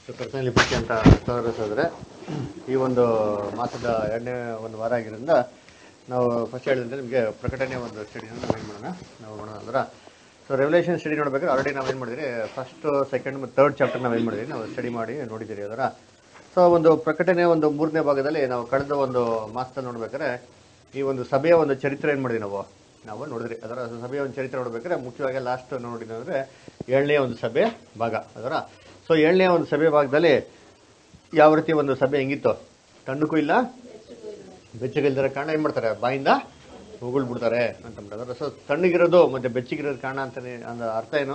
ಕರ್ತನಲ್ಲಿ ಪಟ್ಟಿ ಅಂತ ತೋರಿಸಿದ್ರೆ ಈ ಒಂದು ಮಾಸದ ಎರಡನೇ ಒಂದು ವಾರ ಆಗಿರೋದ್ರಿಂದ ನಾವು ಫಸ್ಟ್ ಹೇಳಿದ್ರೆ ನಿಮಗೆ ಪ್ರಕಟಣೆ ಒಂದು ಸ್ಟಡಿನ ನಾವು ಏನು ಮಾಡೋಣ ನಾವು ಮಾಡೋಣ ಅಂದ್ರೆ ಸೊ ರೆವಲ್ಯೂಷನ್ ಸ್ಟಡಿ ನೋಡ್ಬೇಕಾದ್ರೆ ಆಲ್ರೆಡಿ ನಾವು ಏನು ಮಾಡಿದ್ರಿ ಫಸ್ಟ್ ಸೆಕೆಂಡ್ ಮತ್ತು ಥರ್ಡ್ ಚಾಪ್ಟರ್ ನಾವು ಏನು ಮಾಡಿದ್ರಿ ನಾವು ಸ್ಟಡಿ ಮಾಡಿ ನೋಡಿದ್ದೀರಿ ಅದರ ಸೊ ಒಂದು ಪ್ರಕಟಣೆ ಒಂದು ಮೂರನೇ ಭಾಗದಲ್ಲಿ ನಾವು ಕಳೆದ ಒಂದು ಮಾಸದಲ್ಲಿ ನೋಡ್ಬೇಕಾದ್ರೆ ಈ ಒಂದು ಸಭೆಯ ಒಂದು ಚರಿತ್ರೆ ಏನು ಮಾಡಿದ್ವಿ ನಾವು ನಾವು ನೋಡಿದ್ರಿ ಅದರ ಸಭೆಯ ಒಂದು ಚರಿತ್ರೆ ನೋಡ್ಬೇಕಾದ್ರೆ ಮುಖ್ಯವಾಗಿ ಲಾಸ್ಟ್ ನೋಡಿದ್ರೆ ಏಳನೇ ಒಂದು ಸಭೆ ಭಾಗ ಅದರ ಸೊ ಏಳನೇ ಒಂದು ಸಭೆ ಭಾಗದಲ್ಲಿ ಯಾವ ರೀತಿ ಒಂದು ಸಭೆ ಹೆಂಗಿತ್ತು ತಣ್ಣಕ್ಕೂ ಇಲ್ಲ ಬೆಚ್ಚಗಿಲ್ದಿರ ಕಾರಣ ಏನ್ ಮಾಡ್ತಾರೆ ಬಾಯಿಂದ ಉಗುಳ್ ಬಿಡ್ತಾರೆ ಅಂತ ಬಿಡ್ತಾರೆ ಸೊ ತಣ್ಣಗಿರೋದು ಮತ್ತೆ ಬೆಚ್ಚಗಿರೋದು ಕಾರಣ ಅಂತಾನೆ ಅಂದ ಅರ್ಥ ಏನು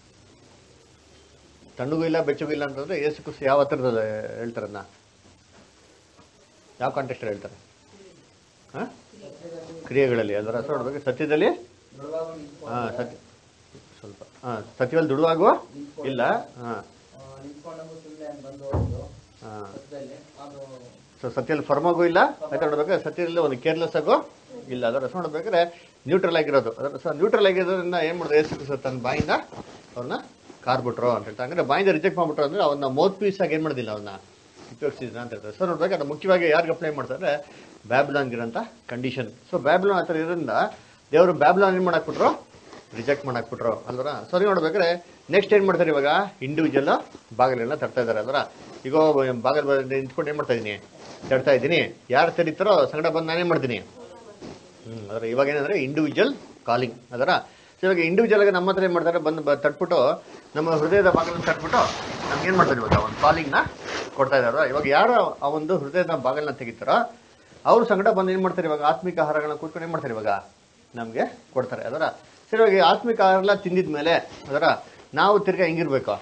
ತಣ್ಣಗೂ ಇಲ್ಲ ಬೆಚ್ಚಗೂ ಇಲ್ಲ ಅಂತಂದ್ರೆ ಏಸು ಕುಸ್ ಯಾವ ಹತ್ರದಲ್ಲಿ ಹೇಳ್ತಾರೆ ಅದನ್ನ ಯಾವ ಕಾಂಟೆಕ್ಸ್ಟ್ ಹೇಳ್ತಾರೆ ಹಾ ಕ್ರಿಯೆಗಳಲ್ಲಿ ಅದರ ಅರ್ಥ ನೋಡ್ಬೇಕು ಸತ್ಯದಲ್ಲಿ ಹಾ ಸತ್ಯ ಸ್ವಲ್ಪ ಹಾ ಸತ್ಯದಲ್ಲಿ ದುಡುವಾಗುವ ಇಲ್ಲ ಹಾ ನಿಂತ್ಕೊಂಡಂಗೂ ಸುಮ್ಮನೆ ಬಂದು ಹೋಗೋದು ಹಾ ಸದ್ಯದಲ್ಲಿ ಅದು ಸೊ ಸತ್ಯದಲ್ಲಿ ಫರ್ಮ್ ಆಗು ಇಲ್ಲ ಯಾಕೆ ನೋಡ್ಬೇಕಾದ್ರೆ ಸತ್ಯದಲ್ಲಿ ಒಂದು ಕೇರ್ಲೆಸ್ ಆಗೋ ಇಲ್ಲ ಅದರ ರಸ ನೋಡ್ಬೇಕಾದ್ರೆ ನ್ಯೂಟ್ರಲ್ ಆಗಿರೋದು ಅದರ ಸೊ ನ್ಯೂಟ್ರಲ್ ಆಗಿರೋದ್ರಿಂದ ಏನ್ ಮಾಡೋದು ಏಸು ಕ್ರಿಸ್ತ ತನ್ನ ಬಾಯಿಂದ ಅವ್ರನ್ನ ಕಾರ್ಬಿಟ್ರು ಅಂತ ಹೇಳ್ತಾರೆ ಅಂದ್ರೆ ಬಾಯಿಂದ ರಿಜೆಕ್ಟ್ ಮಾಡ್ಬಿಟ್ರು ಅಂದ್ರೆ ಅವನ್ನ ಮೌತ್ ಪೀಸ್ ಆಗಿ ಏನ್ ಮಾಡೋದಿಲ್ಲ ಅವನ್ನ ಉಪಯೋಗಿಸಿದ್ರ ಅಂತ ಹೇಳ್ತಾರೆ ಸೊ ನೋಡ್ಬೇಕಾದ್ರೆ ಮುಖ್ಯವಾಗಿ ಯಾರಿಗೆ ಅಪ್ಲೈ ಮಾಡ್ತಾರೆ ಬ್ಯಾಬ್ಲಾನ್ ಇರೋಂಥ ಕಂಡೀಷನ್ ಸೊ ಬ್ಯಾಬ್ಲಾನ್ ಆ ಥರ ಇರೋದ್ರಿಂದ ದೇವರು ಬ್ಯಾಬ್ಲಾನ್ ಏನ್ ಮಾಡಾಕ್ಬಿಟ್ರು ರಿಜೆಕ್ಟ್ ಮಾಡಾಕ್ಬಿಟ್ರು ಅಲ್ವರ ಸರಿ ನೋಡ್ಬೇಕಾದ್ರೆ ನೆಕ್ಸ್ಟ್ ಏನ್ ಮಾಡ್ತಾರೆ ಇವಾಗ ಇಂಡಿವಿಜುವಲ್ ಬಾಗಿಲೆಲ್ಲ ತರ್ತಾ ಇದಾರೆ ಅಲ್ವರ ಈಗ ಬಾಗಿಲು ಬಂದು ನಿಂತ್ಕೊಂಡು ಏನ್ ಮಾಡ್ತಾ ಇದೀನಿ ತಡ್ತಾ ಇದ್ದೀನಿ ಯಾರು ತೆರೀತಾರೋ ಸಂಗಡ ಬಂದು ನಾನೇನ್ ಮಾಡ್ತೀನಿ ಹ್ಮ್ ಅದರ ಇವಾಗ ಏನಂದ್ರೆ ಇಂಡಿವಿಜುವಲ್ ಕಾಲಿಂಗ್ ಅದರ ಸೊ ಇವಾಗ ಇಂಡಿವಿಜುವಲ್ ಆಗಿ ನಮ್ಮ ಹತ್ರ ಏನ್ ಮಾಡ್ತಾರೆ ಬಂದು ಬ- ತಟ್ಬಿಟ್ಟು ನಮ್ಮ ಹೃದಯದ ಬಾಗಿಲನ್ನ ತಟ್ಬಿಟ್ಟು ನಮ್ಗೆ ಏನ್ ಮಾಡ್ತಾರೆ ಇವಾಗ ಒಂದು ಕಾಲಿಂಗ್ ನ ಕೊಡ್ತಾ ಇದಾರೆ ಇವಾಗ ಯಾರು ಆ ಒಂದು ಹೃದಯದ ಬಾಗಿಲನ್ನ ತೆಗಿತಾರೋ ಅವ್ರ ಸಂಗಡ ಬಂದು ಏನ್ ಮಾಡ್ತಾರೆ ಇವಾಗ ಆತ್ಮಿಕ ಆಹಾರಗಳನ್ನ ಕೂತ್ಕೊಂಡು ಏನ್ ಮಾಡ್ತಾರೆ ಇವಾಗ ನಮ್ಗೆ ಕೊಡ್ತಾರೆ ಅದರ ಸರಿ ಇವಾಗ ಈ ಆತ್ಮಿಕ ಆಹಾರ ಎಲ್ಲ ತಿಂದಿದ್ಮೇಲೆ ಅದರ ನಾವು ತಿರ್ಗಾ ಹೆಂಗಿರ್ಬೇಕು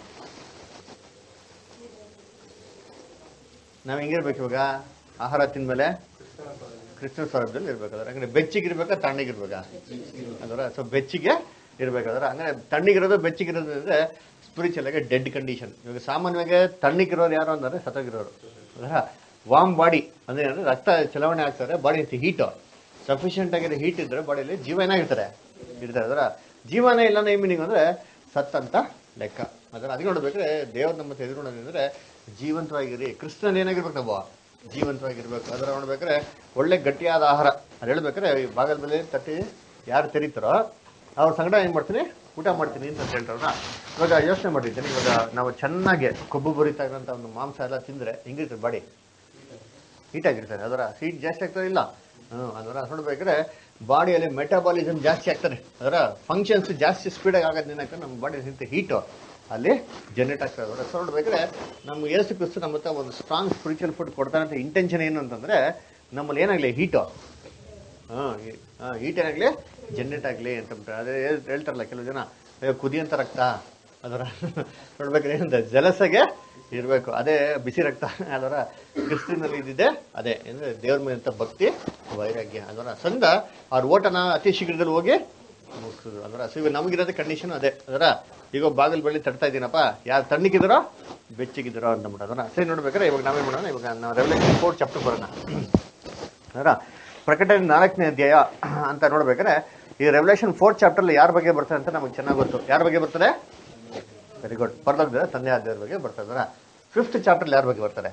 ನಾವ್ ಹೆಂಗಿರ್ಬೇಕು ಇವಾಗ ಆಹಾರ ತಿಂದ್ಮೇಲೆ ಕ್ರಿಸ್ತನ ಸ್ವರೂಪದಲ್ಲಿ ಇರ್ಬೇಕಾದ್ರೆ ಅಂದ್ರೆ ಬೆಚ್ಚಿಗಿರ್ಬೇಕಾ ತಣ್ಣಗಿರ್ಬೇಕಾ ಅದರ ಸೊ ಬೆಚ್ಚಿಗೆ ಇರ್ಬೇಕಾದ್ರೆ ಅಂದ್ರೆ ತಣ್ಣಗಿರೋದು ಬೆಚ್ಚಿಗಿರೋದು ಅಂದ್ರೆ ಸ್ಪಿರಿಚುವಲ್ ಆಗಿ ಡೆಡ್ ಕಂಡೀಷನ್ ಇವಾಗ ಸಾಮಾನ್ಯವಾಗಿ ತಣ್ಣಗಿರೋರು ಯಾರು ಅಂದ್ರೆ ಸತ್ತೋಗಿರೋರು ಅದರ ವಾಮ್ ಬಾಡಿ ಅಂದ್ರೆ ಏನಂದ್ರೆ ರಕ್ತ ಚಲಾವಣೆ ಆಗ್ತಾರೆ ಬಾಡಿ ಹೀಟ್ ಸಫಿಷಿಯಂಟ್ ಆಗಿರೋ ಹೀಟ್ ಇದ್ರೆ ಬಾಡಿಯಲ್ಲಿ ಜೀವ ಏನಾಗಿರ್ತಾರೆ ಇರ್ತಾರೆ ಅದರ ಜೀವನೇ ಇಲ್ಲ ಏನ್ ಮೀನಿಂಗ್ ಅಂದ್ರೆ ಸತ್ ಅಂತ ಲೆಕ್ಕ ಅದರ ಅದಕ್ಕೆ ನೋಡ್ಬೇಕಾದ್ರೆ ದೇವ್ರ ನಮ್ಮ ಹತ್ರ ಎದುರು ನೋಡೋದಂದ್ರೆ ಜೀವಂತವಾಗಿರಿ ಕ್ರಿಸ್ತನ್ ಏನಾಗಿರ್ಬೇಕು ನಾವು ಜೀವಂತವಾಗಿರ್ಬೇಕು ಅದರ ನೋಡ್ಬೇಕಾದ್ರೆ ಒಳ್ಳೆ ಗಟ್ಟಿಯಾದ ಆಹಾರ ಅದು ಹೇಳ್ಬೇಕಾದ್ರೆ ಈ ಬಾಗಲ ಮೇಲೆ ತಟ್ಟಿ ಯಾರು ತೆರೀತಾರೋ ಅವ್ರ ಸಂಗಡ ಏನ್ ಮಾಡ್ತೀನಿ ಊಟ ಮಾಡ್ತೀನಿ ಅಂತ ಹೇಳ್ತಾರಲ್ಲ ಇವಾಗ ಯೋಚನೆ ಮಾಡಿದ್ದೀನಿ ಇವಾಗ ನಾವು ಚೆನ್ನಾಗಿ ಕೊಬ್ಬು ಬರಿತಾ ಇರೋಂಥ ಒಂದು ಮಾಂಸ ಎಲ್ಲ ತಿಂದ್ರೆ ಹೆಂಗಿರ್ತದೆ ಬಾಡಿ ಹೀಟ್ ಆಗಿರ್ತಾರೆ ಅದರ ಹೀಟ್ ಜಾಸ್ತಿ ಆಗ್ತದೆ ಇಲ್ಲ ಹ್ಮ್ ಅದರ ನೋಡ್ಬೇಕಾದ್ರೆ ಬಾಡಿಯಲ್ಲಿ ಮೆಟಾಬಾಲಿಸಮ್ ಜಾಸ್ತಿ ಆಗ್ತದೆ ಅದರ ಫಂಕ್ಷನ್ಸ್ ಜಾಸ್ತಿ ಸ್ಪೀಡಾಗಿ ಆಗೋದ್ರಿಂದ ನಮ್ಮ ಬಾಡಿ ನಿಂತ ಹೀಟು ಅಲ್ಲಿ ಜನರೇಟ್ ಆಗ್ತದೆ ಅದರ ಸೊ ನೋಡ್ಬೇಕಾದ್ರೆ ನಮ್ಮ ಏಸು ಕ್ರಿಸ್ತು ನಮ್ಮ ಹತ್ರ ಒಂದು ಸ್ಟ್ರಾಂಗ್ ಸ್ಪಿರಿಚುವಲ್ ಫುಡ್ ಕೊಡ್ತಾನೆ ಅಂತ ಇಂಟೆನ್ಷನ್ ಏನು ಅಂತಂದ್ರೆ ನಮ್ಮಲ್ಲಿ ಏನಾಗಲಿ ಹೀಟು ಹಾಂ ಹೀಟ್ ಏನಾಗಲಿ ಜನರೇಟ್ ಆಗಲಿ ಅಂತ ಬಿಟ್ರೆ ಅದೇ ಹೇಳ್- ಹೇಳ್ತಾರಲ್ಲ ಕೆಲವು ಜನ ಅಯ್ಯೋ ಕುದಿಯಂತ ರಕ್ತ ಅದರ ನೋಡ್ಬೇಕಾದ್ರೆ ಏನಂತ ಜಲಸಗೆ ಇರಬೇಕು ಅದೇ ಬಿಸಿ ರಕ್ತ ಅದರ ಕ್ರಿಸ್ತಿನಲ್ಲಿ ಇದ್ದಿದೆ ಅದೇ ಅಂದ್ರೆ ದೇವ್ರ ಮೇಲೆ ಭಕ್ತಿ ವೈರಾಗ್ಯ ಅದರ ಸಂದ ಅವ್ರ ಓಟನ ಅತಿ ಶೀಘ್ರದಲ್ಲಿ ಹೋಗಿ ಮುಗಿಸೋದು ಅದರ ಸೊ ಇವಾಗ ನಮಗಿರೋದೇ ಕಂಡೀಷನ್ ಅದೇ ಅದರ ಈಗ ಬಾಗಿಲು ಬಳಿ ತಡ್ತಾ ಇದ್ದೀನಪ್ಪ ಯಾರು ತಣ್ಣಗಿದ್ದಾರೋ ಬೆಚ್ಚಗಿದ್ದಾರೋ ಅಂತ ಅದರ ಸರಿ ನೋಡ್ಬೇಕಾದ್ರೆ ಇವಾಗ ನಾವೇನ್ ಮಾಡೋಣ ಇವಾಗ ನಾವು ರೆವಲ್ಯೂಷನ್ ಫೋರ್ ಚಾಪ್ಟರ್ ಬರೋಣ ಅದರ ಪ್ರಕಟಣೆ ನಾಲ್ಕನೇ ಅಧ್ಯಾಯ ಅಂತ ನೋಡ್ಬೇಕಾದ್ರೆ ಈ ರೆವಲ್ಯೂಷನ್ ಫೋರ್ತ್ ಚಾಪ್ಟರ್ ಯಾರ ಬಗ್ಗೆ ಬರ್ತಾರೆ ಅಂತ ನಮಗೆ ಚೆನ್ನಾಗಿ ಗೊತ್ತು ಯಾರ ಬಗ್ಗೆ ಬರ್ತಾರೆ ವೆರಿ ಗುಡ್ ಪರಲೋಕದ ತಂದೆ ಆದ್ಯರ ಬಗ್ಗೆ ಬರ್ತಾರೆ ಫಿಫ್ತ್ ಚಾಪ್ಟರ್ ಯಾರ ಬಗ್ಗೆ ಬರ್ತಾರೆ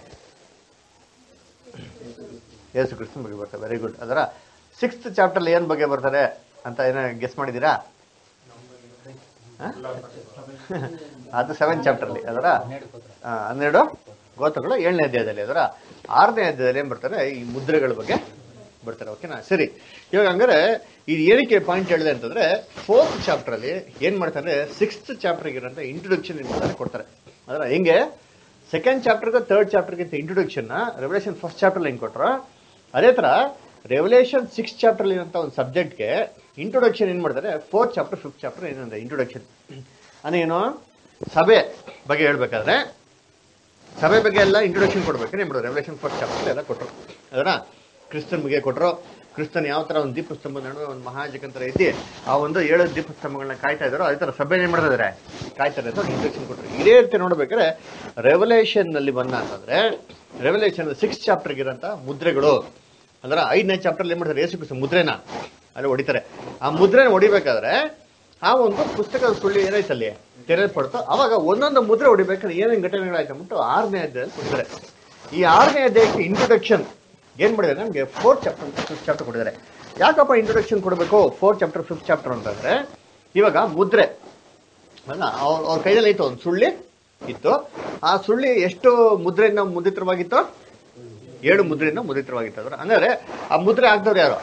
ಯೇಸು ಕ್ರಿಸ್ತನ ಬಗ್ಗೆ ಬರ್ತಾರೆ ವೆರಿ ಗುಡ್ ಅದರ ಸಿಕ್ಸ್ತ್ ಚಾಪ್ಟರ್ ಏನ್ ಬಗ್ಗೆ ಬರ್ತಾರೆ ಅಂತ ಏನೋ ಗೆಸ್ ಮಾಡಿದ್ದೀರಾ ಹ? ಅದು ಸೆವೆನ್ ಚಾಪ್ಟರ್ಲಿ ಅದರ ಆ, ಹನ್ನೆರಡು ಗೋತ್ರಗಳು ಏಳನೇ ಅಧ್ಯಾಯದಲ್ಲಿ ಅದರ ಆರನೇ ಅಧ್ಯಾಯದಲ್ಲಿ ಏನ್ ಬರ್ತಾರೆ ಈ ಮುದ್ರೆಗಳ ಬಗ್ಗೆ ಬರ್ತಾರೆ ಓಕೆನಾ ಸರಿ ಇವಾಗ ಹಂಗಾರೆ ಇದು ಏನಕ್ಕೆ ಪಾಯಿಂಟ್ ಹೇಳಿದೆ ಅಂತಂದ್ರೆ ಫೋರ್ತ್ ಚಾಪ್ಟರ್ ಅಲ್ಲಿ ಏನ್ ಮಾಡ್ತಾರೆ ಸಿಕ್ಸ್ತ್ ಚಾಪ್ಟರ್ ಇರೋಂಥ ಇಂಟ್ರೊಡಕ್ಷನ್ ಏನ್ ಮಾಡ್ತಾರೆ ಕೊಡ್ತಾರೆ ಅದರ ಹೆಂಗೆ ಸೆಕೆಂಡ್ ಚಾಪ್ಟರ್ಗೆ ಥರ್ಡ್ ಚಾಪ್ಟರ್ಗಿಂತ ಇಂಟ್ರೊಡಕ್ಷನ್ ರೆವಲ್ಯೂಷನ್ ಫಸ್ಟ್ ಚಾಪ್ಟರ್ ಹೆಂಗ್ ಕೊಟ್ರು ಅದೇ ತರ ರೆವಲ್ಯೂಷನ್ ಸಿಕ್ಸ್ ಚಾಪ್ಟರ್ ಇರೋಂಥ ಒಂದು ಸಬ್ಜೆಕ್ಟ್ಗೆ ಇಂಟ್ರೊಡಕ್ಷನ್ ಏನ್ ಮಾಡ್ತಾರೆ ಫೋರ್ತ್ ಚಾಪ್ಟರ್ ಫಿಫ್ತ್ ಚಾಪ್ಟರ್ ಏನಂದ್ರೆ ಇಂಟ್ರೊಡಕ್ಷನ್ ಅದೇನು ಸಭೆ ಬಗ್ಗೆ ಹೇಳ್ಬೇಕಾದ್ರೆ ಸಭೆ ಬಗ್ಗೆ ಎಲ್ಲ ಇಂಟ್ರೊಡಕ್ಷನ್ ಕೊಡ್ಬೇಕು ನಿಮ್ದು ರೆವಲ್ಯೂಷನ್ ಫಸ್ಟ್ ಚಾಪ್ಟರ್ ಎಲ್ಲ ಕೊಟ್ಟರು ಅದರ ಕ್ರಿಸ್ತನ್ ಬಗ್ಗೆ ಕೊಟ್ಟರು ಕ್ರಿಸ್ತನ್ ಯಾವ ತರ ಒಂದು ದೀಪಸ್ತಂಭದ ನಡುವೆ ಒಂದು ಮಹಾಜಕಂತರ ಐತಿ ಆ ಒಂದು ಏಳು ದೀಪಸ್ತಂಭಗಳನ್ನ ಕಾಯ್ತಾ ಇದಾರೋ ಅದೇ ತರ ಸಭೆ ಏನ್ ಮಾಡ್ತಾ ಇದಾರೆ ಕಾಯ್ತಾರೆ ಅಂತ ಇಂಟ್ರೊಡಕ್ಷನ್ ಕೊಟ್ಟರು ಇದೇ ರೀತಿ ನೋಡ್ಬೇಕಾದ್ರೆ ರೆವಲ್ಯೂಷನ್ ನಲ್ಲಿ ಬಂದ ಅಂತಂದ್ರೆ ರೆವಲ್ಯೂಷನ್ ಸಿಕ್ಸ್ ಚಾಪ್ಟರ್ ಇರೋಂಥ ಮುದ್ರೆಗಳು ಅಂದ್ರೆ ಐದನೇ ಚಾಪ್ಟರ್ ಏನ್ ಮಾಡ್ತಾರೆ ಯೇಸು ಕ್ರಿಸ್ತ ಮುದ್ರೆನ ಅಲ್ಲಿ ಹೊಡಿತಾರೆ ಆ ಮುದ್ರೆನ ಹೊಡಿಬೇಕಾದ್ರೆ ಆ ಒಂದು ಪುಸ್ತಕದ ಸುಳ್ಳಿ ಏನಾಯ್ತು ಅಲ್ಲಿ ತೆರೆಯಲ್ಪಡ್ತೋ ಅವಾಗ ಒಂದೊಂದು ಮುದ್ರೆ ಹೊಡಿಬೇಕಾದ್ರೆ ಏನೇನು ಘಟನೆಗಳಾಯ್ತು ಅಂದ್ಬಿಟ್ಟು ಆರನೇ ಅಧ್ಯಾಯದಲ್ಲಿ ಕೊಟ್ಟಿದ್ದಾರೆ ಈ ಆರನೇ ಅಧ್ಯಾಯಕ್ಕೆ ಇಂಟ್ರೊಡಕ್ಷನ್ ಏನ್ ಮಾಡಿದ್ದಾರೆ ನಮಗೆ ಫೋರ್ತ್ ಚಾಪ್ಟರ್ ಫಿಫ್ತ್ ಚಾಪ್ಟರ್ ಕೊಟ್ಟಿದ್ದಾರೆ ಯಾಕಪ್ಪ ಇಂಟ್ರೊಡಕ್ಷನ್ ಕೊಡಬೇಕು ಫೋರ್ತ್ ಚಾಪ್ಟರ್ ಫಿಫ್ತ್ ಚಾಪ್ಟರ್ ಅಂತಂದ್ರೆ ಇವಾಗ ಮುದ್ರೆ ಅಲ್ಲ ಅವ್ರ ಅವ್ರ ಕೈಯಲ್ಲಿ ಇತ್ತು ಒಂದು ಸುಳ್ಳಿ ಇತ್ತು ಆ ಸುಳ್ಳಿ ಎಷ್ಟು ಮುದ್ರೆಯಿಂದ ಮುದ್ರಿತವಾಗಿತ್ತು ಏಳು ಮುದ್ರೆಯಿಂದ ಮುದ್ರಿತವಾಗಿತ್ತು ಅದ್ರ ಹಂಗಾದ್ರೆ ಆ ಮುದ್ರೆ ಹಾಕ್ದವ್ರು ಯಾರು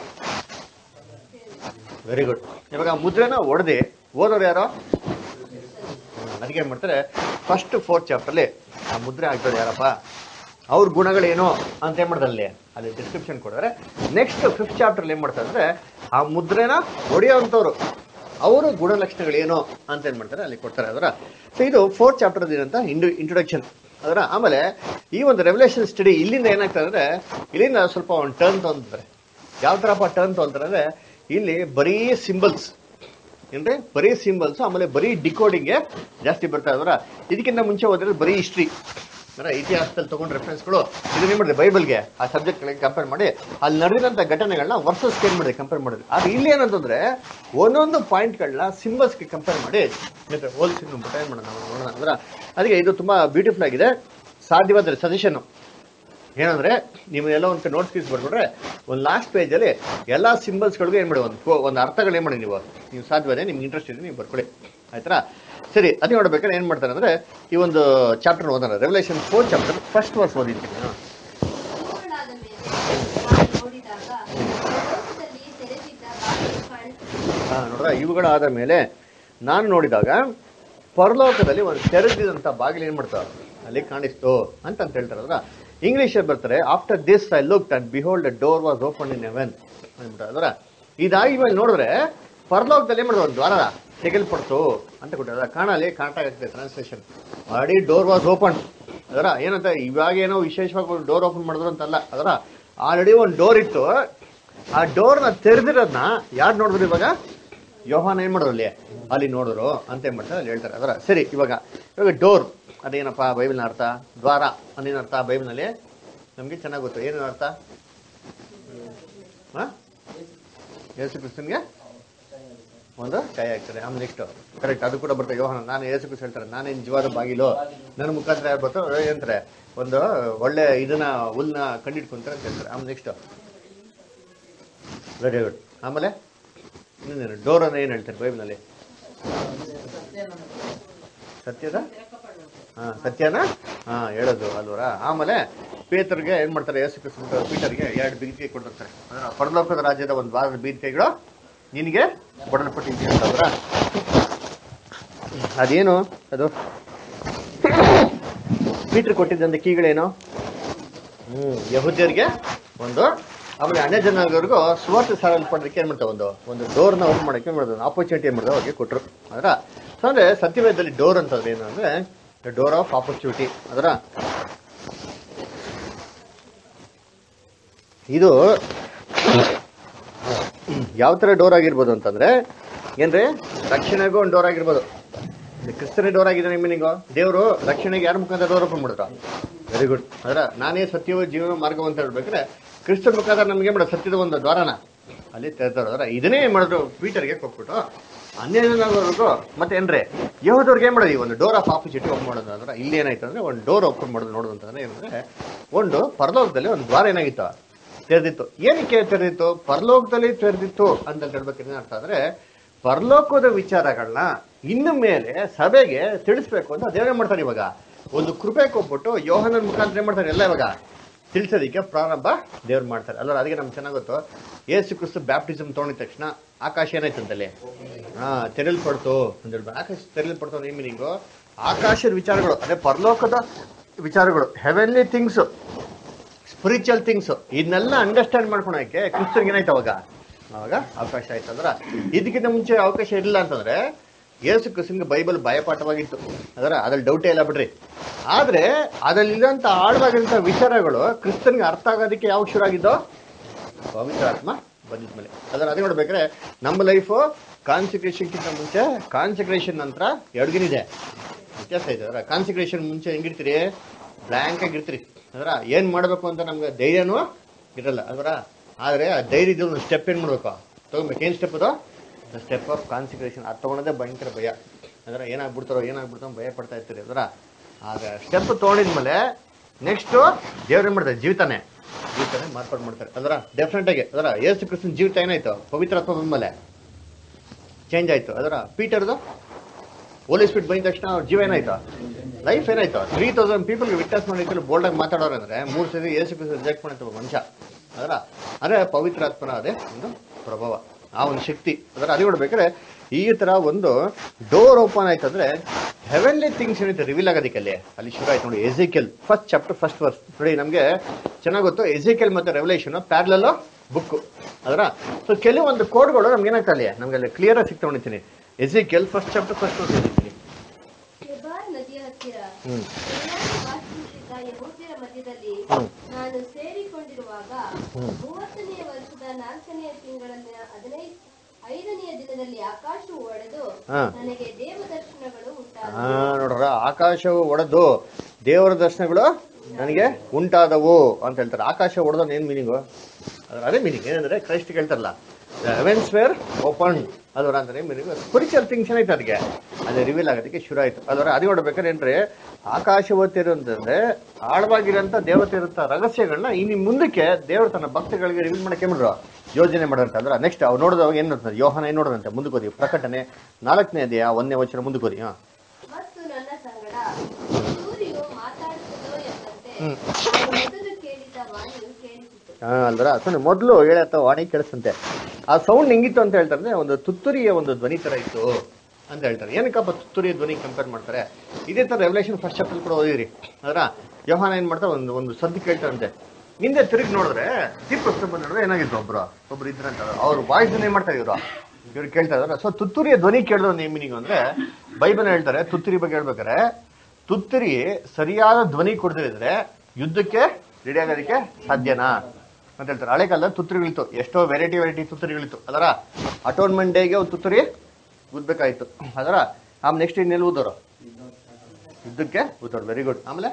ವೆರಿ ಗುಡ್ ಇವಾಗ ಆ ಮುದ್ರೆನ ಹೊಡೆದಿ ಓದೋರು ಯಾರು ಅದಕ್ಕೆ ಏನ್ ಮಾಡ್ತಾರೆ ಫಸ್ಟ್ ಫೋರ್ತ್ ಚಾಪ್ಟರ್ಲಿ ಆ ಮುದ್ರೆ ಹಾಕ್ದವ್ರು ಯಾರಪ್ಪ ಅವ್ರ ಗುಣಗಳೇನು ಅಂತ ಏನ್ ಮಾಡ್ತಾರೆ ಅಲ್ಲಿ ಅಲ್ಲಿ ಡಿಸ್ಕ್ರಿಪ್ಷನ್ ಕೊಡಿದ್ರೆ ನೆಕ್ಸ್ಟ್ ಫಿಫ್ತ್ ಚಾಪ್ಟರ್ ಏನ್ ಮಾಡ್ತಾರೆ ಅಂದ್ರೆ ಆ ಮುದ್ರೆನ ಹೊಡೆಯೋಂಥವ್ರು ಅವರು ಗುಣಲಕ್ಷಣಗಳೇನು ಅಂತ ಏನ್ ಮಾಡ್ತಾರೆ ಅಲ್ಲಿ ಕೊಡ್ತಾರೆ ಅದರ ಸೊ ಇದು ಫೋರ್ತ್ ಚಾಪ್ಟರ್ ಏನಂತ ಇಂಡು ಇಂಟ್ರೊಡಕ್ಷನ್ ಅದರ ಆಮೇಲೆ ಈ ಒಂದು ರೆವಲ್ಯೂಷನ್ ಸ್ಟಡಿ ಇಲ್ಲಿಂದ ಏನಾಗ್ತದೆ ಅಂದ್ರೆ ಇಲ್ಲಿಂದ ಸ್ವಲ್ಪ ಒಂದು ಟರ್ನ್ ತೊಗೊಂತಾರೆ ಯಾವ ಥರಪ್ಪ ಟರ್ನ್ ತೊಗೊಂತಾರೆ ಅಂದ್ರೆ ಇಲ್ಲಿ ಬರೀ ಸಿಂಬಲ್ಸ್ ಏನ್ರಿ ಬರೀ ಸಿಂಬಲ್ಸ್ ಆಮೇಲೆ ಬರೀ ಡಿಕೋಡಿಂಗ್ಗೆ ಜಾಸ್ತಿ ಬರ್ತಾ ಇದ್ರ ಇದಕ್ಕಿಂತ ಮುಂಚೆ ಹೋದ್ರೆ ಬರೀ ಹಿಸ್ಟ್ರಿ ಅಂದ್ರೆ ಇತಿಹಾಸದಲ್ಲಿ ತಗೊಂಡ್ ರೆಫರೆನ್ಸ್ಗಳು ಇದನ್ನ ಏನ್ ಮಾಡಿದೆ ಬೈಬಲ್ಗೆ ಆ ಸಬ್ಜೆಕ್ಟ್ಗಳಿಗೆ ಕಂಪೇರ್ ಮಾಡಿ ಅಲ್ಲಿ ನಡೆದಿರೋಂಥ ಘಟನೆಗಳನ್ನ ವರ್ಸಸ್ ಏನ್ ಮಾಡಿದೆ ಕಂಪೇರ್ ಮಾಡಿದೆ ಆದ್ರೆ ಇಲ್ಲಿ ಏನಂತಂದ್ರೆ ಒಂದೊಂದು ಪಾಯಿಂಟ್ಗಳನ್ನ ಸಿಂಬಲ್ಸ್ಗೆ ಕಂಪೇರ್ ಮಾಡಿ ಮತ್ತೆ ಹೋಲ್ಸಿ ನೋಡ್ಬಿಟ್ಟು ಏನ್ ಮಾಡೋಣ ನಾವು ನೋಡೋಣ ಅಂದ್ರೆ ಅದಕ್ಕೆ ಇದು ತುಂಬಾ ಬ್ಯೂಟಿಫುಲ್ ಆಗಿದೆ ಸಾಧ್ಯವಾದ್ರೆ ಸಜೆಷನ್ ಏನಂದ್ರೆ ನೀವು ಎಲ್ಲ ಒಂದು ನೋಟ್ಸ್ ಪೀಸ್ ಬರ್ಬಿಟ್ರೆ ಒಂದು ಲಾಸ್ಟ್ ಪೇಜಲ್ಲಿ ಎಲ್ಲ ಸಿಂಬಲ್ಸ್ಗಳಿಗೂ ಏನು ಮಾಡಿ ಒಂದು ಕೋ- ಒಂದು ಅರ್ಥಗಳು ಏನು ಮಾಡಿ ನೀವು ನೀವು ಸಾಧ್ಯವಾದ್ರೆ ನಿಮ್ಗೆ ಇಂಟ್ರೆಸ್ಟ್ ಇದೆ ನೀವು ಬರ್ಕೊಳ್ಳಿ ಆಯ್ತಾ ಸರಿ ಅದೇ ನೋಡ್ಬೇಕಾದ್ರೆ ಏನು ಮಾಡ್ತಾರೆ ಅಂದ್ರೆ ಈ ಒಂದು ಚಾಪ್ಟರ್ ಓದೋಣ Revelation four chapter first verse ಓದಿರ್ತೀನಿ ನಾನು ಇವುಗಳಾದ ಮೇಲೆ ನಾನು ನೋಡಿದಾಗ ಲೋಕದಲ್ಲಿ ತೆರೆದಿದ್ದ ಬಾಗಿಲು ಕಾಣಿಸಿತು ಹಾ ನೋಡ್ರ ಇವುಗಳಾದ ಮೇಲೆ ನಾನು ನೋಡಿದಾಗ ಪರಲೋಕದಲ್ಲಿ ಒಂದು ತೆರೆದಿದಂತ ಬಾಗಿಲು ಏನ್ ಮಾಡ್ತಾವ ಅಲ್ಲಿ ಕಾಣಿಸ್ತು ಅಂತ ಅಂತ ಹೇಳ್ತಾರೆ ಅದ್ರ ಇಂಗ್ಲಿಷ್ ಬರ್ತಾರೆ after this I look and behold door was open in heaven ಅಂದ್ಬಿಟ್ರೆ ಅದರ ಇದಾಗಿ ಮೇಲೆ ನೋಡಿದ್ರೆ ಪರಲೋಕದಲ್ಲಿ ಏನ್ ಮಾಡಿದ್ರು ಒಂದು ದ್ವಾರ ತೆಗೆಲ್ಪಡ್ತು ಅಂತ ಕೊಟ್ಟಿದ್ದಾರೆ ಕಾಣಲಿ ಕಾಣ್ತಾ ಆಗ್ತದೆ ಟ್ರಾನ್ಸ್ಲೇಷನ್ ಆಡಿ ಡೋರ್ ವಾಸ್ ಓಪನ್ ಅದರ ಏನಂತ ಇವಾಗ ಏನೋ ವಿಶೇಷವಾಗಿ ಒಂದು ಡೋರ್ ಓಪನ್ ಮಾಡಿದ್ರು ಅಂತಲ್ಲ ಅದರ ಆಲ್ರೆಡಿ ಒಂದು ಡೋರ್ ಇತ್ತು ಆ ಡೋರ್ನ ತೆರೆದಿರೋದನ್ನ ಯಾರು ನೋಡಿದ್ರು ಇವಾಗ ಯೋಹಾನ ಏನ್ ಮಾಡಿದ್ರು ಅಲ್ಲಿ ಅಲ್ಲಿ ನೋಡಿದ್ರು ಅಂತ ಏನ್ ಮಾಡ್ತಾರೆ ಅಲ್ಲಿ ಹೇಳ್ತಾರೆ ಅದರ ಸರಿ ಇವಾಗ ಇವಾಗ ಡೋರ್ ಅದೇನಪ್ಪ ಬೈಬಲ್ನ ಅರ್ಥ ದ್ವಾರ ಅದೇನು ಅರ್ಥ ಬೈಬಲ್ನಲ್ಲಿ ನಮ್ಗೆ ಚೆನ್ನಾಗಿ ಗೊತ್ತು ಏನೇನು ಅರ್ಥ ಹಾ ಯೇಸು ಕ್ರಿಸ್ತನ್ಗೆ ಒಂದು ಕೈ ಆಗ್ತದೆ ಆಮೇಲೆ ನೆಕ್ಸ್ಟ್ ಕರೆಕ್ಟ್ ಅದು ಕೂಡ ಬರ್ತದೆ ಯೋಹಾನ ನಾನು ಯೇಸು ಕ್ರಿಸ್ತ ಹೇಳ್ತಾರೆ ನಾನೇ ನಿಜವಾದ ಬಾಗಿಲು ನನ್ನ ಮುಖಾಂತರ ಯಾರು ಬರ್ತಾರೋ ಏನಂತಾರೆ ಒಂದು ಒಳ್ಳೆ ಇದನ್ನ ಹುಲ್ನ ಕಂಡಿಡ್ಕೊಂತಾರೆ ಅಂತ ಹೇಳ್ತಾರೆ ಆಮೇಲೆ ನೆಕ್ಸ್ಟ್ ವೆರಿ ಗುಡ್ ಆಮೇಲೆ ಇನ್ನೊಂದೇನು ಡೋರ್ ಅಂದ್ರೆ ಏನು ಹೇಳ್ತಾರೆ ಬೈಬಲ್ನಲ್ಲಿ ಸತ್ಯದ ಹಾ ಸತ್ಯನ ಹಾ ಹೇಳೋದು ಅಲ್ವರ ಆಮೇಲೆ ಪೇತರ್ಗೆ ಏನ್ ಮಾಡ್ತಾರೆ ಯೇಸು ಕ್ರಿಸ್ತ ಪೀಟರ್ಗೆ ಎರಡು ಬೀದಿಗೆ ಕೊಡ್ತಾರೆ ಅಂದ್ರೆ ಪರಲೋಕದ ರಾಜ್ಯದ ಒಂದು ವಾರದ ಬೀದಿಕೆಗಳು ನಿನಗೆ ಕೊಡಲ್ಪಟ್ಟಿದ್ದೀಯ ಅಂತಂದ್ರ ಅದೇನು ಅದು ಪೀಟರ್ ಕೊಟ್ಟಿದ್ದಂತ ಕೀಗಳೇನು ಹ್ಮ್ ಯಹೂದ್ಯರಿಗೆ ಒಂದು ಆಮೇಲೆ ಅನ್ಯ ಜನಾಂಗರಿಗೂ ಸುವಾರ್ತೆ ಸಾರಲ್ಪಡೋದಕ್ಕೆ ಏನ್ ಮಾಡ್ತಾವೆ ಒಂದು ಒಂದು ಡೋರ್ನ ಓಪನ್ ಮಾಡಕ್ಕೆ ಏನ್ ಮಾಡೋದು ಆಪರ್ಚುನಿಟಿ ಏನ್ ಮಾಡೋದು ಅವ್ರಿಗೆ ಕೊಟ್ರು ಅದರ ಸೊ ಅಂದ್ರೆ ಸತ್ಯವೇದದಲ್ಲಿ ಡೋರ್ ಅಂತಂದ್ರೆ ಏನು ಅಂದ್ರೆ ಡೋರ್ ಆಫ್ ಆಪರ್ಚುನಿಟಿ ಅದರ ಇದು ಯಾವ ತರ ಡೋರ್ ಆಗಿರ್ಬೋದು ಅಂತಂದ್ರೆ ಏನ್ರಿ ರಕ್ಷಣೆಗೂ ಒಂದು ಡೋರ್ ಆಗಿರ್ಬೋದು ಇದು ಕ್ರಿಸ್ತನೇ ಡೋರ್ ಆಗಿದೆ ನಿಮ್ಮ ಮೀನಿಂಗು ದೇವರು ರಕ್ಷಣೆಗೆ ಯಾರ ಮುಖಾಂತರ ಡೋರ್ ಓಪನ್ ಮಾಡಿದ್ರು ವೆರಿ ಗುಡ್ ಅದರ ನಾನೇ ಸತ್ಯವ ಜೀವನ ಮಾರ್ಗ ಅಂತ ಹೇಳ್ಬೇಕಾದ್ರೆ ಕ್ರಿಸ್ತನ ಮುಖಾಂತರ ನಮ್ಗೆ ಮಾಡೋದು ಸತ್ಯದ ಒಂದು ದ್ವಾರನ ಅಲ್ಲಿ ತೆರೆದಾರ ಅದರ ಇದನ್ನೇ ಏನ್ ಮಾಡಿದ್ರು ಪೀಟರ್ಗೆ ಕೊಟ್ಬಿಟ್ಟು ಅನ್ಯಜನವರೆಗೂ ಮತ್ತೆ ಏನ್ರಿ ಯಹೋದವ್ರಿಗೆ ಏನ್ ಮಾಡೋದು ಈ ಒಂದು ಡೋರ್ ಆಫ್ ಆಪರ್ಚುನಿಟಿ ಓಪನ್ ಮಾಡೋದು ಅಂದ್ರೆ ಇಲ್ಲಿ ಏನಾಯ್ತು ಅಂದ್ರೆ ಒಂದು ಡೋರ್ ಓಪನ್ ಮಾಡೋದು ನೋಡೋದು ಅಂತಂದ್ರೆ ಏನಂದ್ರೆ ಒಂದು ಪರಲೋಕದಲ್ಲಿ ಒಂದು ದ್ವಾರ ಏನಾಗಿತ್ತು ತೆರೆದಿತ್ತು ಏನಕ್ಕೆ ತೆರೆದಿತ್ತು ಪರಲೋಕದಲ್ಲಿ ತೆರೆದಿತ್ತು ಅಂತ ಹೇಳ್ಬೇಕೇನು ಅರ್ಥ ಅಂದ್ರೆ ಪರಲೋಕದ ವಿಚಾರಗಳನ್ನ ಇನ್ನು ಮೇಲೆ ಸಭೆಗೆ ತಿಳಿಸ್ಬೇಕು ಅಂತ ದೇವರೇ ಮಾಡ್ತಾರೆ ಇವಾಗ ಒಂದು ಕೃಪೆ ಕೊಟ್ಬಿಟ್ಟು ಯೋಹನನ ಮುಖಾಂತರ ಏನ್ ಮಾಡ್ತಾರೆ ಎಲ್ಲ ಇವಾಗ ತಿಳಿಸೋದಕ್ಕೆ ಪ್ರಾರಂಭ ದೇವ್ರು ಮಾಡ್ತಾರೆ ಅಲ್ಲ ಅದಕ್ಕೆ ನಮ್ಗೆ ಚೆನ್ನಾಗಿ ಗೊತ್ತು ಏಸು ಕ್ರಿಸ್ತು ಬ್ಯಾಪ್ಟಿಸಮ್ ತೊಗೊಂಡಿದ ತಕ್ಷಣ ಆಕಾಶ ಏನಾಯ್ತು ಅಂತಲ್ಲಿ ಹಾ ತೆರಲ್ಪಡ್ತು ಅಂತ ಹೇಳ್ಬೇಕು ಆಕಾಶ ತೆರಲ್ಪಡ್ತು ಅಂದ್ರೆ ಮೀನಿಂಗು ಆಕಾಶದ ವಿಚಾರಗಳು ಅದೇ ಪರಲೋಕದ ವಿಚಾರಗಳು ಹೆವೆನ್ಲಿ ಥಿಂಗ್ಸ್ ಸ್ಪಿರಿಚುವಲ್ ಥಿಂಗ್ಸ್ ಇದನ್ನೆಲ್ಲ ಅಂಡರ್ಸ್ಟ್ಯಾಂಡ್ ಮಾಡ್ಕೊಳಕ್ಕೆ ಕ್ರಿಸ್ತನ್ಗೆ ಏನಾಯ್ತು ಅವಾಗ ಅವಾಗ ಅವಕಾಶ ಆಯ್ತು ಅಂದ್ರ ಇದಕ್ಕಿಂತ ಮುಂಚೆ ಅವಕಾಶ ಇರಲಿಲ್ಲ ಅಂತಂದ್ರೆ ಯೇಸು ಕ್ರಿಸ್ತನ್ಗೆ ಬೈಬಲ್ ಭಯಪಾಠವಾಗಿತ್ತು ಅದರ ಅದ್ರಲ್ಲಿ ಡೌಟೇ ಇಲ್ಲ ಬಿಡ್ರಿ ಆದ್ರೆ ಅದರಲ್ಲಿರೋಂಥ ಆಳವಾಗಿರೋಂಥ ವಿಚಾರಗಳು ಕ್ರಿಸ್ತನ್ಗೆ ಅರ್ಥ ಆಗೋದಕ್ಕೆ ಯಾವಾಗ ಶುರು ಆಗಿದ್ದೋ ಪವಿತ್ರಾತ್ಮ ಬಂದಿದ್ಮೇಲೆ ಅದರ ಅದೇ ನೋಡ್ಬೇಕಾದ್ರೆ ನಮ್ಮ ಲೈಫು ಕಾನ್ಸಿಕ್ರೇಷನ್ಗಿಂತ ಮುಂಚೆ ಕಾನ್ಸಿಕ್ರೇಷನ್ ನಂತರ ಎರಡ್ಗಿನಿದೆ ವ್ಯತ್ಯಾಸ ಇದೆ ಅದರ ಕಾನ್ಸಿಕ್ರೇಷನ್ ಮುಂಚೆ ಹೆಂಗಿರ್ತೀರಿ ಬ್ಲ್ಯಾಂಕ್ ಆಗಿರ್ತೀರಿ ಅದರ ಏನ್ ಮಾಡ್ಬೇಕು ಅಂತ ನಮ್ಗೆ ಧೈರ್ಯನೂ ಇರಲ್ಲ ಅದರ ಆದ್ರೆ ಆ ಧೈರ್ಯದ ಒಂದು ಸ್ಟೆಪ್ ಏನ್ ಮಾಡ್ಬೇಕು ತಗೊಬೇಕು ಏನ್ ಸ್ಟೆಪ್ ಅದು ಸ್ಟೆಪ್ ಆಫ್ ಕಾನ್ಸಿಕ್ರೇಷನ್ ಅದು ತೊಗೊಳೋದೇ ಭಯಂಕರ ಭಯ ಅಂದ್ರೆ ಏನಾಗ್ಬಿಡ್ತಾರೋ ಏನಾಗ್ಬಿಡ್ತಾರೋ ಭಯ ಪಡ್ತಾ ಇರ್ತೀರಿ ಅದರ ಆಗ ಸ್ಟೆಪ್ ತೊಗೊಂಡಿದ್ಮೇಲೆ ನೆಕ್ಸ್ಟು ದೇವ್ರು ಏನು ಮಾಡ್ತಾರೆ ಜೀವಿತಾನೆ ಜೀವಿತಾನೆ ಮಾರ್ಪಾಡು ಮಾಡ್ತಾರೆ ಅದರ ಡೆಫಿನೆಟ್ ಆಗಿ ಅದರ ಏಸು ಕ್ರಿಸ್ತನ ಜೀವಿತ ಏನಾಯ್ತು ಪವಿತ್ರಾತ್ಮ ಬಂದ್ಮೇಲೆ ಚೇಂಜ್ ಆಯ್ತು ಅದರ ಪೀಟರ್ದು ಹೋಲಿ ಸ್ಪೀಡ್ ಬಂದ ತಕ್ಷಣ ಅವ್ರ ಜೀವ ಏನಾಯ್ತು ಲೈಫ್ ಏನಾಯ್ತು ತ್ರೀ ತೌಸಂಡ್ ಪೀಪಲ್ಗೆ ವಿಟ್ನೆಸ್ ಮಾಡಿದ್ರು ಬೋಲ್ಡಾಗಿ ಮಾತಾಡೋರು ಅಂದ್ರೆ ಮೂರು ಸರಿ ಏಸು ಕ್ರಿಸ್ತ ರಿಜೆಕ್ಟ್ ಮಾಡಿತ್ತು ಒಬ್ಬ ಮನುಷ್ಯ ಅದರ ಅದೇ ಪವಿತ್ರಾತ್ಮನ ಅದೇ ಒಂದು ಪ್ರಭಾವ ಆ ಒಂದು ಶಕ್ತಿ ಅದರ ಅದೇ ನೋಡ್ಬೇಕಾದ್ರೆ ಈ ತರ ಒಂದು ಡೋರ್ ಓಪನ್ ಆಯ್ತು ಅಂದ್ರೆ ಹೆವೆನ್ಲಿ ಥಿಂಗ್ಸ್ ಏನೈತೆ ರಿವೀಲ್ ಆಗೋದಕ್ಕೆ ಅಲ್ಲಿ ಅಲ್ಲಿ ಶುರು ಆಯ್ತು ನೋಡಿ Ezekiel first chapter first verse ನೋಡಿ ನಮಗೆ ಚೆನ್ನಾಗಿ ಗೊತ್ತು ಎಜಿಕೆಲ್ ಮತ್ತೆ ರೆವಲ್ಯೂಷನ್ ಪ್ಯಾರ್ಲಲ್ ಬುಕ್ ಅದರ ಸೊ ಕೆಲವೊಂದು ಕೋಡ್ಗಳು ನಮ್ಗೆ ಏನಾಗ್ತಾ ಅಲ್ಲಿ ನಮ್ಗೆ ಅಲ್ಲಿ ಕ್ಲಿಯರ್ ಆಗಿ ಸಿಗ್ತಾ ಹೊಣಿತೀನಿ Ezekiel first chapter first verse ಓದಿದ್ದೀನಿ ಕೆಬಾರ್ ನದಿಯ ಹತ್ತಿರ ಹ್ಮ್ ಎಲ್ಲರೂ ವಾಸಿಸುತ್ತಿದ್ದ ಯಹೂದ್ಯರ ಮಧ್ಯದಲ್ಲಿ ಹ್ಮ್. ನಾನು ಸೇರಿಕೊಂಡಿರುವಾಗ ಹ್ಮ್. ಮೂವತ್ತನೆಯ ವರ್ಷದ ನಾಲ್ಕನೆಯ ತಿಂಗಳಲ್ಲಿನ ಹದಿನೈದು ಐದನೆಯ ದಿನದಲ್ಲಿ ಆಕಾಶವು ಒಡೆದು ಹಾ. ನನಗೆ ದೇವದರ್ಶನಗಳು ಆ, ಉಂಟಾದವು ನೋಡ್ರ ಆಕಾಶವು ಒಡೆದು ದೇವರ ದರ್ಶನಗಳು ನನಗೆ ಉಂಟಾದವು ಅಂತ ಹೇಳ್ತಾರೆ ಆಕಾಶ ಒಡೆದ ಏನ್ ಮೀನಿಂಗು ಅದ್ರ ಅದೇ ಮೀನಿಂಗ್ ಏನಂದ್ರೆ ಕ್ರೈಸ್ಟ್ ಹೇಳ್ತಾರಲ್ಲ ಹೆವೆನ್ಸ್ ವೇರ್ ಓಪನ್ ಅದರ ಅಂದ್ರೆ ಮೀನಿಂಗ್ ಸ್ಪಿರಿಚುವಲ್ ಥಿಂಗ್ಸ್ ಏನೈತೆ ಅದಕ್ಕೆ ಅದೇ ರಿವೀಲ್ ಆಗೋದಕ್ಕೆ ಶುರು ಆಯ್ತು ಅದರ ಅದು ನೋಡ್ಬೇಕಾದ್ರೆ ಏನ್ರಿ ಆಕಾಶ ಓದ್ತಿರು ಅಂತಂದ್ರೆ ಆಳವಾಗಿರೋಂಥ ದೇವತೆ ಇರುತ್ತ ರಹಸ್ಯಗಳನ್ನ ಇನ್ನು ಮುಂದಕ್ಕೆ ದೇವರು ತನ್ನ ಭಕ್ತಗಳಿಗೆ ರಿವೀಲ್ ಮಾಡಕ್ಕೆ ಬಿಡ್ರು ಯೋಜನೆ ಮಾಡೋಂತ ಅಂದ್ರೆ ನೆಕ್ಸ್ಟ್ ಅವ್ರು ನೋಡಿದವಾಗ ಏನ್ ನೋಡ್ತಾರೆ ಯೋಹನ ಏನ್ ನೋಡೋದಂತೆ ಮುಂದಕ್ಕೆ ಓದಿ ಪ್ರಕಟಣೆ ನಾಲ್ಕನೇ ಅಧ್ಯಾಯ ಒಂದನೇ ವಚನ ಮುಂದಕ್ಕೆ ಓದಿ ಹಾ ಮತ್ತು ನನ್ನ ಸಂಗಡ ಸೂರ್ಯು ಮಾತಾಡುತ್ತದೋ ಎಂಬಂತೆ ಹ್ಮ್. ನಾನು ಮೊದಲು ಕೇಳಿದ ವಾಣಿಯು ಕೇಳಿಸಿತು ಹಾ ಅಲ್ವರ ಸುಮ್ಮನೆ ಮೊದಲು ಹೇಳತ್ತ ವಾಣಿ ಕೇಳಿಸ್ತಂತೆ ಆ ಸೌಂಡ್ ಹೆಂಗಿತ್ತು ಅಂತ ಹೇಳ್ತಾರೆ ಅಂದ್ರೆ ಒಂದು ತುತ್ತೂರಿಯ ಒಂದು ಧ್ವನಿ ತರ ಇತ್ತು ಅಂತ ಹೇಳ್ತಾರೆ ಏನಕ್ಕಪ್ಪ ತುತ್ತೂರಿಯ ಧ್ವನಿ ಕಂಪೇರ್ ಮಾಡ್ತಾರೆ ಇದೇ ತರ ರೆವಲ್ಯೂಷನ್ ಫಸ್ಟ್ ಚಾಪ್ಟರ್ ಕೂಡ ಓದಿರಿ ಅದರ ಯೋಹಾನ ಏನ್ ಮಾಡ್ತಾರೆ ಒಂದು ಒಂದು ಸದ್ದು ಕೇಳ್ತಾರಂತೆ ಹಿಂದೆ ತಿರುಗಿ ನೋಡಿದ್ರೆ ದೀಪಸ್ತಂಭ ನೋಡಿದ್ರೆ ಏನಾಗಿತ್ತು ಒಬ್ರು ಒಬ್ರು ಇದ್ರಂತ ಅವ್ರ ವಾಯ್ಸ್ ಏನ್ ಮಾಡ್ತಾರೆ ಇವರು ಇವ್ರು ಕೇಳ್ತಾ ಇದಾರೆ ಸೊ ತುತ್ತೂರಿಯ ಧ್ವನಿ ಕೇಳಿದ ಒಂದು ಮೀನಿಂಗ್ ಅಂದ್ರೆ ಬೈಬಲ್ ಹೇಳ್ತಾರೆ ತುತ್ತೂರಿ ಬಗ್ಗೆ ಹೇಳ್ಬೇಕಾರೆ ತುತ್ತೂರಿ ಸರಿಯಾದ ಧ್ವನಿ ಕೊಡದಿದ್ರೆ ಯುದ್ಧಕ್ಕೆ ರೆಡಿ ಆಗೋದಕ್ಕೆ ಸಾಧ್ಯನಾ ಅಂತ ಹೇಳ್ತಾರೆ ಹಳೆ ಕಾಲದ ತುತ್ತೂರಿಗಳಿತ್ತು ಎಷ್ಟೋ ವೆರೈಟಿ ವೆರೈಟಿ ತುತ್ತೂರಿಗಳಿತ್ತು ಅದರ ಅಟೋನ್ಮೆಂಟ್ ಡೇಗೆ ಒಂದು ತುತ್ತೂರಿ ಉದ್ಬೇಕಾಯ್ತು ಅದರ ಆಮೇಲೆ ನೆಕ್ಸ್ಟ್ ಇನ್ನೆಲ್ಲಿ ಊದೋರು ಯುದ್ಧಕ್ಕೆ ಊದೋರು ವೆರಿ ಗುಡ್ ಆಮೇಲೆ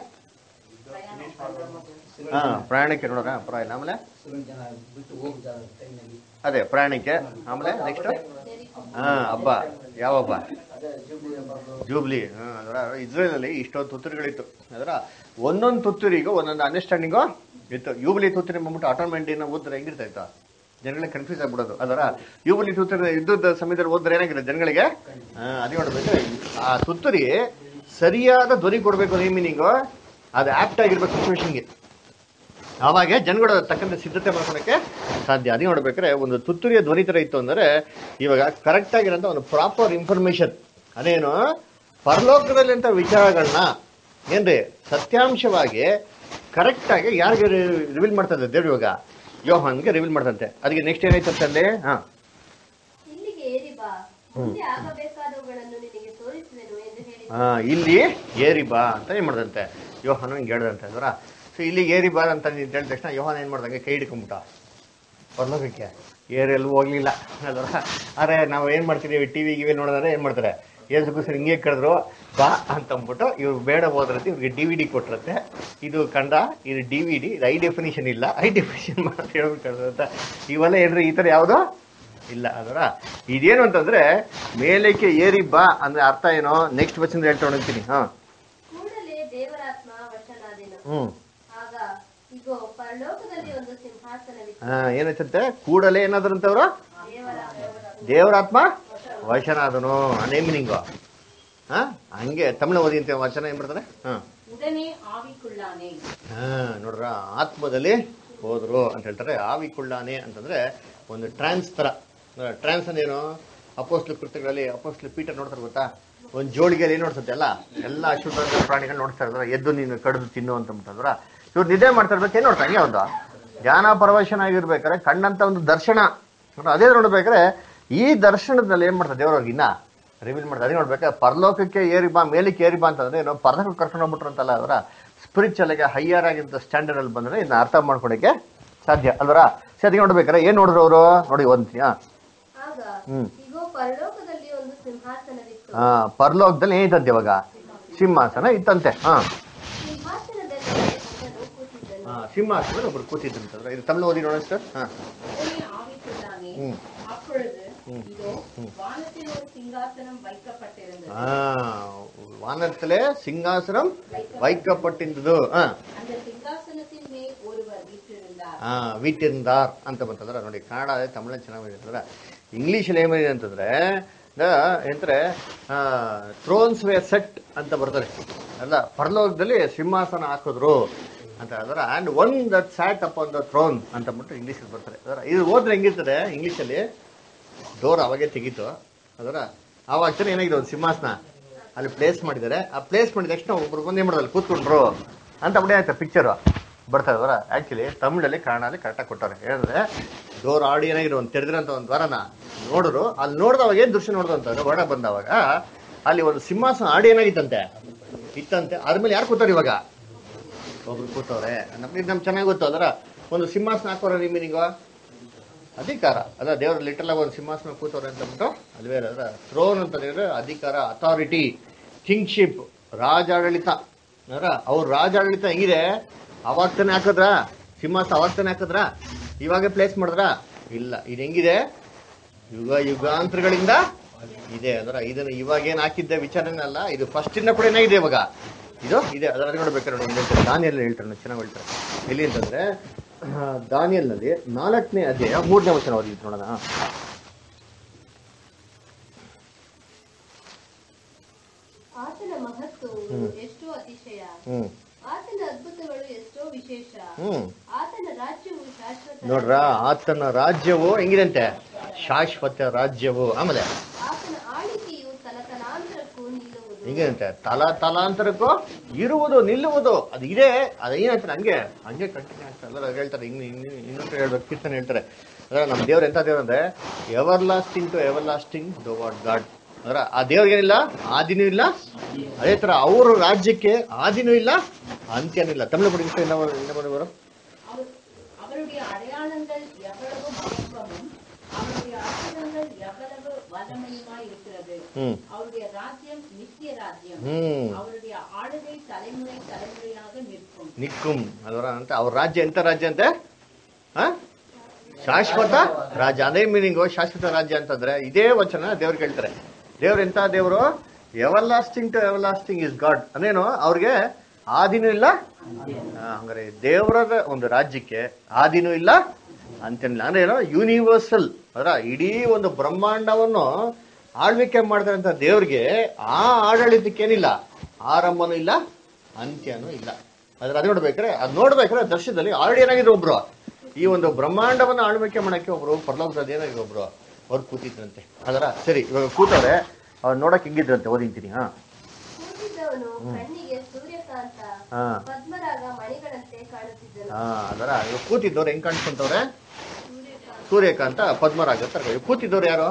ಹಾ ಪ್ರಯಾಣಕ್ಕೆ ನೋಡೋಣ ಪ್ರಯಾಣ ಆಮೇಲೆ ಸುಳ್ಳು ಜನ ಬಿಟ್ಟು ಹೋಗುತ್ತಾರೆ ಟ್ರೈನಲ್ಲಿ ಅದೇ ಪ್ರಯಾಣಕ್ಕೆ ಆಮೇಲೆ ನೆಕ್ಸ್ಟ್ ಹಾ ಹಬ್ಬ ಯಾವ ಹಬ್ಬ ಅದೇ ಜೂಬ್ಲಿ ಹಬ್ಬಗಳು ಜೂಬ್ಲಿ ಹಾ, ಅದರ ಇಸ್ರೇಲ್ ಅಲ್ಲಿ ಇಷ್ಟೊಂದು ತುತ್ತೂರಿಗಳಿತ್ತು ಅದರ ಒಂದೊಂದು ತುತ್ತೂರಿಗೂ ಒಂದೊಂದು ಅಂಡರ್ಸ್ಟ್ಯಾಂಡಿಂಗು ಇತ್ತು ಯೂಬಲಿ ತುತ್ತೂರಿ ಬಂದ್ಬಿಟ್ಟು ಆಟೋಮೆಂಟ್ ಏನೋ ಓದಿದ್ರೆ ಹೆಂಗಿರ್ತಾ ಇತ್ತು ಜನಗಳಿಗೆ ಕನ್ಫ್ಯೂಸ್ ಆಗ್ಬಿಡೋದು ಅದರ ಯೂಬಲಿ ತುತ್ತೂರಿ ಯುದ್ಧದ ಸಮಯದಲ್ಲಿ ಓದಿದ್ರೆ ಏನಾಗಿರುತ್ತೆ ಜನಗಳಿಗೆ ಆ, ಅದೇ ನೋಡ್ಬೇಕು ಆ ತುತ್ತೂರಿ ಸರಿಯಾದ ಧ್ವನಿ ಕೊಡಬೇಕು ಈ ಮೀನಿಂಗು ಅದು ಆಪ್ಟ್ ಆಗಿರ್ಬೇಕು ಸಿಚುವೇಶನ್ಗೆ ಆವಾಗ ಜನಗಳು ತಕ್ಕಂತೆ ಸಿದ್ಧತೆ ಮಾಡ್ಕೊಳಕ್ಕೆ ಸಾಧ್ಯ ಅದೇ ನೋಡ್ಬೇಕಾದ್ರೆ ಒಂದು ತುತ್ತೂರಿಯ ಧ್ವನಿ ತರ ಇತ್ತು ಅಂದ್ರೆ ಇವಾಗ ಕರೆಕ್ಟ್ ಆಗಿರೋಂಥ ಒಂದು ಪ್ರಾಪರ್ ಇನ್ಫಾರ್ಮೇಶನ್ ಅದೇನು ಪರಲೋಕದಲ್ಲಿಂಥ ವಿಚಾರಗಳನ್ನ ಏನ್ರಿ ಸತ್ಯಾಂಶವಾಗಿ ಕರೆಕ್ಟ್ ಆಗಿ ಯಾರಿಗೆ ರಿವೀಲ್ ಮಾಡ್ತಾ ಇದ್ದಾರೆ ದೇವ್ರು ಇವಾಗ ಯೋಹಾನ್ಗೆ ರಿವೀಲ್ ಮಾಡ್ತಂತೆ ಅದಕ್ಕೆ ನೆಕ್ಸ್ಟ್ ಏನಾಯ್ತಂತೆ ಅಲ್ಲಿ ಹಾ ಇಲ್ಲಿಗೆ ಏರಿ ಬಾ ಮುಂದೆ ಆಗಬೇಕಾದವುಗಳನ್ನು ನಿನಗೆ ತೋರಿಸುವೆನು ಎಂದು ಹೇಳಿ ಆ, ಇಲ್ಲಿ ಏರಿ ಬಾ ಅಂತ ಏನ್ ಮಾಡ್ದಂತೆ ಯೋಹಾನ ಹಿಂಗೆ ಹೇಳ್ದಂತೆ ಅಂದ್ರ ಸೊ ಇಲ್ಲಿ ಏರಿ ಬಾ ಅಂತ ನೀನ್ ಹೇಳಿದ ತಕ್ಷಣ ಯೋಹಾನ ಏನ್ ಮಾಡ್ದಂಗೆ ಕೈ ಹಿಡ್ಕೊಂಬಿಟ್ಟ ಪರಲೋಕಕ್ಕೆ ಏರೆಲ್ಲೂ ಹೋಗ್ಲಿಲ್ಲ ಅಲ್ವಾ ಅರೆ ನಾವು ಏನ್ ಮಾಡ್ತೀವಿ ಟಿವಿ ಗಿವಿ ನೋಡಿದ್ರೆ ಏನ್ ಮಾಡ್ತಾರೆ ಏಸು ಕೂಸರು ಹಿಂಗೆ ಕರೆದ್ರು ಬಾ ಅಂತ ಅಂದ್ಬಿಟ್ಟು ಇವ್ರು ಬೇಡ ಹೋದ್ರಂತೆ ಇವ್ರಿಗೆ ಡಿ ವಿ ಡಿ ಕೊಟ್ರಂತೆ ಇದು ಕಂಡ ಇದು ಡಿ ವಿ ಡಿ ಇದು ಐ ಡೆಫಿನಿಷನ್ ಇಲ್ಲ ಐ ಡೆಫಿನಿಷನ್ ಮಾಡಿ ಹೇಳ್ಬಿಟ್ಟು ಅಂತ ಇವೆಲ್ಲ ಏನ್ರಿ ಈ ಥರ ಯಾವುದೋ ಇಲ್ಲ ಅದರ ಇದೇನು ಅಂತಂದ್ರೆ ಮೇಲಕ್ಕೆ ಏರಿ ಬಾ ಅಂದ್ರೆ ಅರ್ಥ ಏನೋ ನೆಕ್ಸ್ಟ್ ವಚನ ಹೇಳ್ತಾ ಹೋಗ್ತೀನಿ ಹಾ ಕೂಡಲೇ ದೇವರಾತ್ಮ ವಶನಾದೆನು ಹ್ಮ್ ಆಗ ಇಗೋ ಪರಲೋಕದಲ್ಲಿ ಒಂದು ಸಿಂಹಾಸನವಿತ್ತು ಹಾ ಏನೈತಂತೆ ಕೂಡಲೇ ಏನಾದ್ರಂತವ್ರು ದೇವರ ದೇವರಾತ್ಮ ವಚನಾದನು ಅದೇ ಮೀನಿಂಗು ಹಾ ಹಂಗೆ ತಮಿಳು ಓದಿ ಅಂತ ವಚನ ಏನ್ ಬರ್ತಾರೆ ಹಾ உடனே ஆவிக்குள்ளானே ಹಾ ನೋಡ್ರ ಆತ್ಮದಲ್ಲಿ ಹೋದ್ರು ಅಂತ ಹೇಳ್ತಾರೆ ಆವಿಕೊಳ್ಳಾನೆ ಅಂತಂದ್ರೆ ಒಂದು ಟ್ರಾನ್ಸ್ ತರ ಟ್ರಾನ್ಸ್ ಅಂದೇನು ಅಪೋಸ್ಲು ಕೃತ್ಯಗಳಲ್ಲಿ ಅಪೋಸ್ಲು ಪೀಟರ್ ನೋಡ್ತಾರೆ ಗೊತ್ತಾ ಒಂದು ಜೋಳಿಗೆಯಲ್ಲಿ ಏನ್ ನೋಡ್ತದೆ ಅಲ್ಲ ಎಲ್ಲ ಅಶುದ್ಧ ಪ್ರಾಣಿಗಳು ನೋಡ್ತಾ ಇದ್ರ ಎದ್ದು ನೀನು ಕಡಿದು ತಿನ್ನು ಅಂತ ಅಂದ್ರ ಇವ್ರು ನಿದ್ದೆ ಮಾಡ್ತಾ ಇರ್ಬೇಕು ಏನ್ ನೋಡ್ತಾ ಹಂಗೆ ಒಂದು ಧ್ಯಾನ ಪರವಶನಾಗಿರ್ಬೇಕಾದ್ರೆ ಕಂಡಂತ ಒಂದು ದರ್ಶನ ನೋಡ್ರ ಅದೇ ನೋಡ್ಬೇಕಾದ್ರೆ ಈ ದರ್ಶನದಲ್ಲಿ ಏನ್ ಮಾಡ್ತಾರೆ ದೇವ್ರವ್ರಿಗೆ ಇನ್ನ ರಿವೀಲ್ ಮಾಡ್ತಾರೆ ಅದೇ ನೋಡ್ಬೇಕಾದ್ರೆ ಪರಲೋಕಕ್ಕೆ ಏರಿ ಬಾ ಮೇಲಕ್ಕೆ ಏರಿ ಬಾ ಅಂತಂದ್ರೆ ಏನೋ ಪರಲೋಕಕ್ಕೆ ಕರ್ಕೊಂಡು ಹೋಗ್ಬಿಟ್ರು ಅಂತಲ್ಲ ಅವರ ಸ್ಪಿರಿಚುವಲ್ ಆಗಿ ಹೈಯರ್ ಆಗಿದ್ದ ಸ್ಟ್ಯಾಂಡರ್ಡ್ ಅಲ್ಲಿ ಬಂದ್ರೆ ಇದನ್ನ ಅರ್ಥ ಮಾಡ್ಕೊಳಕ್ಕೆ ಸಾಧ್ಯ ಅಲ್ವರ ಸರಿ ನೋಡ್ಬೇಕಾರೆ ಏನ್ ನೋಡಿದ್ರು ಅವರು ನೋಡಿ ಒಂದ್ ಹಾ ಆಗ ಹ್ಮ್. ಇಗೋ ಪರಲೋಕದಲ್ಲಿ ಒಂದು ಸಿಂಹಾಸನವಿತ್ತು ಹಾ ಪರಲೋಕದಲ್ಲಿ ಏನಿತ್ತಂತೆ ಇವಾಗ ಸಿಂಹಾಸನ ಇತ್ತಂತೆ ಹಾ ಸಿಂಹಾಸನದಲ್ಲಿ ಒಬ್ಬನು ಕೂತಿದ್ದನು ಹಾ, ಸಿಂಹಾಸನದಲ್ಲಿ ಒಬ್ರು ಕೂತಿದ್ರಂತಂದ್ರೆ ಇದು ತಮಿಳು ಓದಿ ನೋಡೋಣ ಸರ್ ಹಾ உடனே ஆவிக்குள்ளானே ம். அப்பொழுது இதோ வானத்தில் ஒரு சிங்காசனம் வைக்கப்பட்டிருந்தது ஆ வானத்திலே சிங்காசனம் வைக்கப்பಟ್ಟಿದ್ದು ಆ அந்த சிங்காசனத்தின் மேல் ஒருவர் வீற்றிருந்தார் ಆ ವೀಟಿರ್ದಾರ್ ಅಂತ ಬಂತಂದ್ರೆ ನೋಡಿ ಕನ್ನಡ ತಮಿಳ ಚೆನ್ನಾಗಿ ಅಂತಂದ್ರೆ ಇಂಗ್ಲೀಷಲ್ಲಿ ಏನಿದೆ ಅಂತಂದ್ರೆ ದ ಎಂದ್ರೆ ಥ್ರೋನ್ಸ್ ವೇ ಸೆಟ್ ಅಂತ ಬರ್ತಾರೆ ಅಲ್ಲ ಪರಲೋಕದಲ್ಲಿ ಸಿಂಹಾಸನ ಹಾಕಿದ್ರು ಅಂತ ಹೇಳಿದ್ರೆ and one that sat upon the throne ಅಂತ ಬಿಟ್ಟು ಇಂಗ್ಲೀಷಲ್ಲಿ ಬರ್ತಾರೆ ಅದರ ಇದು ಓದ್ರೆ ಹೆಂಗಿರ್ತದೆ ಇಂಗ್ಲೀಷಲ್ಲಿ ಡೋರ್ ಅವಾಗೆ ತೆಗೀತು ಅದರ ಆವಾಗ ತಾನೇ ಏನಾಗಿದೆ ಒಂದು ಸಿಂಹಾಸನ ಅಲ್ಲಿ ಪ್ಲೇಸ್ ಮಾಡಿದ್ದಾರೆ ಆ ಪ್ಲೇಸ್ ಮಾಡಿದ ತಕ್ಷಣ ಒಬ್ರು ಬಂದು ಏನ್ ಮಾಡೋದು ಅಲ್ಲಿ ಕೂತ್ಕೊಂಡ್ರು ಅಂತ ಬಿಡಿ ಆಯ್ತಾ ಪಿಕ್ಚರ್ ಬರ್ತಾ ಇದಾರ ಆಕ್ಚುಲಿ ತಮಿಳಲ್ಲಿ ಕನ್ನಡಲ್ಲಿ ಕರೆಕ್ಟಾಗಿ ಕೊಟ್ಟಾರೆ ಹೇಳಿದ್ರೆ ಡೋರ್ ಆಡಿ ಏನಾಗಿರೋ ಒಂದು ತೆರೆದಿರೋಂಥ ಒಂದು ದ್ವಾರನ ನೋಡಿದ್ರು ಅಲ್ಲಿ ನೋಡಿದವಾಗ ಏನ್ ದೃಶ್ಯ ನೋಡ್ದು ಅಂತಂದ್ರೆ ವರ್ಣ ಬಂದವಾಗ ಅಲ್ಲಿ ಒಂದು ಸಿಂಹಾಸನ ಆಡಿ ಏನಾಗಿತ್ತಂತೆ ಇತ್ತಂತೆ ಅದ್ರ ಮೇಲೆ ಯಾರು ಕೂತಾರೆ ಇವಾಗ ಒಬ್ರು ಕೂತವ್ರೆ ನಮ್ಗೆ ಇದು ನಮ್ಗೆ ಚೆನ್ನಾಗಿ ಗೊತ್ತು ಅದರ ಒಂದು ಸಿಂಹಾಸನ ಹಾಕೋರ ನಿಮ್ಮ ಮೀನಿಂಗು ಅಧಿಕಾರ ಅದ ದೇವ್ರ ಲಿಟಲ್ ಆಗಿ ಒಂದು ಸಿಂಹಾಸನ ಕೂತವ್ರೆ ಅಂತ ಬಿಟ್ಟು ಅಲ್ವೇ ಅದರ ಥ್ರೋನ್ ಅಂತ ಹೇಳಿದ್ರೆ ಅಧಿಕಾರ ಅಥಾರಿಟಿ ಕಿಂಗ್ಶಿಪ್ ರಾಜಾಡಳಿತ ಅದರ ಅವ್ರ ರಾಜಾಡಳಿತ ಹೆಂಗಿದೆ ಅವಾಗ ತಾನೇ ಹಾಕಿದ್ರ ಸಿಂಹಾಸನ ಅವಾಗ ತಾನೇ ಹಾಕಿದ್ರ ಇವಾಗೆ ಪ್ಲೇಸ್ ಮಾಡಿದ್ರ ಇಲ್ಲ ಇದು ಹೆಂಗಿದೆ ಯುಗ ಯುಗಾಂತರಗಳಿಂದ ಇದೆ ಅದರ ಇದನ್ನ ಇವಾಗ ಏನ್ ಹಾಕಿದ್ದ ವಿಚಾರನೇ ಅಲ್ಲ ಇದು ಫಸ್ಟ್ ಇಂದ ಕೂಡ ಏನಾಗಿದೆ ಇವಾಗ ಇದು ಇದೆ ಅದರ ನೋಡ್ಬೇಕಾದ್ರೆ ನೋಡಿ ಹೇಳ್ತಾರೆ ದಾನಿಯಲ್ಲಿ ಹೇಳ್ತಾರೆ ನೋಡಿ ಚೆನ್ನಾಗಿ ಹೇಳ್ತಾರೆ ಎಲ್ಲಿ ಅಂತಂದ್ರೆ ದಾನಿಯಲ್ನಲ್ಲಿ ನಾಲ್ಕನೇ ಅಧ್ಯಾಯ ಮೂರನೇ ವಚನ ಓದಿ ನೋಡೋಣ ಆತನ ಮಹತ್ವವು ಎಷ್ಟೋ ಅತಿಶಯ ಹ್ಮ್ ಆತನ ಅದ್ಭುತಗಳು ಎಷ್ಟೋ ವಿಶೇಷ ಹ್ಮ್ ಆತನ ರಾಜ್ಯವು ಶಾಶ್ವತ ನೋಡ್ರ ಆತನ ರಾಜ್ಯವು ಹೆಂಗಿದಂತೆ ಶಾಶ್ವತ ರಾಜ್ಯವು ಆಮೇಲೆ ಆತನ ಆಳಿಕೆಯು ತಲತಲಾಂತರಕ್ಕೂ ನಿಲ್ಲುವುದು ಹೆಂಗಂತೆ ತಲಾ ತಲಾಂತರಕ್ಕೂ ಇರುವುದು ನಿಲ್ಲುವುದು ಅದು ಇದೆ ಅದು ಏನಾಗ್ತದೆ ಹಂಗೆ ಹಂಗೆ ಕಂಟಿನ್ಯೂ ಆಗ್ತದೆ ಅಲ್ಲ ಅದ್ ಹೇಳ್ತಾರೆ ಇನ್ನು ಇನ್ನು ಇನ್ನೊಂದು ಹೇಳ್ಬೇಕು ಕೀರ್ತನೆ ಹೇಳ್ತಾರೆ ಅಂದ್ರೆ ನಮ್ಮ ದೇವ್ರು ಎಂತ ದೇವ್ರು ಅಂದ್ರೆ everlasting to everlasting the what God ಅಂದ್ರೆ ಆ ದೇವ್ರಿಗೇನಿಲ್ಲ ಆದಿನೂ ಇಲ್ಲ ಅದೇ ತರ ಅವ್ರ ರಾಜ್ಯಕ್ಕೆ ಆದಿನೂ ಇಲ್ಲ ಅಂತ್ಯನೂ ಇಲ್ಲ ತಮಿಳು ಬಿಡಿ ಇನ್ನ ಇನ್ನ ಬರೋರು அவர் அவருடைய அடையாளங்கள் எவ்வளவு மகத்துவமும் அவருடைய அற்புதங்கள் எவ்வளவு வல்லமையுமாய் இருக்கிறது ಹ್ಮ್ அவருடைய ராஜ்யம் நித்திய ராஜ்யம் ಹ್ಮ್ அவருடைய ஆளுகை தலைமுறை தலைமுறையாக நிற்கும் ನಿಕ್ಕುಂ ಅದರ ಅಂತ ಅವ್ರ ರಾಜ್ಯ ಎಂತ ರಾಜ್ಯ ಅಂತೆ ಆ? ಶಾಶ್ವತ ರಾಜ್ಯ ಅದೇ ಮೀನಿಂಗು ಶಾಶ್ವತ ರಾಜ್ಯ ಅಂತಂದ್ರೆ ಇದೇ ವಚನ ದೇವ್ರಿಗೆ ಹೇಳ್ತಾರೆ ದೇವ್ರು ಎಂತ ದೇವರು everlasting to everlasting is God ಅಂದ್ರೇನು ಅವ್ರಿಗೆ ಆದಿನೂ ಇಲ್ಲ ಆ, ಹಂಗಾರೆ ದೇವರ ಒಂದು ರಾಜ್ಯಕ್ಕೆ ಆದಿನೂ ಇಲ್ಲ ಅಂತೇನಿಲ್ಲ ಅಂದ್ರೆ ಏನೋ ಯೂನಿವರ್ಸಲ್ ಅದರ ಇಡೀ ಒಂದು ಬ್ರಹ್ಮಾಂಡವನ್ನು ಆಳ್ವಿಕೆ ಮಾಡಿದಂತ ದೇವ್ರಿಗೆ ಆ ಆಡಳಿತಕ್ಕೇನಿಲ್ಲ ಆರಂಭನೂ ಇಲ್ಲ ಅಂತ್ಯನೂ ಇಲ್ಲ ಅದ್ರ ಅದು ನೋಡ್ಬೇಕಾರೆ ಅದು ನೋಡ್ಬೇಕಾದ್ರೆ ದರ್ಶನದಲ್ಲಿ ಆಲ್ರೆಡಿ ಏನಾಗಿದ್ರು ಒಬ್ರು ಈ ಒಂದು ಬ್ರಹ್ಮಾಂಡವನ್ನ ಆಳ್ವಿಕೆ ಮಾಡಕ್ಕೆ ಒಬ್ರು ಪರಲೋಕದ ಏನಾಗಿದೆ ಒಬ್ರು ಅವ್ರು ಕೂತಿದ್ರಂತೆ ಅದರ ಸರಿ ಇವಾಗ ಕೂತವ್ರೆ ಅವ್ರು ನೋಡಕ್ ಹಿಂಗಿದ್ರಂತೆ ಓದಿಂತೀನಿ ಹಾ ಕೂತಿದ್ದವನು ಕಣ್ಣಿಗೆ ಸೂರ್ಯಕಾಂತ ಹಾ ಪದ್ಮರಾಗ ಮಣಿಗಳಂತೆ ಕಾಣುತ್ತಿದ್ದನು ಹಾ ಅದರ ಇವಾಗ ಕೂತಿದ್ದವ್ರು ಹೆಂಗ್ ಕಾಣಿಸ್ಕೊಂತವ್ರೆ ಸೂರ್ಯಕಾಂತ ಸೂರ್ಯಕಾಂತ ಪದ್ಮರಾಗ ತರ ಇವಾಗ ಕೂತಿದ್ದವ್ರು ಯಾರು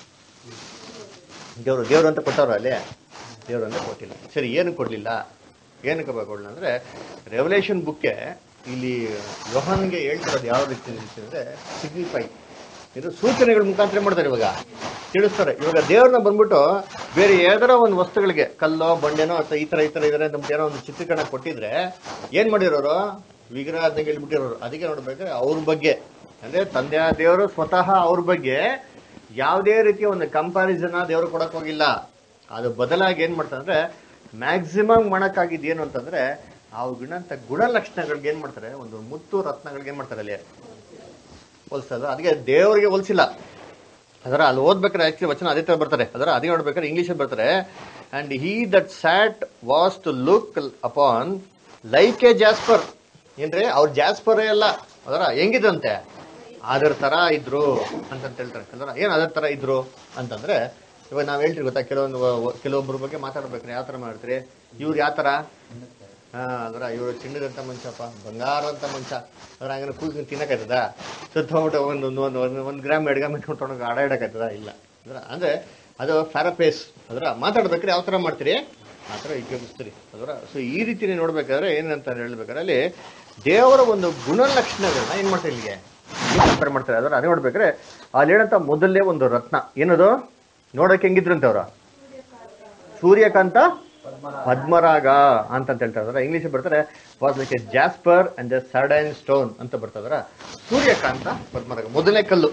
ದೇವ್ರು ದೇವ್ರು ಅಂತ ಕೊಟ್ಟವ್ರು ಅಲ್ಲಿ ದೇವ್ರು ಅಂತ ಕೊಟ್ಟಿಲ್ಲ ಸರಿ ಏನು ಕೊಡ್ಲಿಲ್ಲ ಏನಕ್ಕೆ ಕೊಡಲಿಲ್ಲ ಅಂದ್ರೆ ರೆವಲೇಷನ್ ಬುಕ್ಕೆ ಇಲ್ಲಿ ಯೋಹನ್ಗೆ ಹೇಳ್ತಿರೋದು ಯಾವ ರೀತಿ ಅಂದ್ರೆ ಸಿಗ್ನಿಫೈ ಇದು ಸೂಚನೆಗಳ ಮುಖಾಂತರ ಮಾಡ್ತಾರೆ ಇವಾಗ ತಿಳಿಸ್ತಾರೆ ಇವಾಗ ದೇವ್ರನ್ನ ಬಂದ್ಬಿಟ್ಟು ಬೇರೆ ಯಾವ್ದಾರ ಒಂದು ವಸ್ತುಗಳಿಗೆ ಕಲ್ಲೋ ಬಂಡೆನೋ ಅಥವಾ ಈ ತರ ಈ ತರ ಇದ್ರೆ ನಮ್ಗೆ ಏನೋ ಒಂದು ಚಿತ್ರೀಕರಣ ಕೊಟ್ಟಿದ್ರೆ ಏನ್ ಮಾಡಿರೋರು ವಿಗ್ರಹ ಅಂತ ಹೇಳ್ಬಿಟ್ಟಿರೋರು ಅದಕ್ಕೆ ನೋಡ್ಬೇಕಾದ್ರೆ ಅವ್ರ ಬಗ್ಗೆ ಅಂದ್ರೆ ತಂದೆಯ ದೇವರು ಸ್ವತಃ ಅವ್ರ ಬಗ್ಗೆ ಯಾವುದೇ ರೀತಿಯ ಒಂದು ಕಂಪ್ಯಾರಿಸನ್ ದೇವರು ಕೊಡಕ್ ಹೋಗಿಲ್ಲ ಅದು ಬದಲಾಗಿ ಏನ್ ಮಾಡ್ತಾರೆ ಅಂದ್ರೆ ಮ್ಯಾಕ್ಸಿಮಮ್ ಮಾಡಕ್ಕಾಗಿದ್ದು ಏನು ಅಂತಂದ್ರೆ ಆ ಗುಣಂತ ಗುಣಲಕ್ಷಣಗಳಿಗೆ ಏನ್ ಮಾಡ್ತಾರೆ ಒಂದು ಮುತ್ತು ರತ್ನಗಳಿಗೆ ಏನ್ ಮಾಡ್ತಾರೆ ಅಲ್ಲಿ ಹೋಲಿಸೋದು ಅದಕ್ಕೆ ದೇವರಿಗೆ ಹೋಲಿಸಿಲ್ಲ ಅದರ ಅಲ್ಲಿ ಓದ್ಬೇಕಾದ್ರೆ ಆಕ್ಚುಲಿ ವಚನ ಅದೇ ತರ ಬರ್ತಾರೆ ಅದರ ಅದೇ ನೋಡ್ಬೇಕಾದ್ರೆ ಇಂಗ್ಲಿಷ್ ಬರ್ತಾರೆ and he that sat was to look upon like a jasper ಏನ್ರಿ ಅವ್ರ ಜಾಸ್ಪರೇ ಅಲ್ಲ ಅದರ ಹೆಂಗಿದಂತೆ ಅದರ ತರ ಇದ್ರು ಅಂತಂತ ಹೇಳ್ತಾರೆ ಅದರ ಏನ್ ಅದರ ತರ ಇದ್ರು ಅಂತಂದ್ರೆ ಇವಾಗ ನಾವ್ ಹೇಳ್ತೀವಿ ಗೊತ್ತಾ ಕೆಲವೊಂದು ವ- ಕೆಲವೊಬ್ಬರ ಬಗ್ಗೆ ಮಾತಾಡ್ಬೇಕ್ರೆ ಯಾವ ತರ ಮಾಡ್ತೀರಿ ಇವ್ರು ಯಾವ ತರ ಹಾ ಅದರ ಇವರು ಚಿನ್ನದಂತ ಮನುಷ್ಯಪ್ಪ ಬಂಗಾರ ಮನುಷ್ಯ ಅದ್ರ ಹಂಗಾರೆ ಕೂತ್ಕೊಂಡು ತಿನ್ನಕಾಯ್ತದ ಸುತ್ತ ಹೋಗ್ಬಿಟ್ಟು ಒಂದು ಒಂದು ಒಂದು ಒಂದು ಒಂದು ಗ್ರಾಮ್ ಎರಡು ಗ್ರಾಮ್ ಇಟ್ಕೊಂಡು ಆಡ ಇಡಕಾಯ್ತದ ಇಲ್ಲ ಅದರ ಅಂದ್ರೆ ಅದು ಫ್ಯಾರಪೇಸ್ ಅದರ ಮಾತಾಡ್ಬೇಕಾದ್ರೆ ಯಾವ ತರ ಮಾಡ್ತೀರಿ ಆ ಥರ ಉಪಯೋಗಿಸ್ತೀರಿ ಅದರ ಸೊ ಈ ರೀತಿ ನೋಡ್ಬೇಕಾದ್ರೆ ಏನಂತ ಹೇಳ್ಬೇಕಾದ್ರೆ ಅಲ್ಲಿ ದೇವರ ಒಂದು ಗುಣಲಕ್ಷಣಗಳನ್ನ ಏನ್ ಮಾಡ್ತಾರೆ ಇಲ್ಲಿಗೆ ಕಂಪೇರ್ ಮಾಡ್ತಾರೆ ಅದರ ಅದೇ ನೋಡ್ಬೇಕಾದ್ರೆ ಅಲ್ಲಿ ಹೇಳಂತ ಮೊದಲನೇ ಒಂದು ರತ್ನ ಏನದು ನೋಡಕ್ಕೆ ಹೆಂಗಿದ್ರಂತೆ ಅವ್ರ ಸೂರ್ಯಕಾಂತ ಪದ್ಮರಾಗ ಅಂತ ಹೇಳ್ತಾ ಇದಾರೆ ಇಂಗ್ಲಿಷ್ ಬರ್ತಾರೆ was like a jasper and the sardine stone ಅಂತ ಬರ್ತಾ ಇದಾರೆ ಸೂರ್ಯಕಾಂತ ಪದ್ಮರಾಗ ಮೊದಲನೇ ಕಲ್ಲು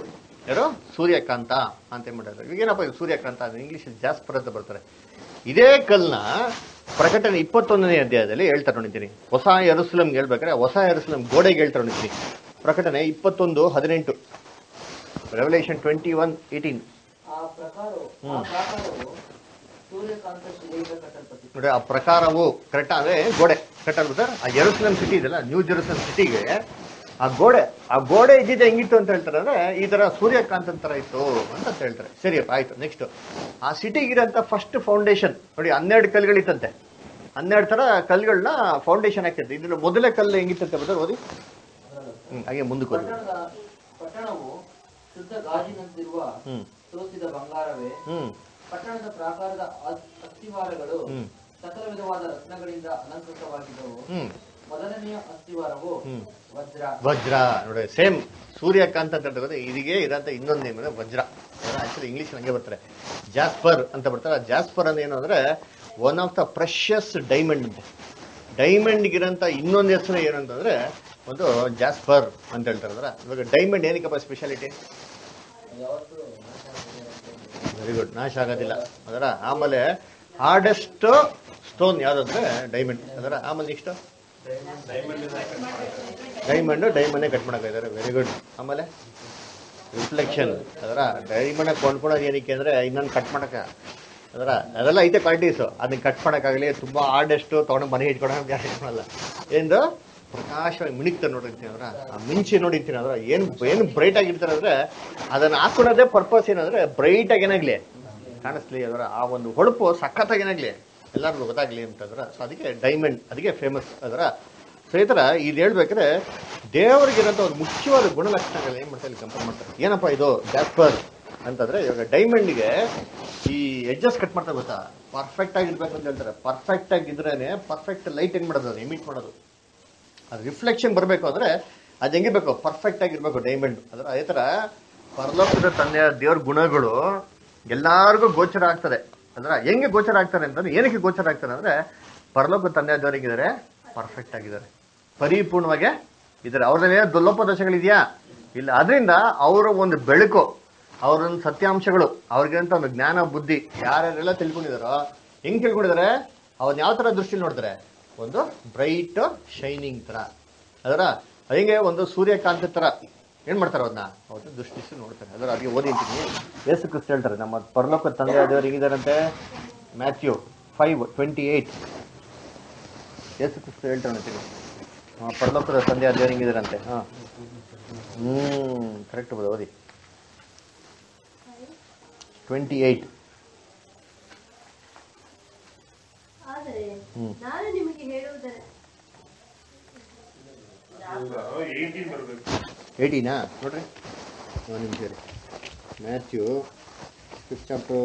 ಯಾರು ಸೂರ್ಯಕಾಂತ ಅಂತ ಏನ್ಬಿಟ್ಟಾರೆ ಈಗ ಏನಪ್ಪ ಇದು ಸೂರ್ಯಕಾಂತ ಅಂದ್ರೆ ಇಂಗ್ಲಿಷ್ ಜಾಸ್ಪರ್ ಅಂತ ಬರ್ತಾರೆ ಇದೇ ಕಲ್ನ ಪ್ರಕಟಣೆ ಇಪ್ಪತ್ತೊಂದನೇ ಅಧ್ಯಾಯದಲ್ಲಿ ಹೇಳ್ತಾರೆ ನೋಡಿದ್ದೀನಿ ಹೊಸ ಎರಸ್ಲಂಗೆ ಹೇಳ್ಬೇಕಾದ್ರೆ ಹೊಸ ಎರಸ್ಲಂ ಗೋಡೆಗೆ ಹೇಳ್ತಾರೆ ನೋಡಿದ್ದೀನಿ ಪ್ರಕಟಣೆ ಇಪ್ಪತ್ತೊಂದು ಹದಿನೆಂಟು ರೆವಲ್ಯೂಷನ್ ಟ್ವೆಂಟಿ ಒನ್ ಏಯ್ಟೀನ್ ಆ ಪ್ರಕಾರವು ಆ ಪ್ರಾಕಾರವು ಸೂರ್ಯಕಾಂತ ಶಿಲೆಯಿಂದ ಕಟ್ಟಲ್ಪಟ್ಟಿತ್ತು ನೋಡಿ ಆ ಪ್ರಕಾರವು ಕರೆಕ್ಟ್ ಅಂದ್ರೆ ಗೋಡೆ ಕರೆಕ್ಟ್ ಸರ್ ಆ ಜೆರೂಸಲಂ ಸಿಟಿ ಇದೆಯಲ್ಲ ನ್ಯೂ ಜೆರೂಸಲಂ ಸಿಟಿಗೆ ಆ ಗೋಡೆ ಆ ಗೋಡೆ ಇದ್ದಿದ್ದು ಹೆಂಗಿತ್ತು ಅಂತ ಹೇಳ್ತಾರೆ ಅಂದ್ರೆ ಈ ತರ ಸೂರ್ಯಕಾಂತನ ತರ ಇತ್ತು ಅಂತ ಅಂತ ಹೇಳ್ತಾರೆ ಸರಿಯಪ್ಪ ಆಯ್ತು ನೆಕ್ಸ್ಟ್ ಆ ಸಿಟಿಗಿರಂತ ಫಸ್ಟ್ ಫೌಂಡೇಶನ್ ನೋಡಿ ಹನ್ನೆರಡು ಕಲ್ಗಳಿತ್ತಂತೆ ಹನ್ನೆರಡು ತರ ಕಲ್ಗಳನ್ನ ಫೌಂಡೇಶನ್ ಹಾಕಿತ್ತು ಇದ್ರ ಮೊದಲೇ ಕಲ್ಲು ಹೆಂಗಿತ್ತಂತೆ ಬದಲು ಓದಿ ಹ್ಮ್ ಹಾಗೆ ಮುಂದಕ್ಕೆ ಹೋಗಿ ಪಟ್ಟಣದ ಪಟ್ಟಣವು ಶುದ್ಧ ಗಾಜಿನಂತಿರುವ ಹ್ಮ್ ಸೋಸಿದ ಬಂಗಾರವೇ ಹ್ಮ್ ಪಟ್ಟಣದ ಪ್ರಾಕಾರದ ಅಸ್- ಅಸ್ತಿವಾರಗಳು ಹ್ಮ್. ಸಕಲ ವಿಧವಾದ ರತ್ನಗಳಿಂದ ಅಲಂಕೃತವಾಗಿದ್ದವು ಹ್ಮ್ ಮೊದಲನೆಯ ಅಸ್ತಿವಾರವು ಹ್ಮ್. ವಜ್ರ ವಜ್ರ ನೋಡಿ ಸೇಮ್ ಸೂರ್ಯಕಾಂತ್ ಅಂತ ಹೇಳ್ತಾರೆ ಇದಿಗೆ ಇದಂತ ಇನ್ನೊಂದು ನೇಮ್ ಅಂದ್ರೆ ವಜ್ರ ಆಕ್ಚುಲಿ ಇಂಗ್ಲಿಷ್ ಹಂಗೆ ಬರ್ತಾರೆ ಜಾಸ್ಪರ್ ಅಂತ ಬರ್ತಾರೆ ಜಾಸ್ಪರ್ ಅಂದ್ರೆ ಏನು ಅಂದ್ರೆ one of the precious diamond ಅಂತೆ ಡೈಮಂಡ್ ಇರೋಂಥ ಇನ್ನೊಂದು ಹೆಸರು ಏನು ಅಂತಂದ್ರೆ ಒಂದು ಜಾಸ್ಪರ್ ಅಂತ ಹೇಳ್ತಾರೆ ಅಂದ್ರೆ ಇವಾಗ ಡೈಮಂಡ್ ಏನಕ್ಕಪ್ಪ ಸ್ಪೆಷಾಲಿಟಿ ಯಾವತ್ತು ವೆರಿ ಗುಡ್ ನಾಶ ಆಗೋದಿಲ್ಲ ಅದರ ಆಮೇಲೆ ಹಾರ್ಡೆಸ್ಟ್ ಸ್ಟೋನ್ ಯಾವ್ದಂದ್ರೆ ಡೈಮಂಡ್ ಅದರ ಆಮೇಲೆ ನೆಕ್ಸ್ಟ್ ಡೈಮಂಡ್ ಡೈಮಂಡೇ ಕಟ್ ಮಾಡಕ್ಕಿದ್ದಾರೆ ವೆರಿ ಗುಡ್ ಆಮೇಲೆ ರಿಫ್ಲೆಕ್ಷನ್ ಅದರ ಡೈಮಂಡ್ ಕೊಂಡ್ಕೊಳೋದು ಏನಕ್ಕೆ ಅಂದ್ರೆ ಇನ್ನೊಂದು ಕಟ್ ಮಾಡಕ ಅದರ ಅದೆಲ್ಲ ಐತೆ ಕ್ವಾಲಿಟೀಸು ಅದನ್ನ ಕಟ್ ಮಾಡೋಕ್ಕಾಗಲಿ ತುಂಬಾ ಹಾರ್ಡೆಸ್ಟ್ ತೊಗೊಂಡು ಮನೆ ಇಟ್ಕೊಳಕ್ಕೆ ಜಾಸ್ತಿ ಮಾಡಲ್ಲ ಎಂದು ಪ್ರಕಾಶವಾಗಿ ಮಿಣಿಕ್ತಾರೆ ನೋಡಿರ್ತೀನಿ ಅದ್ರ ಆ ಮಿಂಚಿ ನೋಡಿರ್ತೀನಿ ಅದ್ರ ಏನು ಏನು ಬ್ರೈಟ್ ಆಗಿರ್ತಾರೆ ಅಂದ್ರೆ ಅದನ್ನ ಹಾಕೊಳ್ಳೋದೇ ಪರ್ಪಸ್ ಏನಂದ್ರೆ ಬ್ರೈಟ್ ಆಗಿ ಏನಾಗ್ಲಿ ಕಾಣಿಸ್ಲಿ ಅದರ ಆ ಒಂದು ಹೊಳಪು ಸಖತ್ತಾಗಿ ಏನಾಗ್ಲಿ ಎಲ್ಲರಿಗೂ ಗೊತ್ತಾಗ್ಲಿ ಅಂತಂದ್ರ ಸೊ ಅದಕ್ಕೆ ಡೈಮಂಡ್ ಅದಕ್ಕೆ ಫೇಮಸ್ ಅದರ ಸೊ ಈ ಥರ ಇದು ಹೇಳ್ಬೇಕಾದ್ರೆ ದೇವರಿಗಿರೋಂಥ ಒಂದು ಮುಖ್ಯವಾದ ಗುಣಲಕ್ಷಣಗಳು ಏನು ಮಾಡ್ತಾರೆ ಇಲ್ಲಿ ಕಂಪೇರ್ ಮಾಡ್ತಾರೆ ಏನಪ್ಪ ಇದು ಜಾಸ್ಪರ್ ಅಂತಂದ್ರೆ ಇವಾಗ ಡೈಮಂಡ್ಗೆ ಈ ಎಡ್ಜಸ್ ಕಟ್ ಮಾಡ್ತಾರೆ ಗೊತ್ತಾ ಪರ್ಫೆಕ್ಟ್ ಆಗಿರ್ಬೇಕು ಅಂತ ಹೇಳ್ತಾರೆ ಪರ್ಫೆಕ್ಟ್ ಆಗಿದ್ರೇನೆ ಪರ್ಫೆಕ್ಟ್ ಲೈಟ್ ಹೆಂಗ್ ಮಾಡೋದು ಅದು ಎಮಿಟ್ ಮಾಡೋದು ಅದು ರಿಫ್ಲೆಕ್ಷನ್ ಬರಬೇಕು ಅಂದ್ರೆ ಅದು ಹೆಂಗಿರ್ಬೇಕು ಪರ್ಫೆಕ್ಟ್ ಆಗಿರ್ಬೇಕು ಡೈಮಂಡ್ ಅದ್ರ ಅದೇ ತರ ಪರಲೋಕದ ತಂದೆಯ ದೇವ್ರ ಗುಣಗಳು ಎಲ್ಲಾರ್ಗೂ ಗೋಚರ ಆಗ್ತದೆ ಅಂದ್ರೆ ಹೆಂಗೆ ಗೋಚರ ಆಗ್ತಾರೆ ಅಂತಂದ್ರೆ ಏನಕ್ಕೆ ಗೋಚರ ಆಗ್ತಾರೆ ಅಂದ್ರೆ ಪರಲೋಕದ ತಂದೆಯ ದೇವ್ರು ಹೆಂಗಿದ್ದಾರೆ ಪರ್ಫೆಕ್ಟ್ ಆಗಿದ್ದಾರೆ ಪರಿಪೂರ್ಣವಾಗಿ ಇದ್ದಾರೆ ಅವ್ರಲ್ಲೇ ಲೋಪದೋಷಗಳಿದೆಯಾ ಇಲ್ಲ ಅದರಿಂದ ಅವರ ಒಂದು ಬೆಳಕು ಅವರ ಒಂದು ಸತ್ಯಾಂಶಗಳು ಅವ್ರಿಗಂತ ಒಂದು ಜ್ಞಾನ ಬುದ್ಧಿ ಯಾರ್ಯಾರೆಲ್ಲ ತಿಳ್ಕೊಂಡಿದಾರೋ ಹೆಂಗ್ ತಿಳ್ಕೊಂಡಿದ್ದಾರೆ ಅವ್ರನ್ನ ಯಾವ ತರ ದೃಷ್ಟಿಲಿ ನೋಡ್ತಾರೆ ಒಂದು ಬ್ರೈಟ್ ಶೈನಿಂಗ್ ತರ ಅದರ ಹಿಂಗೆ ಒಂದು ಸೂರ್ಯಕಾಂತ ತರ ಏನ್ ಮಾಡ್ತಾರೆ ಅದನ್ನ ಅವತ್ತು ದೃಷ್ಟಿಸಿ ನೋಡ್ತಾರೆ ಅದರ ಅದಕ್ಕೆ ಓದಿದ್ದೀನಿ ಯೇಸು ಕ್ರಿಸ್ತ ಹೇಳ್ತಾರೆ ನಮ್ಮ ಪರಲೋಕ ತಂದೆ ದೇವರು ಹೇಗಿದ್ದಾರಂತೆ ಮ್ಯಾಥ್ಯೂ ಫೈವ್ ಟ್ವೆಂಟಿ ಏಯ್ಟ್ ಯೇಸು ಕ್ರಿಸ್ತ ಹೇಳ್ತಾರೆ ಅಂತೀನಿ ಹಾಂ ಪರಲೋಕದ ತಂದೆ ದೇವರು ಹೆಂಗಿದಾರಂತೆ ಹಾಂ ಹ್ಮ್ ಕರೆಕ್ಟ್ ಬೋದು ಓದಿ ಟ್ವೆಂಟಿ ಏಯ್ಟ್ ಆದರೆ ಹ್ಮ್. ನಾನು ನಿಮಗೆ ಹೇಳುವುದರ ಏಯ್ಟೀನಾ ನೋಡ್ರಿ ಒಂದು ನಿಮಿಷ ರೀ ಮ್ಯಾಥ್ಯೂ ಫಿಫ್ತ್ ಚಾಪ್ಟರ್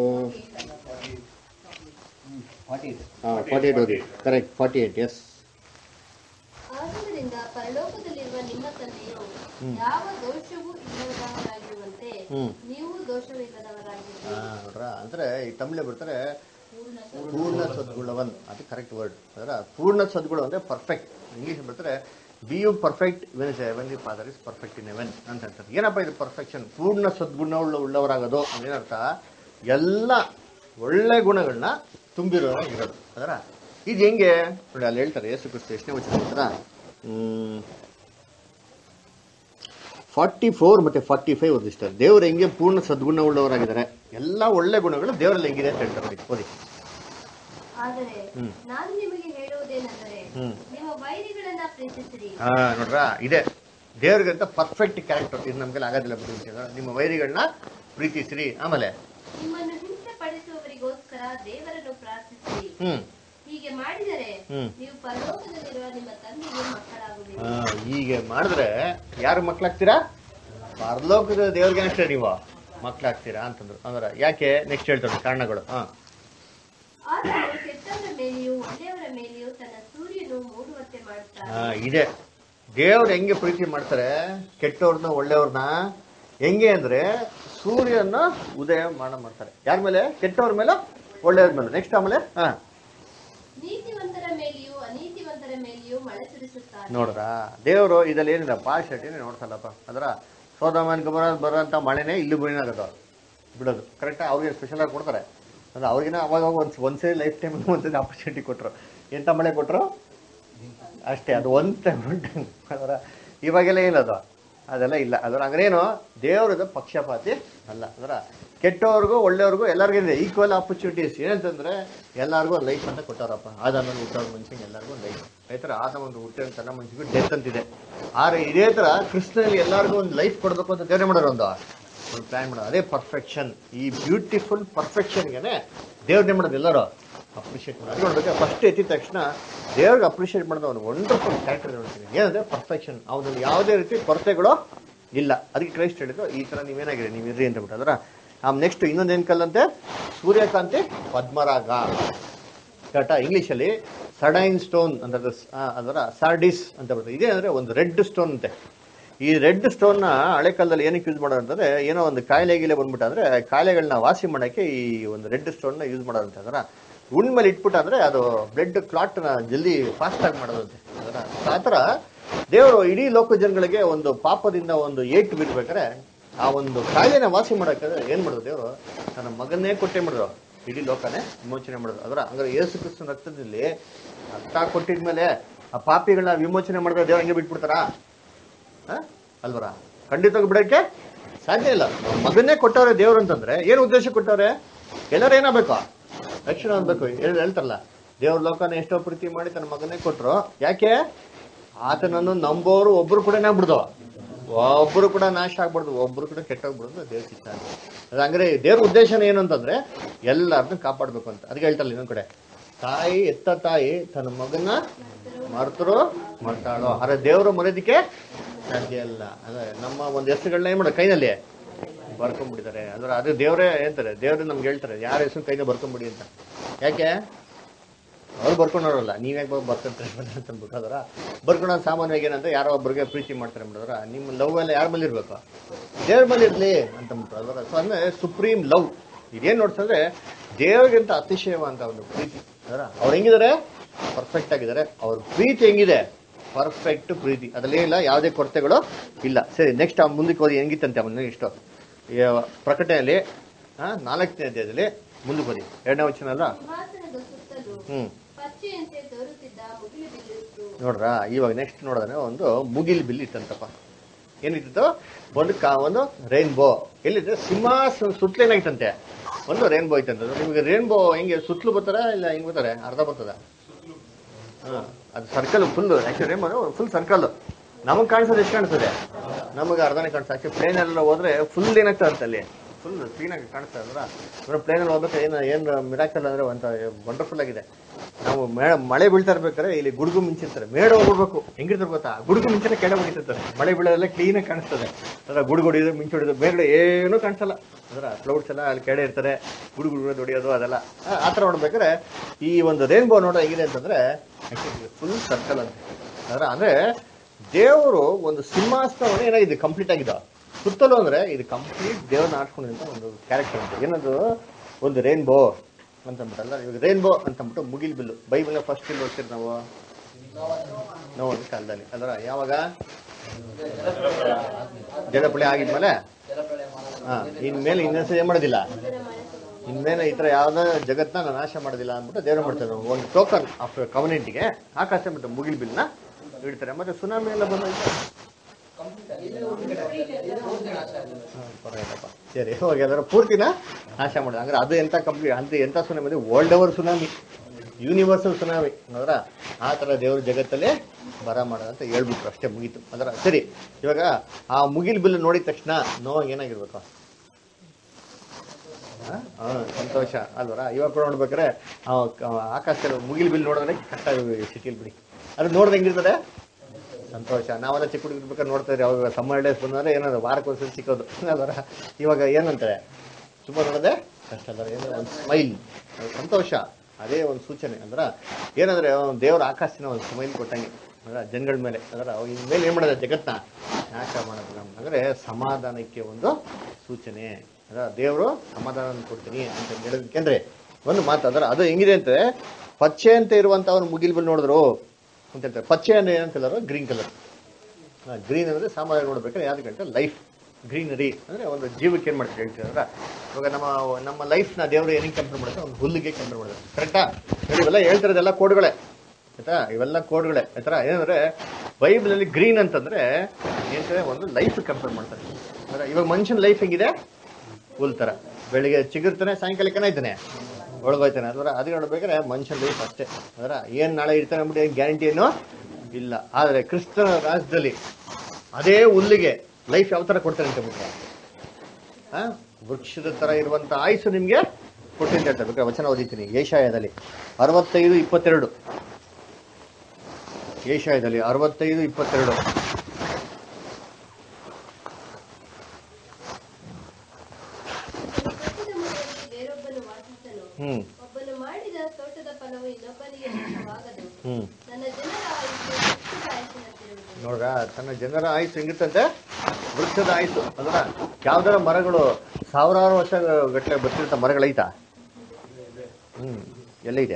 ಫಾರ್ಟಿ ಹಾಂ ಫಾರ್ಟಿ ಏಯ್ಟ್ ಓದಿ ಕರೆಕ್ಟ್ ಫಾರ್ಟಿ ಏಯ್ಟ್ ಎಸ್ ಆದುದರಿಂದ ಪರಲೋಕದಲ್ಲಿರುವ ನಿಮ್ಮ ತಂದೆಯು ಹ್ಮ್. ಯಾವ ದೋಷವೂ ಇಲ್ಲದವರಾಗಿರುವಂತೆ ಹ್ಮ್. ನೀವು ದೋಷವಿಲ್ಲದವರಾಗಿದ್ದೀರಿ ನೋಡ್ರ ಅಂದ್ರೆ ಈ ತಮಿಳೇ ಬರ್ತಾರೆ ಪೂರ್ಣ ಸದ್ಗುಣವನ್ ಅದು ಕರೆಕ್ಟ್ ವರ್ಡ್ ಅದರ ಪೂರ್ಣ ಸದ್ಗುಣ ಅಂದ್ರೆ ಪರ್ಫೆಕ್ಟ್ ಇಂಗ್ಲಿಷ್ ಬರ್ತಾರೆ be you perfect when when the father is perfect in heaven ಅಂತ ಹೇಳ್ತಾರೆ ಏನಪ್ಪ ಇದು ಪರ್ಫೆಕ್ಷನ್ ಪೂರ್ಣ ಸದ್ಗುಣವುಳ್ಳ ಉಳ್ಳವರಾಗೋದು ಅಂದ್ರೆ ಏನರ್ಥ ಎಲ್ಲ ಒಳ್ಳೆ ಗುಣಗಳನ್ನ ತುಂಬಿರೋ ಇರೋದು ಅದರ ಇದು ಹೆಂಗೆ ನೋಡಿ ಅಲ್ಲಿ ಹೇಳ್ತಾರೆ ಯೇಸು ಕ್ರಿಸ್ತ ಎಷ್ಟನೇ ವಚನ ಹೇಳ್ತಾರ ಹ್ಮ್ ಫಾರ್ಟಿ ಫೋರ್ ಮತ್ತೆ ಫಾರ್ಟಿ ಫೈವ್ ಓದಿಸ್ತಾರೆ ದೇವರು ಹೆಂಗೆ ಪೂರ್ಣ ಸದ್ಗುಣ ಉಳ್ಳವರಾಗಿದ್ದಾರೆ ಎಲ್ಲ ಒಳ್ಳೆ ಗುಣಗಳು ದೇವರಲ್ಲಿ ಹೆಂಗಿದೆ ಅಂತ ಹೇಳ್ತಾರೆ ನೋಡಿ ಓದಿ ಆದರೆ ಹ್ಮ್. ನಾನು ನಿಮಗೆ ಹೇಳುವುದೇನೆಂದರೆ ಹ್ಮ್. ನಿಮ್ಮ ವೈರಿಗಳನ್ನ ಪ್ರೀತಿಸಿರಿ ಹಾ ನೋಡ್ರ ಇದೆ ದೇವ್ರಿಗಂತ ಪರ್ಫೆಕ್ಟ್ ಕ್ಯಾರೆಕ್ಟರ್ ಇದು ನಮ್ಗೆಲ್ಲ ಆಗೋದಿಲ್ಲ ಬಿಡಿ ನಿಮ್ಮ ವೈರಿಗಳನ್ನ ಪ್ರೀತಿಸಿರಿ ಆಮೇಲೆ ನಿಮ್ಮನ್ನು ಹಿಂಸೆ ಪಡಿಸುವವರಿಗೋಸ್ಕರ ದೇವರನ್ನು ಪ್ರಾರ್ಥಿಸಿರಿ ಹ್ಮ್ ಹೀಗೆ ಮಾಡಿದರೆ ಹ್ಮ್. ನೀವು ಪರಲೋಕದಲ್ಲಿರುವ ನಿಮ್ಮ ತಂದೆಗೆ ಮಕ್ಕಳಾಗುವಿರಿ ಆ, ಹೀಗೆ ಮಾಡಿದ್ರೆ ಯಾರು ಮಕ್ಳಾಗ್ತೀರಾ ಪರಲೋಕದ ದೇವ್ರಿಗೆ ಅಷ್ಟೇ ನೀವು ಮಕ್ಳಾಗ್ತೀರಾ ಅಂತಂದ್ರು ಅಂದ್ರೆ ಯಾಕೆ ನೆಕ್ಸ್ಟ್ ಹೇಳ್ತಾರೆ ಕಾರಣಗಳು ಹಾ ಆತನು ಕೆಟ್ಟವರ ಮೇಲೆಯೂ ಒಳ್ಳೆಯವರ ಮೇಲೆಯೂ ತನ್ನ ಸೂರ್ಯನು ಮೂಡುವಂತೆ ಮಾಡುತ್ತಾನೆ ಆ, ಇದೆ ದೇವ್ರು ಹೆಂಗೆ ಪ್ರೀತಿ ಮಾಡ್ತಾರೆ ಕೆಟ್ಟವ್ರನ್ನ ಒಳ್ಳೆಯವ್ರನ್ನ ಹೆಂಗೆ ಅಂದ್ರೆ ಸೂರ್ಯನ ಉದಯ ಮಾಡ ಮಾಡ್ತಾರೆ ಯಾರ ಮೇಲೆ ಕೆಟ್ಟವ್ರ ಮೇಲೆ ಒಳ್ಳೆಯವ್ರ ಮೇಲೆ ನೆಕ್ಸ್ಟ್ ಆಮೇಲೆ ಹಾ ನೀತಿವಂತರ ಮೇಲೆಯೂ ಅನೀತಿವಂತರ ಮೇಲೆಯೂ ಮಳೆ ಸುರಿಸುತ್ತಾನೆ ನೋಡ್ರ ದೇವರು ಇದಲ್ಲಿ ಏನಿಲ್ಲ ಪಾರ್ಶಿಯಾಲಿಟಿನೇ ನೋಡ್ಸಲ್ಲಪ್ಪ ಅದರ ಸೋದಮನ್ ಗೊಬ್ಬರ ಬರೋಂಥ ಮಳೆನೇ ಇಲ್ಲಿ ಏನಾಗೋದು ಬಿಡೋದು ಕರೆಕ್ಟಾಗಿ ಅವ್ರಿಗೆ ಸ್ಪೆಷಲಾಗಿ ಕೊಡ್ತಾರೆ ಅಂದ್ರೆ ಅವ್ರಿಗಿನ ಅವಾಗ ಒಂದು ಒಂದ್ಸರಿ ಲೈಫ್ ಟೈಮ್ ಒಂದ್ಸರಿ ಆಪರ್ಚುನಿಟಿ ಕೊಟ್ಟರು ಎಂಥ ಮಳೆ ಕೊಟ್ಟರು ಅಷ್ಟೇ ಅದು ಒಂದು ಟೈಮ್ ಅದರ ಇವಾಗೆಲ್ಲ ಏನದು ಅದೆಲ್ಲ ಇಲ್ಲ ಅದರ ಹಂಗ್ರೇನು ದೇವ್ರದ್ದು ಪಕ್ಷಪಾತಿ ಅಲ್ಲ ಅದರ ಕೆಟ್ಟವ್ರಿಗೂ ಒಳ್ಳೆಯವ್ರಿಗೂ ಎಲ್ಲರಿಗೂ ಇದೆ ಈಕ್ವಲ್ ಆಪರ್ಚುನಿಟೀಸ್ ಏನಂತಂದ್ರೆ ಎಲ್ಲರಿಗೂ ಒಂದು ಲೈಫ್ ಅಂತ ಕೊಟ್ಟಾರಪ್ಪ ಆದಾಮೇಲೆ ಹುಟ್ಟೋರ್ ಮನುಷ್ಯಂಗೆ ಎಲ್ಲರಿಗೂ ಒಂದು ಲೈಫ್ ಆಯ್ತರ ಆದ ಒಂದು ಹುಟ್ಟಿದ ತನ್ನ ಮನುಷ್ಯಗೂ ಡೆತ್ ಅಂತಿದೆ ಆದ್ರೆ ಇದೇ ತರ ಕೃಷ್ಣನಲ್ಲಿ ಎಲ್ಲರಿಗೂ ಒಂದು ಲೈಫ್ ಕೊಡಬೇಕು ಅಂತ ದೇವ್ರೆ ಮಾಡೋರು ಒಂದು ಒಂದು ಪ್ಲಾನ್ ಮಾಡೋದು ಅದೇ ಪರ್ಫೆಕ್ಷನ್ ಈ ಬ್ಯೂಟಿಫುಲ್ ಪರ್ಫೆಕ್ಷನ್ಗೆ ದೇವ್ರನ್ನೇ ಮಾಡೋದು ಎಲ್ಲರೂ ಅಪ್ರಿಷಿಯೇಟ್ ಮಾಡೋದು ಅದು ನೋಡ್ಬೇಕು ಫಸ್ಟ್ ಎತ್ತಿದ ತಕ್ಷಣ ದೇವ್ರಿಗೆ ಅಪ್ರಿಷಿಯೇಟ್ ಮಾಡೋದು ಒಂದು ವಂಡರ್ಫುಲ್ ಕ್ಯಾರೆಕ್ಟರ್ ನೋಡ್ತೀನಿ ಏನಂದ್ರೆ ಪರ್ಫೆಕ್ಷನ್ ಅವನಲ್ಲಿ ಯಾವುದೇ ರೀತಿ ಕೊರತೆಗಳು ಇಲ್ಲ ಅದಕ್ಕೆ ಕ್ರೈಸ್ಟ್ ಹೇಳಿದ್ರು ಈ ತರ ನೀವೇನಾಗಿದೆ ನೀವು ಇರ್ರಿ ಅಂತ ಬಿಟ್ಟು ಅದರ ಆಮ್ ನೆಕ್ಸ್ಟ್ ಇನ್ನೊಂದು ಏನು ಕಲ್ಲಂತೆ ಸೂರ್ಯಕಾಂತಿ ಪದ್ಮರಾಗ ಕರೆಕ್ಟಾ ಇಂಗ್ಲೀಷಲ್ಲಿ ಸಡೈನ್ ಸ್ಟೋನ್ ಅಂತ ಅದರ ಸಾರ್ಡಿಸ್ ಅಂತ ಬರ್ತದೆ ಇದೇ ಅಂದರೆ ಒಂದು ರೆಡ್ ಸ್ಟೋನ್ ಅಂತೆ ಈ ರೆಡ್ ಸ್ಟೋನ್ನ ಹಳೆ ಕಾಲದಲ್ಲಿ ಏನಕ್ಕೆ ಯೂಸ್ ಮಾಡೋದು ಅಂತಂದ್ರೆ ಏನೋ ಒಂದು ಕಾಯಿಲೆ ಗೀಲೆ ಬಂದ್ಬಿಟ್ಟಾದ್ರೆ ಕಾಯಿಲೆಗಳನ್ನ ವಾಸಿ ಮಾಡೋಕ್ಕೆ ಈ ಒಂದು ರೆಡ್ ಸ್ಟೋನ್ನ ಯೂಸ್ ಮಾಡೋದಂತೆ ಅದರ ಉಣ್ ಮೇಲೆ ಇಟ್ಬಿಟ್ಟಾದ್ರೆ ಅದು ಬ್ಲಡ್ ಕ್ಲಾಟ್ನ ಜಲ್ದಿ ಫಾಸ್ಟ್ ಆಗಿ ಮಾಡೋದಂತೆ ಅದರ ಆ ಥರ ದೇವರು ಇಡೀ ಲೋಕ ಜನಗಳಿಗೆ ಒಂದು ಪಾಪದಿಂದ ಒಂದು ಏಟು ಬಿಡ್ಬೇಕಾದ್ರೆ ಆ ಒಂದು ಕಾಯಿಲೆನ ವಾಸಿ ಮಾಡೋಕ್ಕಾದ್ರೆ ಏನು ಮಾಡೋದು ದೇವರು ತನ್ನ ಮಗನ್ನೇ ಕೊಟ್ಟೆ ಮಾಡಿದ್ರು ಇಡೀ ಲೋಕನೇ ವಿಮೋಚನೆ ಮಾಡೋದು ಅದರ ಹಂಗಾರೆ ಯೇಸು ಕ್ರಿಸ್ತನ ರಕ್ತದಲ್ಲಿ ರಕ್ತ ಕೊಟ್ಟಿದ್ಮೇಲೆ ಆ ಪಾಪಿಗಳನ್ನ ವಿಮೋಚನೆ ಮಾಡಿದ್ರೆ ದೇವ್ರು ಹಂಗೆ ಬಿಟ್ಬಿಡ್ತಾರಾ ಹ? ಅಲ್ವರ ಖಂಡಿತವಾಗಿ ಬಿಡಕ್ಕೆ ಸಾಧ್ಯ ಇಲ್ಲ ಮಗನ್ನೇ ಕೊಟ್ಟವ್ರೆ ದೇವ್ರು ಅಂತಂದ್ರೆ ಏನು ಉದ್ದೇಶ ಕೊಟ್ಟವ್ರೆ ಎಲ್ಲರೂ ಏನಾಗಬೇಕು ರಕ್ಷಣೆ ಅನ್ಬೇಕು ಹೇಳ್- ಹೇಳ್ತಾರಲ್ಲ ದೇವ್ರ ಲೋಕನ ಎಷ್ಟೋ ಪ್ರೀತಿ ಮಾಡಿ ತನ್ನ ಮಗನ್ನೇ ಕೊಟ್ರು ಯಾಕೆ ಆತನನ್ನು ನಂಬೋರು ಒಬ್ರು ಕೂಡ ಏನಾಗ್ಬಿಡ್ದು ಒಬ್ರು ಕೂಡ ನಾಶ ಆಗ್ಬಾರ್ದು ಒಬ್ರು ಕೂಡ ಕೆಟ್ಟೋಗ್ಬಿಡೋದು ದೇವ್ರ ಚಿತ್ತ ಅದು ಹಂಗಾರೆ ದೇವ್ರ ಉದ್ದೇಶನ ಏನು ಅಂತಂದ್ರೆ ಎಲ್ಲರನ್ನೂ ಕಾಪಾಡ್ಬೇಕು ಅಂತ ಅದಕ್ಕೆ ಹೇಳ್ತಾರಲ್ಲ ಇನ್ನೊಂದ್ ಕಡೆ ತಾಯಿ ಎತ್ತ ತಾಯಿ ತನ್ನ ಮಗನ ಮರ್ತರು ಮರ್ತಾಳೋ ಅರೆ ದೇವರು ಮರೆಯೋದಕ್ಕೆ ಸಾಧ್ಯ ಇಲ್ಲ ಅದೇ ನಮ್ಮ ಒಂದು ಹೆಸರುಗಳನ್ನ ಏನ್ ಮಾಡೋದು ಕೈನಲ್ಲಿ ಬರ್ಕೊಂಡ್ಬಿಟ್ಟಿದ್ದಾರೆ ಅಂದ್ರೆ ಅದು ದೇವರೇ ಹೇಳ್ತಾರೆ ದೇವ್ರು ನಮ್ಗೆ ಹೇಳ್ತಾರೆ ಯಾರ ಹೆಸರು ಕೈನ ಬರ್ಕೊಂಬಿಡಿ ಅಂತ ಯಾಕೆ ಅವ್ರು ಬರ್ಕೊಂಡವ್ರಲ್ಲ ನೀವ್ ಯಾಕೆ ಬರ್ಕೊಂತಾರೆ ಅಂತ ಅಂದ್ಬಿಟ್ಟು ಅದರ ಬರ್ಕೊಂಡೋ ಸಾಮಾನ್ಯವಾಗಿ ಏನಂದ್ರೆ ಯಾರೋ ಒಬ್ರಿಗೆ ಪ್ರೀತಿ ಮಾಡ್ತಾರೆ ಬಿಡೋದ್ರ ನಿಮ್ಮ ಲವ್ ಎಲ್ಲ ಯಾರ ಮೇಲೆ ಇರ್ಬೇಕು ದೇವ್ರ ಮೇಲೆ ಇರ್ಲಿ ಅಂತ ಅಂದ್ಬಿಟ್ಟು ಅದರ ಸೊ ಅಂದ್ರೆ ಸುಪ್ರೀಂ ಲವ್ ಇದೇನ್ ನೋಡ್ತಂದ್ರೆ ದೇವ್ರಿಗಿಂತ ಅತಿಶಯವಂತ ಒಂದು ಪ್ರೀತಿ ಅದರ ಅವ್ರು ಹೆಂಗಿದ್ದಾರೆ ಪರ್ಫೆಕ್ಟ್ ಆಗಿದ್ದಾರೆ ಅವ್ರ ಪ್ರೀತಿ ಹೆಂಗಿದೆ ಪರ್ಫೆಕ್ಟ್ ಪ್ರೀತಿ ಅದ್ರಲ್ಲಿ ಇಲ್ಲ ಯಾವುದೇ ಕೊರತೆಗಳು ಇಲ್ಲ ಸರಿ ನೆಕ್ಸ್ಟ್ ಮುಂದಕ್ಕೆ ಹೋಗಿ ಹೆಂಗಿತ್ತಂತೆ ಅವನು ಇಷ್ಟು ಈ ಪ್ರಕಟಣೆಯಲ್ಲಿ ಆ, ನಾಲ್ಕನೇ ಅಧ್ಯಾಯದಲ್ಲಿ ಮುಂದಕ್ಕೆ ಹೋಗಿ ಎರಡನೇ ವಚನ ಅಲ್ಲ ಸಿಂಹಾಸನದ ಸುತ್ತಲೂ ಹ್ಮ್ ಪಚ್ಚೆಯಂತೆ ತೋರುತ್ತಿದ್ದ ಮುಗಿಲು ಬಿಲ್ಲಿತ್ತು ನೋಡ್ರ ಇವಾಗ ನೆಕ್ಸ್ಟ್ ನೋಡಿದ್ರೆ ಒಂದು ಮುಗಿಲ್ ಬಿಲ್ ಇತ್ತಂತಪ್ಪ ಏನಿತ್ತು ಒಂದು ಕಾ ಒಂದು ರೈನ್ಬೋ ಎಲ್ಲಿದೆ ಸಿಂಹಾಸನ ಸುತ್ತಲೇನಾಗಿತ್ತಂತೆ ಒಂದು ರೈನ್ಬೋ ಐತಂತ ನಿಮಗೆ ರೈನ್ಬೋ ಹೆಂಗೆ ಸುತ್ತಲೂ ಬರ್ತಾರ ಇಲ್ಲ ಹೆಂಗ್ ಬರ್ತಾರೆ ಅರ್ಧ ಬರ್ತದ ಹಾ ಅದು circle full actually rainbow full circle ನಮಗೆ ಕಾಣಿಸೋದು ಎಷ್ಟು ಕಾಣಿಸ್ತದೆ ನಮಗೆ ಅರ್ಧನೇ ಕಾಣಿಸ್ತದೆ ಆಕ್ಚುಲಿ ಪ್ಲೇನ್ ಎಲ್ಲ ಹೋದ್ರೆ ಫುಲ್ ಏನಾಗ್ತದೆ ಅಂತ ಅಲ್ಲಿ ಫುಲ್ ಕ್ಲೀನಾಗಿ ಕಾಣಿಸ್ತದೆ ಅಂದ್ರೆ ಪ್ಲೇನಲ್ಲಿ ಹೋಗ್ಬೇಕು ಏನು ಏನು ಮಿರಾಕಲ್ ಅಂದ್ರೆ ಒಂಥ ವಂಡರ್ಫುಲ್ ಆಗಿದೆ ನಾವು ಮೇ ಮಳೆ ಬೀಳ್ತಾ ಇರ್ಬೇಕಾದ್ರೆ ಇಲ್ಲಿ ಗುಡುಗು ಮಿಂಚಿರ್ತಾರೆ ಮೇಡ ಹೋಗ್ಬಿಡ್ಬೇಕು ಹೆಂಗಿರ್ತಾರೆ ಗೊತ್ತಾ ಗುಡುಗು ಮಿಂಚನೆ ಕೆಳ ಹೊಡಿತಿರ್ತಾರೆ ಮಳೆ ಬೀಳೋದೆಲ್ಲ ಕ್ಲೀನಾಗಿ ಕಾಣಿಸ್ತದೆ ಅದರ ಗುಡುಗು ಹೊಡಿಯೋದು ಮಿಂಚು ಹೊಡಿಯೋದು ಮೇಲ್ಗಡೆ ಏನೂ ಕಾಣಿಸಲ್ಲ ಅದರ ಕ್ಲೌಡ್ಸ್ ಎಲ್ಲ ಅಲ್ಲಿ ಕೆಡೆ ಇರ್ತಾರೆ ಗುಡುಗು ಗುಡುಗು ಹೊಡಿಯೋದು ಅದೆಲ್ಲ ಆ- ಆ ಥರ ನೋಡ್ಬೇಕಾದ್ರೆ ಈ ಒಂದು ರೇನ್ಬೋ ನೋಡೋ ಹೇಗಿದೆ ಅಂತಂದ್ರೆ ಫುಲ್ ಸರ್ಕಲ್ ಅಂತ ಅದರ ಅಂದ್ರೆ ದೇವರು ಒಂದು ಸಿಂಹಾಸನವನ್ನು ಏನಾಗಿದೆ ಕಂಪ್ಲೀಟ್ ಆಗಿದೆ ಸುತ್ತಲೂ ಅಂದ್ರೆ ಇದು ಕಂಪ್ಲೀಟ್ ದೇವ್ರನ್ನ ಆಡ್ಕೊಂಡಿದ್ದಂಥ ಒಂದು ಕ್ಯಾರೆಕ್ಟರ್ ಅಂತ ಏನದು ಒಂದು ರೇನ್ಬೋ ಅಂತಂದ್ಬಿಟ್ಟಲ್ಲ ಇವಾಗ ರೇನ್ಬೋ ಅಂತಂದ್ಬಿಟ್ಟು ಮುಗಿಲ್ ಬಿಲ್ಲು ಬೈಬಲ್ನ ಫಸ್ಟ್ ಇಲ್ಲಿ ಓದ್ತೀರಿ ನಾವು ನಾವು ಒಂದು ಕಾಲದಲ್ಲಿ ಅದರ ಯಾವಾಗ ಜಲಪಳಿ ಆಗಿದ್ಮೇಲೆ ಜಲಪ್ರಳಯ ಮಾಡಲು ಹಾ ಇನ್ಮೇಲೆ ಇನ್ನೊಂದ್ಸರಿ ಏನ್ ಮಾಡೋದಿಲ್ಲ ಇನ್ಮೇಲೆ ಈ ತರ ಯಾವ್ದೋ ಜಗತ್ನ ನಾನು ನಾಶ ಮಾಡೋದಿಲ್ಲ ಅಂದ್ಬಿಟ್ಟು ದೇವ್ರ ಮಾಡ್ತಾರೆ ಒಂದು ಟೋಕನ್ ಆಫ್ ಕಮ್ಯುನಿಟಿಗೆ ಆಕಾಶ ಮತ್ತು ಮುಗಿಲ್ ಬಿಲ್ನ ಇಡ್ತಾರೆ ಮತ್ತೆ ಸುನಾಮಿ ಎಲ್ಲ ಬಂದೈತೆ ಪೂರ್ತಿ ನಾಶ ಆಗಿದೆ ಹಾ, ಪರವಾಗಿಲ್ಲಪ್ಪ ಸರಿ ಇವಾಗ ಅದರ ಪೂರ್ತಿನ ನಾಶ ಮಾಡಿದ ಅಂದ್ರೆ ಅದು ಎಂತ ಕಂಪ್ಲೀಟ್ ಅಂತ ಎಂತ ಸುನಾಮಿ ಅಂದ್ರೆ world over tsunami universal tsunami ಅದರ ಆ ಥರ ದೇವ್ರ ಜಗತ್ತಲ್ಲೇ ಬರ ಮಾಡೋದು ಅಂತ ಹೇಳ್ಬಿಟ್ರು ಅಷ್ಟೇ ಮುಗೀತು ಅದರ ಸರಿ ಇವಾಗ ಆ ಮುಗಿಲ್ ಬಿಲ್ ನೋಡಿದ ತಕ್ಷಣ ನೋವು ಏನಾಗಿರ್ಬೇಕು ಹಾ ಹಾ, ಸಂತೋಷ ಅಲ್ವರ ಇವಾಗ ಕೂಡ ನೋಡ್ಬೇಕಾದ್ರೆ ಆ ಕ- ಆಕಾಶದಲ್ಲಿ ಮುಗಿಲ್ ಬಿಲ್ ನೋಡಿದ್ರೆ ಕಷ್ಟ ಸಿಟಿಲ್ ಬಿಡಿ ಅದು ನೋಡ್ದೆ ಹೆಂಗಿರ್ತದೆ ಸಂತೋಷ ನಾವೆಲ್ಲ ಚಿಕ್ಕ ಹುಡುಗರು ಬೇಕಾದ್ರೆ ನೋಡ್ತಾ ಇದ್ರಿ ಅವಾಗ ಸಮ್ಮರ್ ಡೇಸ್ ಬಂದ್ರೆ ಏನಾದ್ರು ವಾರಕ್ಕೆ ಒಂದ್ಸರಿ ಸಿಕ್ಕೋದು ಅದರ ಇವಾಗ ಏನಂತಾರೆ ತುಂಬ ನೋಡೋದೆ ಕಷ್ಟ ಅಲ್ಲ ಏನೋ ಒಂದು ಸ್ಮೈಲ್ ಸಂತೋಷ ಅದೇ ಒಂದು ಸೂಚನೆ ಅಂದ್ರ ಏನಂದ್ರೆ ಅವ್ನು ದೇವ್ರ ಆಕಾಶನ ಒಂದು ಸ್ಮೈಲ್ ಕೊಟ್ಟಂಗೆ ಅಂದ್ರೆ ಜನಗಳ ಮೇಲೆ ಅದರ ಇನ್ಮೇಲೆ ಏನ್ ಮಾಡೋದು ಜಗತ್ನ ನಾಶ ಮಾಡೋದು ನಮ್ಮ ಅಂದ್ರೆ ಸಮಾಧಾನಕ್ಕೆ ಒಂದು ಸೂಚನೆ ಅದ ದೇವರು ಸಮಾಧಾನ ಕೊಡ್ತೀನಿ ಅಂತ ಹೇಳೋದಕ್ಕೆ ಒಂದು ಮಾತು ಅದರ ಅದು ಹೆಂಗಿದೆ ಅಂದ್ರೆ ಪಚ್ಚೆ ಅಂತ ಇರುವಂತ ಅವ್ರು ಮುಗಿಲ್ ಬಿಲ್ ನೋಡಿದ್ರು ಅಂತ ಹೇಳ್ತಾರೆ ಪಚ್ಚೆ ಅಂದ್ರೆ ಏನಂತ ಹೇಳೋರು ಗ್ರೀನ್ ಕಲರ್ ಗ್ರೀನ್ ಅಂದ್ರೆ ಸಾಮಾನ್ಯ ನೋಡ್ಬೇಕಾದ್ರೆ ಯಾವ್ದಕ್ಕಂటే ಲೈಫ್ ಗ್ರೀನರಿ ಅಂದ್ರೆ ಒಂದು ಜೀವಕ್ಕೆ ಏನ್ ಮಾಡ್ತೀವಿ ಹೇಳ್ತೀವಿ ಅಂದ್ರೆ ಇವಾಗ ನಮ್ಮ ನಮ್ಮ ಲೈಫ್ನ ದೇವರು ಏನಿಗೆ ಕಂಪೇರ್ ಮಾಡುತ್ತೆ ಒಂದು ಹುಲ್ಲಿಗೆ ಕಂಪೇರ್ ಮಾಡುತ್ತೆ ಕರೆಕ್ಟಾ ಇವೆಲ್ಲ ಹೇಳ್ತಿರೋದೆಲ್ಲ ಕೋಡ್ಗಳೇ ಆಯ್ತಾ ಇವೆಲ್ಲ ಕೋಡ್ಗಳೇ ಆಯ್ತಾ ಏನಂದ್ರೆ ಬೈಬಲಲ್ಲಿ ಗ್ರೀನ್ ಅಂತಂದ್ರೆ ಏನಂದ್ರೆ ಒಂದು ಲೈಫ್ ಕಂಪೇರ್ ಮಾಡ್ತಾರೆ ಅಂದ್ರೆ ಇವಾಗ ಮನುಷ್ಯನ ಲೈಫ್ ಹೆಂಗಿದೆ ಹುಲ್ ತರ ಬೆಳಿಗ್ಗೆ ಚಿಗುರ್ತಾನೆ ಸಾಯಂಕಾಲಕ್ಕೆ ಏನಾಯ್ತಾನೆ ಒಳಗೋಯ್ತಾನೆ ಅದರ ಅದು ಹೇಳ್ಬೇಕಾದ್ರೆ ಮನುಷ್ಯನ ಲೈಫ್ ಅಷ್ಟೇ ಅದರ ಏನ್ ನಾಳೆ ಇರ್ತಾನೆ ಅಂದ್ಬಿಟ್ಟು ಏನ್ ಗ್ಯಾರಂಟಿ ಏನು ಇಲ್ಲ ಆದ್ರೆ ಕ್ರಿಸ್ತನ ರಾಜ್ಯದಲ್ಲಿ ಅದೇ ಹುಲ್ಲಿಗೆ ಲೈಫ್ ಯಾವ ತರ ಕೊಡ್ತಾರೆ ಅಂತ ಬಿಟ್ಟು ಆ ವೃಕ್ಷದ ತರ ಇರುವಂತ ಆಯುಸ್ಸು ನಿಮ್ಗೆ ಕೊಟ್ಟಿದ್ದೆ ಅಂತ ಬೇಕಾದ್ರೆ ವಚನ ಓದಿತೀನಿ ಏಷಾಯದಲ್ಲಿ ಅರವತ್ತೈದು ಇಪ್ಪತ್ತೆರಡು ಏಷಾಯದಲ್ಲಿ ಅರವತ್ತೈದು ಇಪ್ಪತ್ತೆರಡು ತೋಟದ ಮನೆಯಲ್ಲಿ ಬೇರೊಬ್ಬನು ವಾಸಿಸನು ಹ್ಮ್ ಒಬ್ಬನು ಮಾಡಿದ ತೋಟದ ಫಲವು ಇನ್ನೊಬ್ಬನಿಗೆ ನಾಶವಾಗದು ಹ್ಮ್ ನನ್ನ ಜನರ ಆಯುಷ್ಯ ವೃಕ್ಷದ ಆಯುಷ್ಯದಂತಿರುವುದು. ನೋಡ್ರ ತನ್ನ ಜನರ ಆಯುಸ್ಸು ಹೆಂಗಿರ್ತಂತೆ ವೃಕ್ಷದ ಆಯುಸ್ಸು ಅಲ್ವಾ ಯಾವ್ದಾರ ಮರಗಳು ಸಾವಿರಾರು ವರ್ಷ ಗಟ್ಟಲೆ ಬರ್ತಿರ್ತ ಮರಗಳೈತಾ ಹ್ಮ್ ಎಲ್ಲ ಇದೆ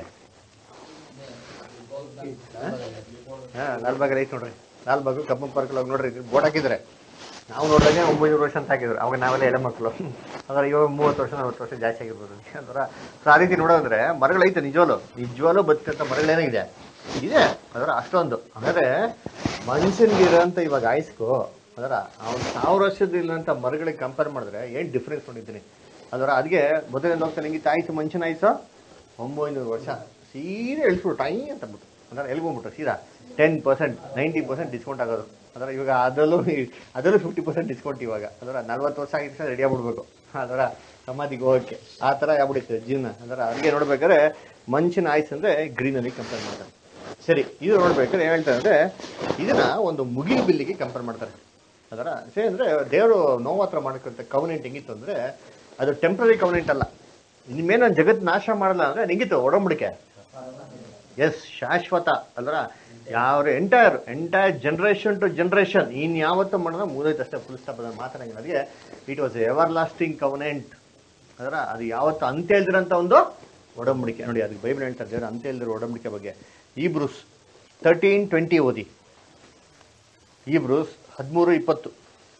ಹಾ ಲಾಲ್ಬಾಗಲ್ಲಿ ಐತೆ ನೋಡ್ರಿ ಲಾಲ್ಬಾಗು ಕಬ್ಬನ್ ಪಾರ್ಕ್ ಹೋಗಿ ನೋಡ್ರಿ ಬೋಟ್ ಹಾಕಿದ್ರೆ ನಾವು ನೋಡಿದಾಗ ಒಂಬೈನೂರು ವರ್ಷ ಅಂತ ಹಾಕಿದ್ರು ಅವಾಗ ನಾವೆಲ್ಲ ಎಳೆ ಮಕ್ಕಳು ಅದ್ರ ಇವಾಗ ಮೂವತ್ತು ವರ್ಷ ನಲ್ವತ್ತು ವರ್ಷ ಜಾಸ್ತಿ ಆಗಿರ್ಬೋದು ಅಂದ್ರೆ ಸೊ ಆ ರೀತಿ ನೋಡೋದಂದ್ರೆ ಮರಗಳೈತೆ ನಿಜವಾಲು ನಿಜವಾಲು ಬದುಕಂತ ಮರಗಳೇನಾಗಿದೆ ಇದೆ ಅದರ ಅಷ್ಟೊಂದು ಅಂದ್ರೆ ಮನುಷ್ಯನ್ಗೆ ಇರೋಂಥ ಇವಾಗ ಆಯ್ಸ್ಕೋ ಅದರ ಅವ್ನು ಸಾವಿರ ವರ್ಷದ ಇಲ್ಲಂತ ಮರಗಳಿಗೆ ಕಂಪೇರ್ ಮಾಡಿದ್ರೆ ಏನ್ ಡಿಫ್ರೆನ್ಸ್ ನೋಡಿದ್ದೀನಿ ಅದರ ಅದಕ್ಕೆ ಮೊದಲನೇ ಹೋಗ್ತಾನೆ ಹೆಂಗಿತ್ತು ಆಯ್ತು ಮನುಷ್ಯನ ಆಯ್ತು ಒಂಬೈನೂರು ವರ್ಷ ಸೀದಾ ಇಳಿಸ್ಬಿಟ್ಟು ಟೈ ಅಂತ ಅಂದ್ಬಿಟ್ಟು ಅಂದ್ರೆ ಎಲ್ಗೊಂಬಿಟ್ರು ಸೀದಾ ten percent ninety percent discount ಆಗೋದು ಅದರ ಇವಾಗ ಅದರಲ್ಲೂ ಅದರಲ್ಲೂ ಫಿಫ್ಟಿ ಪರ್ಸೆಂಟ್ ಡಿಸ್ಕೌಂಟ್ ಇವಾಗ ಅದರ ನಲ್ವತ್ತು ವರ್ಷ ಆಗಿದ್ರೆ ರೆಡಿ ಆಗ್ಬಿಡ್ಬೇಕು ಅದರ ಸಮಾಧಿಗೆ ಹೋಗೋಕ್ಕೆ ಆ ಥರ ಆಗ್ಬಿಡುತ್ತೆ ಜೀವನ ಅದರ ಅದಕ್ಕೆ ನೋಡ್ಬೇಕಾದ್ರೆ ಮನುಷ್ಯನ ಆಯ್ಸ್ ಅಂದ್ರೆ ಗ್ರೀನರಿ ಕಂಪೇರ್ ಮಾಡ್ತಾರೆ ಸರಿ ಇದು ನೋಡ್ಬೇಕಾದ್ರೆ ಏನ್ ಹೇಳ್ತಾರೆ ಅಂದ್ರೆ ಇದನ್ನ ಒಂದು ಮುಗಿಲ್ ಬಿಲ್ಲಿಗೆ ಕಂಪೇರ್ ಮಾಡ್ತಾರೆ ಅದರ ಸೇ ಅಂದ್ರೆ ದೇವರು ನೋವು ಹತ್ರ ಮಾಡ್ಕೊಂತ ಕವನೆಂಟ್ ಹೆಂಗಿತ್ತು ಅಂದ್ರೆ ಅದು ಟೆಂಪ್ರರಿ ಕವನೆಂಟ್ ಅಲ್ಲ ಇನ್ನೇನು ನಾನು ಜಗತ್ ನಾಶ ಮಾಡಲ್ಲ ಅಂದ್ರೆ ಹೆಂಗಿತ್ತು ಒಡಂಬಡಿಕೆ ಎಸ್ ಶಾಶ್ವತ ಅಲ್ರ ಯಾವ entire entire generation to generation in ಯಾವತ್ತೂ ಮಾಡಿದ್ರೆ ಮುಗಿದೈತೆ ಅಷ್ಟೇ ಫುಲ್ ಸ್ಟಾಪ್ ಅದನ್ನ ಮಾತಾಡಂಗಿಲ್ಲ ಅದಕ್ಕೆ it was everlasting covenant ಅದರ ಅದು ಯಾವತ್ತು ಅಂತ್ಯ ಇಲ್ದಿರಂತ ಒಂದು ಒಡಂಬಡಿಕೆ ನೋಡಿ ಅದಕ್ಕೆ ಬೈಬಲ್ ಹೇಳ್ತಾರೆ ದೇವ್ರ ಅಂತ್ಯ ಇಲ್ದಿರೋ ಒಡಂಬಡಿಕೆ ಬಗ್ಗೆ ಈ ಬ್ರೂಸ್ ತರ್ಟೀನ್ ಟ್ವೆಂಟಿ ಓದಿ ಈ ಬ್ರೂಸ್ ಹದಿಮೂರು ಇಪ್ಪತ್ತು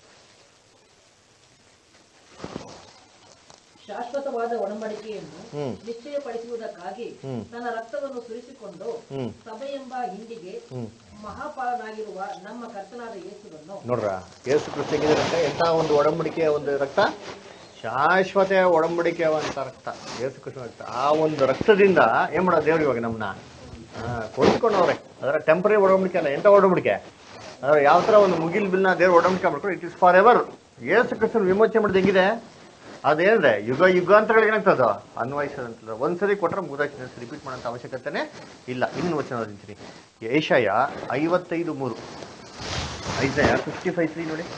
ಶಾಶ್ವತವಾದ ಒಡಂಬಡಿಕೆಯನ್ನು ಹ್ಮ್. ನಿಶ್ಚಯಪಡಿಸುವುದಕ್ಕಾಗಿ ಹ್ಮ್. ತನ್ನ ರಕ್ತವನ್ನು ಸುರಿಸಿಕೊಂಡು ಹ್ಮ್ ಸಭೆಯೆಂಬ ಹಿಂಡಿಗೆ ಹ್ಮ್ ಮಹಾಪಾಲನಾಗಿರುವ ನಮ್ಮ ಕರ್ತನಾದ ಯೇಸುವನ್ನು ನೋಡ್ರ ಯೇಸು ಕ್ರಿಸ್ತ ಹೆಂಗಿದಾರಂತೆ ಎಂತ ಒಂದು ಒಡಂಬಡಿಕೆಯ ಒಂದು ರಕ್ತ ಶಾಶ್ವತ ಒಡಂಬಡಿಕೆಯ ಅಂತ ರಕ್ತ ಯೇಸು ಕೃಷ್ಣ ರಕ್ತ ಆ ಒಂದು ರಕ್ತದಿಂದ ಏನ್ ಮಾಡೋದು ದೇವ್ರು ಇವಾಗ ನಮ್ಮನ್ನ ಕೊಡ್ಕೊಂಡವ್ರೆ ಅದರ ಟೆಂಪರರಿ ಒಡಂಬಡಿಕೆ ಅಲ್ಲ ಎಂತ ಒಡಂಬಡಿಕೆ ಅದರ ಯಾವ ತರ ಒಂದು ಮುಗಿಲ್ ಬಿಲ್ನ ದೇವ್ರು ಒಡಂಬಡಿಕೆ ಮಾಡ್ಕೊಂಡು it is forever Yesu Krishna ವಿಮೋಚನೆ ಮಾಡಿದ ಹೆಂಗಿದೆ ಅದೇನಿದೆ ಯುಗ ಯುಗಾಂತರಗಳಿಗೆ ಏನಾಗ್ತದ ಅನ್ವಯಿಸೋದಂತದ ಒಂದ್ಸರಿ ಕೊಟ್ರೆ ಮುಗ್ದಾಗ್ತದೆ ರಿಪೀಟ್ ಮಾಡೋಂಥ ಅವಶ್ಯಕತೆನೇ ಇಲ್ಲ ಇನ್ನೊಂದು ವಚನ ಓದಿಂತೀನಿ ಏಷಯ ಐವತ್ತೈದು ಮೂರು ಐಸಯ ಫಿಫ್ಟಿ ಫೈವ್ ತ್ರೀ ನೋಡಿ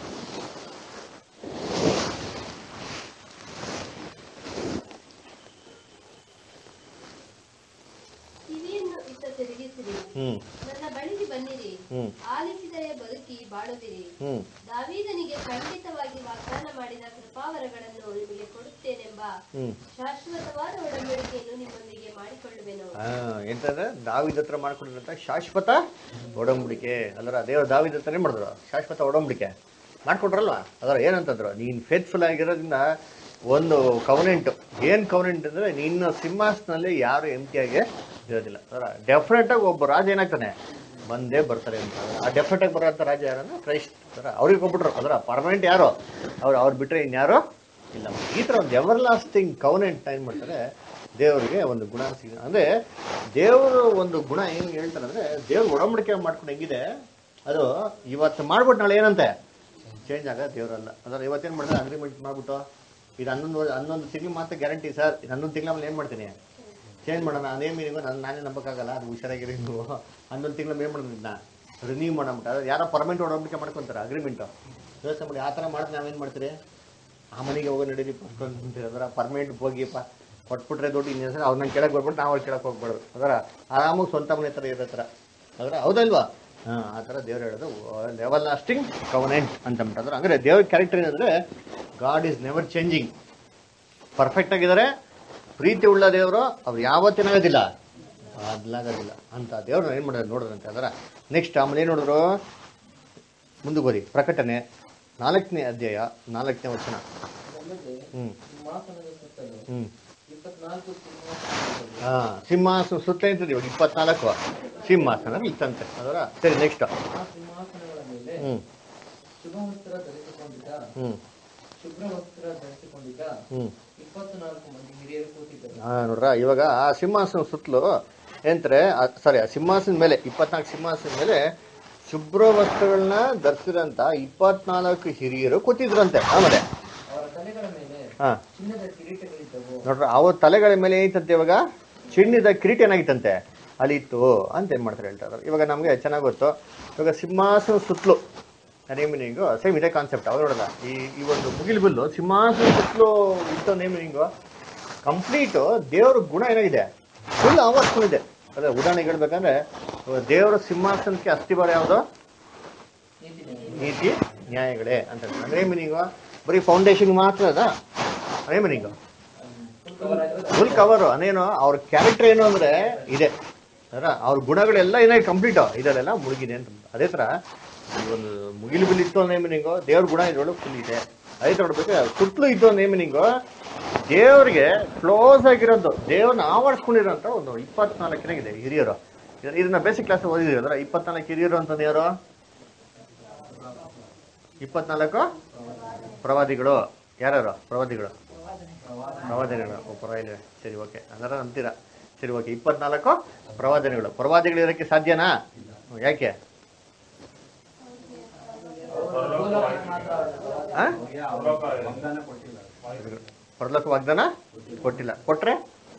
ಕಿವಿಯನ್ನು ಇತ್ತ ತಿರುಗಿಸಿರಿ ಹ್ಮ್ ನನ್ನ ಬಳಿಗೆ ಬನ್ನಿರಿ ಹ್ಮ್ ಆಲಿಸಿದರೆ ಬದುಕಿ ಬಾಳುವಿರಿ ಹ್ಮ್ ದಾವೀದನಿಗೆ ಖಂಡಿತವಾಗಿ ವಾಗ್ದಾನ ಮಾಡಿದ ಕೃಪಾವರಗಳನ್ನು ನಿಮಗೆ ಕೊಡುತ್ತೇನೆಂಬ ಹ್ಮ್ ಶಾಶ್ವತವಾದ ಒಡಂಬಡಿಕೆಯನ್ನು ನಿಮ್ಮೊಂದಿಗೆ ಮಾಡಿಕೊಳ್ಳುವೆನು ಆ, ಎಂತಂದ್ರೆ ದಾವಿದ ಹತ್ರ ಮಾಡ್ಕೊಂಡಿರಂತ ಶಾಶ್ವತ ಒಡಂಬಡಿಕೆ ಅಲ್ಲರ ದೇವ್ರ ದಾವಿದ ಹತ್ರನೇ ಮಾಡಿದ್ರು ಶಾಶ್ವತ ಒಡಂಬಡಿಕೆ ಮಾಡ್ಕೊಟ್ರಲ್ವಾ ಅದರ ಏನಂತಂದ್ರು ನೀನ್ ಫೇತ್ಫುಲ್ ಆಗಿರೋದ್ರಿಂದ ಒಂದು ಕವನೆಂಟ್ ಏನ್ ಕವನೆಂಟ್ ಅಂದ್ರೆ ನಿನ್ನ ಸಿಂಹಾಸನಲ್ಲಿ ಯಾರು ಎಂಟಿಯಾಗಿ ಇರೋದಿಲ್ಲ ಅದರ ಡೆಫಿನೆಟ್ ಆಗಿ ಒಬ್ಬ ರಾಜ ಏನಾಗ್ತಾನೆ ಬಂದೇ ಬರ್ತಾರೆ ಅಂತ ಆ ಡೆಫಿನೆಟ್ ಆಗಿ ಬರೋಂಥ ರಾಜ ಯಾರಂದ್ರೆ ಕ್ರೈಸ್ಟ್ ಅದರ ಅವ್ರಿಗೆ ಹೋಗ್ಬಿಟ್ರು ಅದರ ಪರ್ಮನೆಂಟ್ ಯಾರು ಅವ್ರು ಅವ್ರು ಬಿಟ್ರೆ ಇನ್ಯಾರು ಇಲ್ಲ ಈ ತರ ಒಂದು ಎವರ್ ಲಾಸ್ಟಿಂಗ್ ಕವನೆಂಟ್ ಏನ್ ಮಾಡ್ತಾರೆ ದೇವರಿಗೆ ಒಂದು ಗುಣ ಸಿಗ ಅಂದ್ರೆ ದೇವರು ಒಂದು ಗುಣ ಏನ್ ಹೇಳ್ತಾರೆ ಅಂದ್ರೆ ದೇವ್ರ ಒಡಂಬಡಿಕೆ ಮಾಡ್ಕೊಂಡು ಹೆಂಗಿದೆ ಅದು ಇವತ್ತು ಮಾಡ್ಬಿಟ್ಟು ನಾಳೆ ಏನಂತೆ ಚೇಂಜ್ ಆಗ ದೇವರಲ್ಲ ಅಂದ್ರೆ ಇವತ್ತೇನ್ ಮಾಡ್ತಾರೆ ಅಗ್ರಿಮೆಂಟ್ ಮಾಡ್ಬಿಟ್ಟು ಇದು ಹನ್ನೊಂದು ಹನ್ನೊಂದು ತಿಂಗಳು ಮಾತ್ರ ಗ್ಯಾರಂಟಿ ಸರ್ ಇದು ಹನ್ನೊಂದು ತಿಂಗಳ ಮೇಲೆ ಏನ್ ಮಾಡ್ತೀನಿ ಚೇಂಜ್ ಮಾಡೋಣ ಅದೇ ಮೀನಿಂಗು ನಾನು ನಾನೇ ನಂಬಕ್ಕಾಗಲ್ಲ ಅದು ಹುಷಾರಾಗಿರಿ ನೀವು ಹನ್ನೊಂದು ತಿಂಗಳ ಮೇಲೆ ಮಾಡೋದನ್ನ ರಿನ್ಯೂ ಮಾಡಬಿಟ್ಟು ಅದು ಯಾರೋ ಪರ್ಮನೆಂಟ್ ಒಡಂಬಡಿಕೆ ಮಾಡ್ಕೊಂತಾರೆ ಅಗ್ರಿಮೆಂಟು ಯೋಚನೆ ಮಾಡಿ ಆ ಥರ ಮಾಡಿದ್ರೆ ನಾವೇನು ಮಾಡ್ತೀರಿ ಆ ಮನೆಗೆ ಹೋಗೋ ನಡೀರಿ ಅಂತೀರಿ ಅದರ ಪರ್ಮನೆಂಟ್ ಹೋಗಿಪ್ಪ ಕೊಟ್ಬಿಟ್ರೆ ದುಡ್ಡು ಇನ್ನೊಂದು ಹೆಸರು ಅವ್ರನ್ನ ಕೆಳಗೆ ಬರ್ಬಿಟ್ಟು ನಾವು ಅವ್ರು ಕೆಳಗೆ ಹೋಗ್ಬಾರ್ದು ಅದರ ಆರಾಮಾಗಿ ಸ್ವಂತ ಮನೆ ಥರ ಇರೋ ಥರ ಅದರ ಹೌದಲ್ವಾ ಹಾಂ ಆ ಥರ ದೇವ್ರು ಹೇಳೋದು ಲೆವೆಲ್ ಲಾಸ್ಟಿಂಗ್ ಕವನೆಂಟ್ ಅಂತ ಅಂದ್ಬಿಟ್ಟು ಅಂದ್ರೆ ದೇವ್ರ ಕ್ಯಾರೆಕ್ಟರ್ ಏನಂದ್ರೆ God is never changing perfect ಆಗಿದ್ದಾರೆ ಪ್ರೀತಿ ಉಳ್ಳ ದೇವರು ಅವ್ರು ಯಾವತ್ತೇನಾಗೋದಿಲ್ಲ ಬದಲಾಗೋದಿಲ್ಲ ಅಂತ ದೇವ್ರನ್ನ ಏನು ಮಾಡಿದ್ರು ನೋಡಿದ್ರಂತೆ ಅದರ ನೆಕ್ಸ್ಟ್ ಆಮೇಲೆ ಏನು ನೋಡಿದ್ರು ಮುಂದೆ ಓದಿ ಪ್ರಕಟಣೆ ನಾಲ್ಕನೇ ಅಧ್ಯಾಯ ನಾಲ್ಕನೇ ವಚನ ಇದಲ್ಲದೆ ಹ್ಮ್ ಸಿಂಹಾಸನದ ಸುತ್ತಲೂ ಹ್ಮ್ ಇಪ್ಪತ್ನಾಲ್ಕು ಸಿಂಹಾಸನಗಳು ಹಾ ಸಿಂಹಾಸನ ಸುತ್ತ ಇರ್ತದೆ ಇವಾಗ ಇಪ್ಪತ್ನಾಲ್ಕು ಸಿಂಹಾಸನ ಇತ್ತಂತೆ ಅದರ ಸರಿ ನೆಕ್ಸ್ಟ್ ಆ ಸಿಂಹಾಸನಗಳ ಮೇಲೆ ಹ್ಮ್ ಶುಭ ವಸ್ತ್ರ ಧರಿಸಿಕೊಂಡಿದ್ದ ಹ್ಮ್ ಶುಭ್ರ ವಸ್ತ್ರ ಧರಿಸಿಕೊಂಡಿದ್ದ ಹ್ಮ್ ಇಪ್ಪತ್ನಾಲ್ಕು ಮಂದಿ ಹಿರಿಯರು ಕೂತಿದ್ದರು ಹಾ ನೋಡ್ರ ಇವಾಗ ಆ ಸಿಂಹಾಸನ ಸುತ್ತಲೂ ಏನಂತಾರೆ ಸಾರಿ ಆ ಸಿಂಹಾಸನ ಮೇಲೆ ಇಪ್ಪತ್ನಾಲ್ಕು ಸಿಂಹಾಸನ ಮೇಲೆ ಶುಭ್ರ ವಸ್ತ್ರಗಳನ್ನ ಧರಿಸಿದಂತ ಇಪ್ಪತ್ನಾಲ್ಕು ಹಿರಿಯರು ಕೂತಿದ್ರಂತೆ ಆಮೇಲೆ ಅವರ ತಲೆಗಳ ಮೇಲೆ ಹಾ ಚಿನ್ನದ ಕಿರೀಟಗಳಿದ್ದವು ನೋಡ್ರ ಅವ್ರ ತಲೆಗಳ ಮೇಲೆ ಏನೈತಂತೆ ಇವಾಗ ಚಿನ್ನದ ಕಿರೀಟ ಏನಾಗಿತ್ತಂತೆ ಅಲ್ಲಿ ಇತ್ತು ಅಂತ ಏನ್ ಮಾಡ್ತಾರೆ ಹೇಳ್ತಾ ಇದ್ದಾರೆ ಇವಾಗ ನಮ್ಗೆ ಚೆನ್ನಾಗಿ ಗೊತ್ತು ಇವಾಗ ಸಿಂಹಾಸನ ಸುತ್ತಲೂ ನೇಮ್ ಮೀನಿಂಗು ಸೇಮ್ ಇದೇ ಕಾನ್ಸೆಪ್ಟ್ ಅವ್ರು ನೋಡಲ್ಲ ಈ ಈ ಒಂದು ಮುಗಿಲು ಬಿಲ್ಲು ಸಿಂಹಾಸನ ಸುತ್ತಲೂ ಇತ್ತು ನೇಮ್ ಮೀನಿಂಗು ಕಂಪ್ಲೀಟ್ ದೇವ್ರ ಗುಣ ಏನಾಗಿದೆ ಫುಲ್ ಆವರ್ಸ್ಕೊಂಡಿದೆ ಅದೇ ಉದಾಹರಣೆಗೆ ಹೇಳ್ಬೇಕಂದ್ರೆ ಇವಾಗ ದೇವರ ಸಿಂಹಾಸನಕ್ಕೆ ಅಸ್ಥಿಬಾರ ಯಾವುದು ನೀತಿ ನ್ಯಾಯ. ನೀತಿ ನ್ಯಾಯಗಳೇ ಅಂತ ಹೇಳ್ತಾರೆ. ಅಂದ್ರೆ ಮೀನಿಂಗು ಬರೀ ಫೌಂಡೇಶನ್ ಮಾತ್ರ ಅದ ಅದೇ ಮೀನಿಂಗು Full cover ಆಗಿರೋದು ಫುಲ್ ಕವರ್ ಅದೇನು ಅವ್ರ ಕ್ಯಾರೆಕ್ಟರ್ ಏನು ಅಂದ್ರೆ ಇದೆ ಅದರ ಅವ್ರ ಗುಣಗಳೆಲ್ಲ ಏನಾಗಿ ಕಂಪ್ಲೀಟ್ ಇದರಲ್ಲೆಲ್ಲ ಮುಳುಗಿದೆ ಅಂತ ಅದೇ ತರ ಈ ಒಂದು ಮುಗಿಲು ಬಿಲ್ ಇತ್ತು ಅನ್ನೋ ಮೀನಿಂಗು ದೇವ್ರ ಗುಣ ಇದ್ರೊಳಗೆ ಫುಲ್ ಇದೆ ಅದೇ ತರ ನೋಡ್ಬೇಕು ಸುತ್ತಲೂ ಇತ್ತು ಅನ್ನೋ ಮೀನಿಂಗು ದೇವ್ರಿಗೆ ಕ್ಲೋಸ್ ಆಗಿರೋದು ದೇವ್ರನ್ನ ಆವರಿಸ್ಕೊಂಡಿರೋಂಥ ಒಂದು ಇಪ್ಪತ್ನಾಲ್ಕನೇ ಇದೆ ಹಿರಿಯರು ಇದ್- ಇದನ್ನ ಬೇಸಿಕ್ ಕ್ಲಾಸ್ ಓದಿದ್ರಿ ಅದರ ಇಪ್ಪತ್ನಾಲ್ಕು ಹಿರಿಯರು ಅಂತಂದು ಯಾರು ಇಪ್ಪತ್ನಾಲ್ಕು ಪ್ರವಾದಿಗಳು ಯಾರ್ಯಾರು ಪ್ರವಾದಿಗಳು ಪ್ರವಾದನೆಗಳು ಓ, ಪರವಾಗಿಲ್ಲ ಸರಿ ಓಕೆ ಅದರ ಅಂತೀರಾ ಸರಿ ಓಕೆ ಇಪ್ಪತ್ನಾಲ್ಕು ಪ್ರವಾದನೆಗಳು ಪ್ರವಾದಿಗಳು ಇರೋಕ್ಕೆ ಸಾಧ್ಯನಾ ಹ್ಮ್, ಯಾಕೆ ಆ? ಪರಲೋಕ ವಾಗ್ದಾನ ಕೊಟ್ಟಿಲ್ಲ ಕೊಟ್ರೆ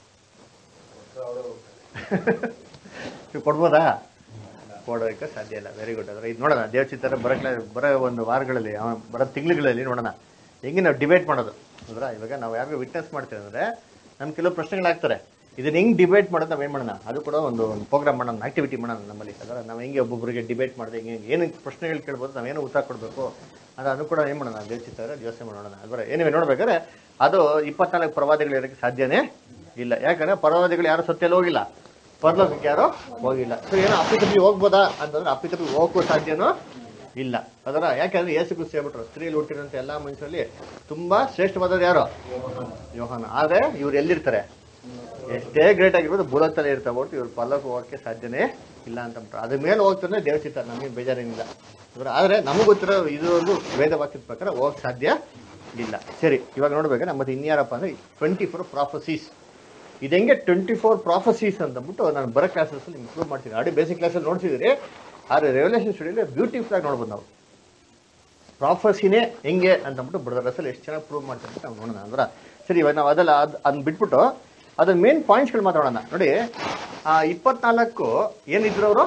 ನೀವು ಕೊಡ್ಬೋದಾ ಕೊಡೋದಕ್ಕೆ ಸಾಧ್ಯ ಇಲ್ಲ ವೆರಿ ಗುಡ್ ಅಂದ್ರೆ ಇದು ನೋಡೋಣ ದೇವ್ ಚಿತ್ತರ ಬರಕ್ಲ ಬರೋ ಒಂದು ವಾರಗಳಲ್ಲಿ ಆ, ಬರೋ ತಿಂಗಳುಗಳಲ್ಲಿ ನೋಡೋಣ ಹೆಂಗೆ ನಾವು ಡಿಬೇಟ್ ಮಾಡೋದು ಅಂದ್ರೆ ಇವಾಗ ನಾವು ಯಾರಿಗೂ ವಿಟ್ನೆಸ್ ಮಾಡ್ತೀವಿ ಅಂದ್ರೆ ನಮ್ಗೆ ಕೆಲವು ಪ್ರಶ್ನೆಗಳಾಗ್ತಾರೆ ಇದನ್ನ ಹೆಂಗ್ ಡಿಬೇಟ್ ಮಾಡೋದು ನಾವು ಏನು ಮಾಡೋಣ ಅದು ಕೂಡ ಒಂದು ಒಂದು ಪ್ರೋಗ್ರಾಮ್ ಮಾಡೋಣ ಆಕ್ಟಿವಿಟಿ ಮಾಡೋಣ ನಮ್ಮಲ್ಲಿ ಅದರ ನಾವು ಹೆಂಗೆ ಒಬ್ಬೊಬ್ಬರಿಗೆ ಡಿಬೇಟ್ ಮಾಡಿದೆ ಹೆಂಗೆ ಏನು ಪ್ರಶ್ನೆಗಳು ಕೇಳ್ಬೋದು ನಾವೇನು ಉತ್ತರ ಕೊಡಬೇಕು ಅದು ಅದು ಕೂಡ ಏನು ಮಾಡೋಣ ದೇವ್ ಚಿತ್ತರ ಯೋಚನೆ ಮಾಡೋಣ ಅದರ ಏನಿವೆ ನೋಡ್ಬೇಕಾದ್ರೆ ಅದು ಇಪ್ಪತ್ನಾಲ್ಕು ಪ್ರವಾದಿಗಳು ಇರೋಕ್ಕೆ ಸಾಧ್ಯನೇ ಇಲ್ಲ ಯಾಕಂದ್ರೆ ಪ್ರವಾದಿಗಳು ಯಾರು ಸತ್ಯಲ್ಲಿ ಹೋಗಿಲ್ಲ ಪರಲೋಕಕ್ಕೆ ಯಾರು ಹೋಗಿಲ್ಲ ಸೊ ಏನೋ ಅಪ್ಪಿತಪ್ಪಿ ಹೋಗ್ಬೋದಾ ಅಂತಂದ್ರೆ ಅಪ್ಪಿತಪ್ಪಿ ಹೋಗಕ್ಕೂ ಸಾಧ್ಯನೂ ಇಲ್ಲ ಅದರ ಯಾಕಂದ್ರೆ ಯೇಸು ಕ್ರಿಸ್ತು ಹೇಳ್ಬಿಟ್ರು ಸ್ತ್ರೀಲಿ ಹುಟ್ಟಿರೋಂಥ ಎಲ್ಲಾ ಮನುಷ್ಯರಲ್ಲಿ ತುಂಬಾ ಶ್ರೇಷ್ಠವಾದವ್ರು ಯಾರು ಯೋಹಾನ ಆದ್ರೆ ಇವ್ರು ಎಲ್ಲಿರ್ತಾರೆ ಎಷ್ಟೇ ಗ್ರೇಟ್ ಆಗಿರ್ಬೋದು ಭೂಲೋಕದಲ್ಲಿ ಇರ್ತಾ ಬಿಟ್ಟು ಇವ್ರು ಪಲ್ಲಕ್ಕೆ ಹೋಗಕ್ಕೆ ಸಾಧ್ಯನೇ ಇಲ್ಲ ಅಂತ ಬಿಟ್ರು ಅದ್ರ ಮೇಲೆ ಹೋಗ್ತಾನೆ ದೇವಚಿತ್ತ ನಮಗೆ ಬೇಜಾರೇನಿಲ್ಲ ಅಂದ್ರೆ ಆದ್ರೆ ನಮಗೆ ಗೊತ್ತಿರೋ ಇದುವರೆಗೂ ವೇದ ವಾಕ್ಯದ ಪ್ರಕಾರ ಹೋಗಕ್ ಸಾಧ್ಯ ಇಲ್ಲ ಸರಿ ಇವಾಗ ನೋಡ್ಬೇಕಾದ್ರೆ ಮತ್ತೆ ಇನ್ಯಾರಪ್ಪ ಅಂದ್ರೆ ಟ್ವೆಂಟಿ ಫೋರ್ ಪ್ರಾಫಸೀಸ್ ಇದು ಹೆಂಗೆ ಟ್ವೆಂಟಿ ಫೋರ್ ಪ್ರಾಫಸೀಸ್ ಅಂತಂದ್ಬಿಟ್ಟು ನಾನು ಬರೋ ಕ್ಲಾಸಸ್ ನಿಮ್ಗೆ ಪ್ರೂವ್ ಮಾಡ್ತೀನಿ ಆಡಿ ಬೇಸಿಕ್ ಕ್ಲಾಸಲ್ಲಿ ನೋಡ್ತಿದ್ದೀರಿ ಆದರೆ ರೆವಲ್ಯೂಷನ್ ಸ್ಟುಡಿಯೋಲಿ ಬ್ಯೂಟಿಫುಲ್ ಆಗಿ ನೋಡ್ಬೋದು ನಾವು ಪ್ರಾಫಸಿನೇ ಹೆಂಗೆ ಅಂತಂದ್ಬಿಟ್ಟು ಬ್ರದರ್ಸಲ್ಲಿ ಎಷ್ಟು ಚೆನ್ನಾಗಿ ಪ್ರೂವ್ ಮಾಡ್ತಾರೆ ಅಂತ ನಾವು ನೋಡೋಣ ಅಂದ್ರೆ ಸರಿ ಇವಾಗ ನಾವು ಅದೆಲ್ಲ ಅದು ಅದನ್ನ ಬಿಟ್ಬಿಟ್ಟು ಅದ್ರ ಮೇನ್ ಪಾಯಿಂಟ್ಸ್ಗಳು ಮಾತಾಡೋಣ ನೋಡಿ ಆ ಇಪ್ಪತ್ನಾಲ್ಕು ಏನಿದ್ರು ಅವರು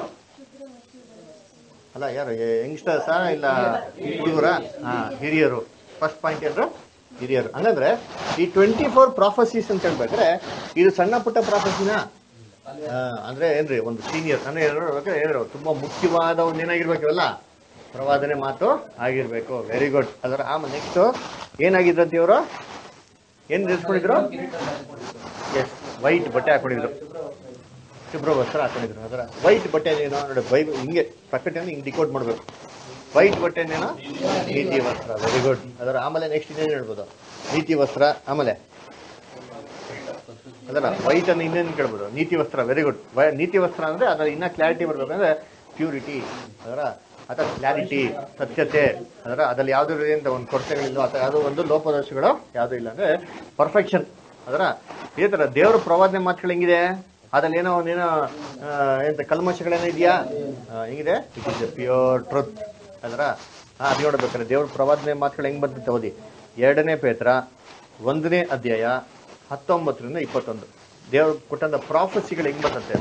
ಅಲ್ಲ ಯಾರು ಯಂಗ್ಸ್ಟರ್ಸಾ ಇಲ್ಲ ಹುಡುಗರ ಹಾ ಹಿರಿಯರು ಫಸ್ಟ್ ಪಾಯಿಂಟ್ ಏನ್ರು ಹಿರಿಯರು ಹಂಗಂದ್ರೆ ಈ ಟ್ವೆಂಟಿ ಫೋರ್ ಪ್ರಾಫಸೀಸ್ ಅಂತ ಹೇಳ್ಬೇಕಾದ್ರೆ ಇದು ಸಣ್ಣ ಪುಟ್ಟ ಪ್ರಾಫಸಿನ ಅಂದ್ರೆ ಏನ್ರಿ ಒಂದು ಸೀನಿಯರ್ ಅಂದ್ರೆ ಹೇಳ್ಬೇಕಾದ್ರೆ ಏನ್ರಿ ತುಂಬಾ ಮುಖ್ಯವಾದ ಒಂದು ಏನಾಗಿರ್ಬೇಕು ಇವೆಲ್ಲ ಪ್ರವಾದನೆ ಮಾತು ಆಗಿರ್ಬೇಕು ವೆರಿ ಗುಡ್ ಅದರ ಆಮೇಲೆ ನೆಕ್ಸ್ಟ್ ಏನಾಗಿದ್ರಂತ ಇವರು ಏನ್ ಧರಿಸ್ಕೊಂಡಿದ್ರು ಎಸ್ ವೈಟ್ ಬಟ್ಟೆ ಹಾಕೊಂಡಿದ್ರು ಶುಭ್ರ ವಸ್ತ್ರ ಹಾಕೊಂಡಿದ್ರು ಅದರ ವೈಟ್ ಬಟ್ಟೆ ಏನೋ ನೋಡಿ ಬೈ ಹಿಂಗೆ ಪ್ರಕಟಣೆ ಹಿಂಗೆ ಡಿಕೋಡ್ ಮಾಡಬೇಕು ವೈಟ್ ಬಟ್ಟೆ ಏನೋ ನೀತಿ ವಸ್ತ್ರ ವೆರಿ ಗುಡ್ ಅದರ ಆಮೇಲೆ ನೆಕ್ಸ್ಟ್ ಇನ್ನೇನು ಹೇಳ್ಬೋದು ನೀತಿ ವಸ್ತ್ರ ಆಮೇಲೆ ಅದಲ್ಲ ವೈಟ್ ಅನ್ನು ಇನ್ನೇನು ಕೇಳ್ಬೋದು ನೀತಿ ವಸ್ತ್ರ ವೆರಿ ಗುಡ್ ನೀತಿ ವಸ್ತ್ರ ಅಂದ್ರೆ ಅದರ ಇನ್ನ ಕ್ಲಾರಿಟಿ ಬರ್ಬೇಕಂದ್ರೆ ಪ್ಯೂರಿಟಿ ಅದರ ಅಥವಾ ಕ್ಲಾರಿಟಿ ಸತ್ಯತೆ ಅದರ ಅದ್ರಲ್ಲಿ ಯಾವುದೇ ರೀತಿಯಿಂದ ಒಂದು ಕೊರತೆಗಳಿಲ್ಲ ಅಥವಾ ಯಾವುದೋ ಒಂದು ಲೋಪದೋಷಗಳು ಯಾವುದೂ ಇಲ್ಲ ಅಂದ್ರೆ ಪರ್ಫೆಕ್ಷನ್ ಅದರ ಇದೇ ತರ ದೇವರ ಪ್ರವಾದನೆ ಮಾತುಗಳು ಹೆಂಗಿದೆ ಅದ್ರಲ್ಲಿ ಏನೋ ಒಂದೇನೋ ಆ, ಎಂತ ಕಲ್ಮಶಗಳೇನೋ ಇದೆಯಾ ಆ, ಹೆಂಗಿದೆ ಇಟ್ ಇಸ್ ಪ್ಯೂರ್ ಟ್ರುತ್ ಅದರ ಹಾ ಅದು ನೋಡ್ಬೇಕಾದ್ರೆ ದೇವ್ರ ಪ್ರವಾದನೆ ಮಾತುಗಳು ಹೆಂಗ್ ಬಂದಿತ್ತು ಓದಿ ಎರಡನೇ ಪೇತ್ರ ಒಂದನೇ ಅಧ್ಯಾಯ ಹತ್ತೊಂಬತ್ತರಿಂದ ಇಪ್ಪತ್ತೊಂದು ದೇವ್ರ ಕೊಟ್ಟಂತ ಪ್ರಾಫಸಿಗಳು ಹೆಂಗ್ ಬರ್ತಂತೆ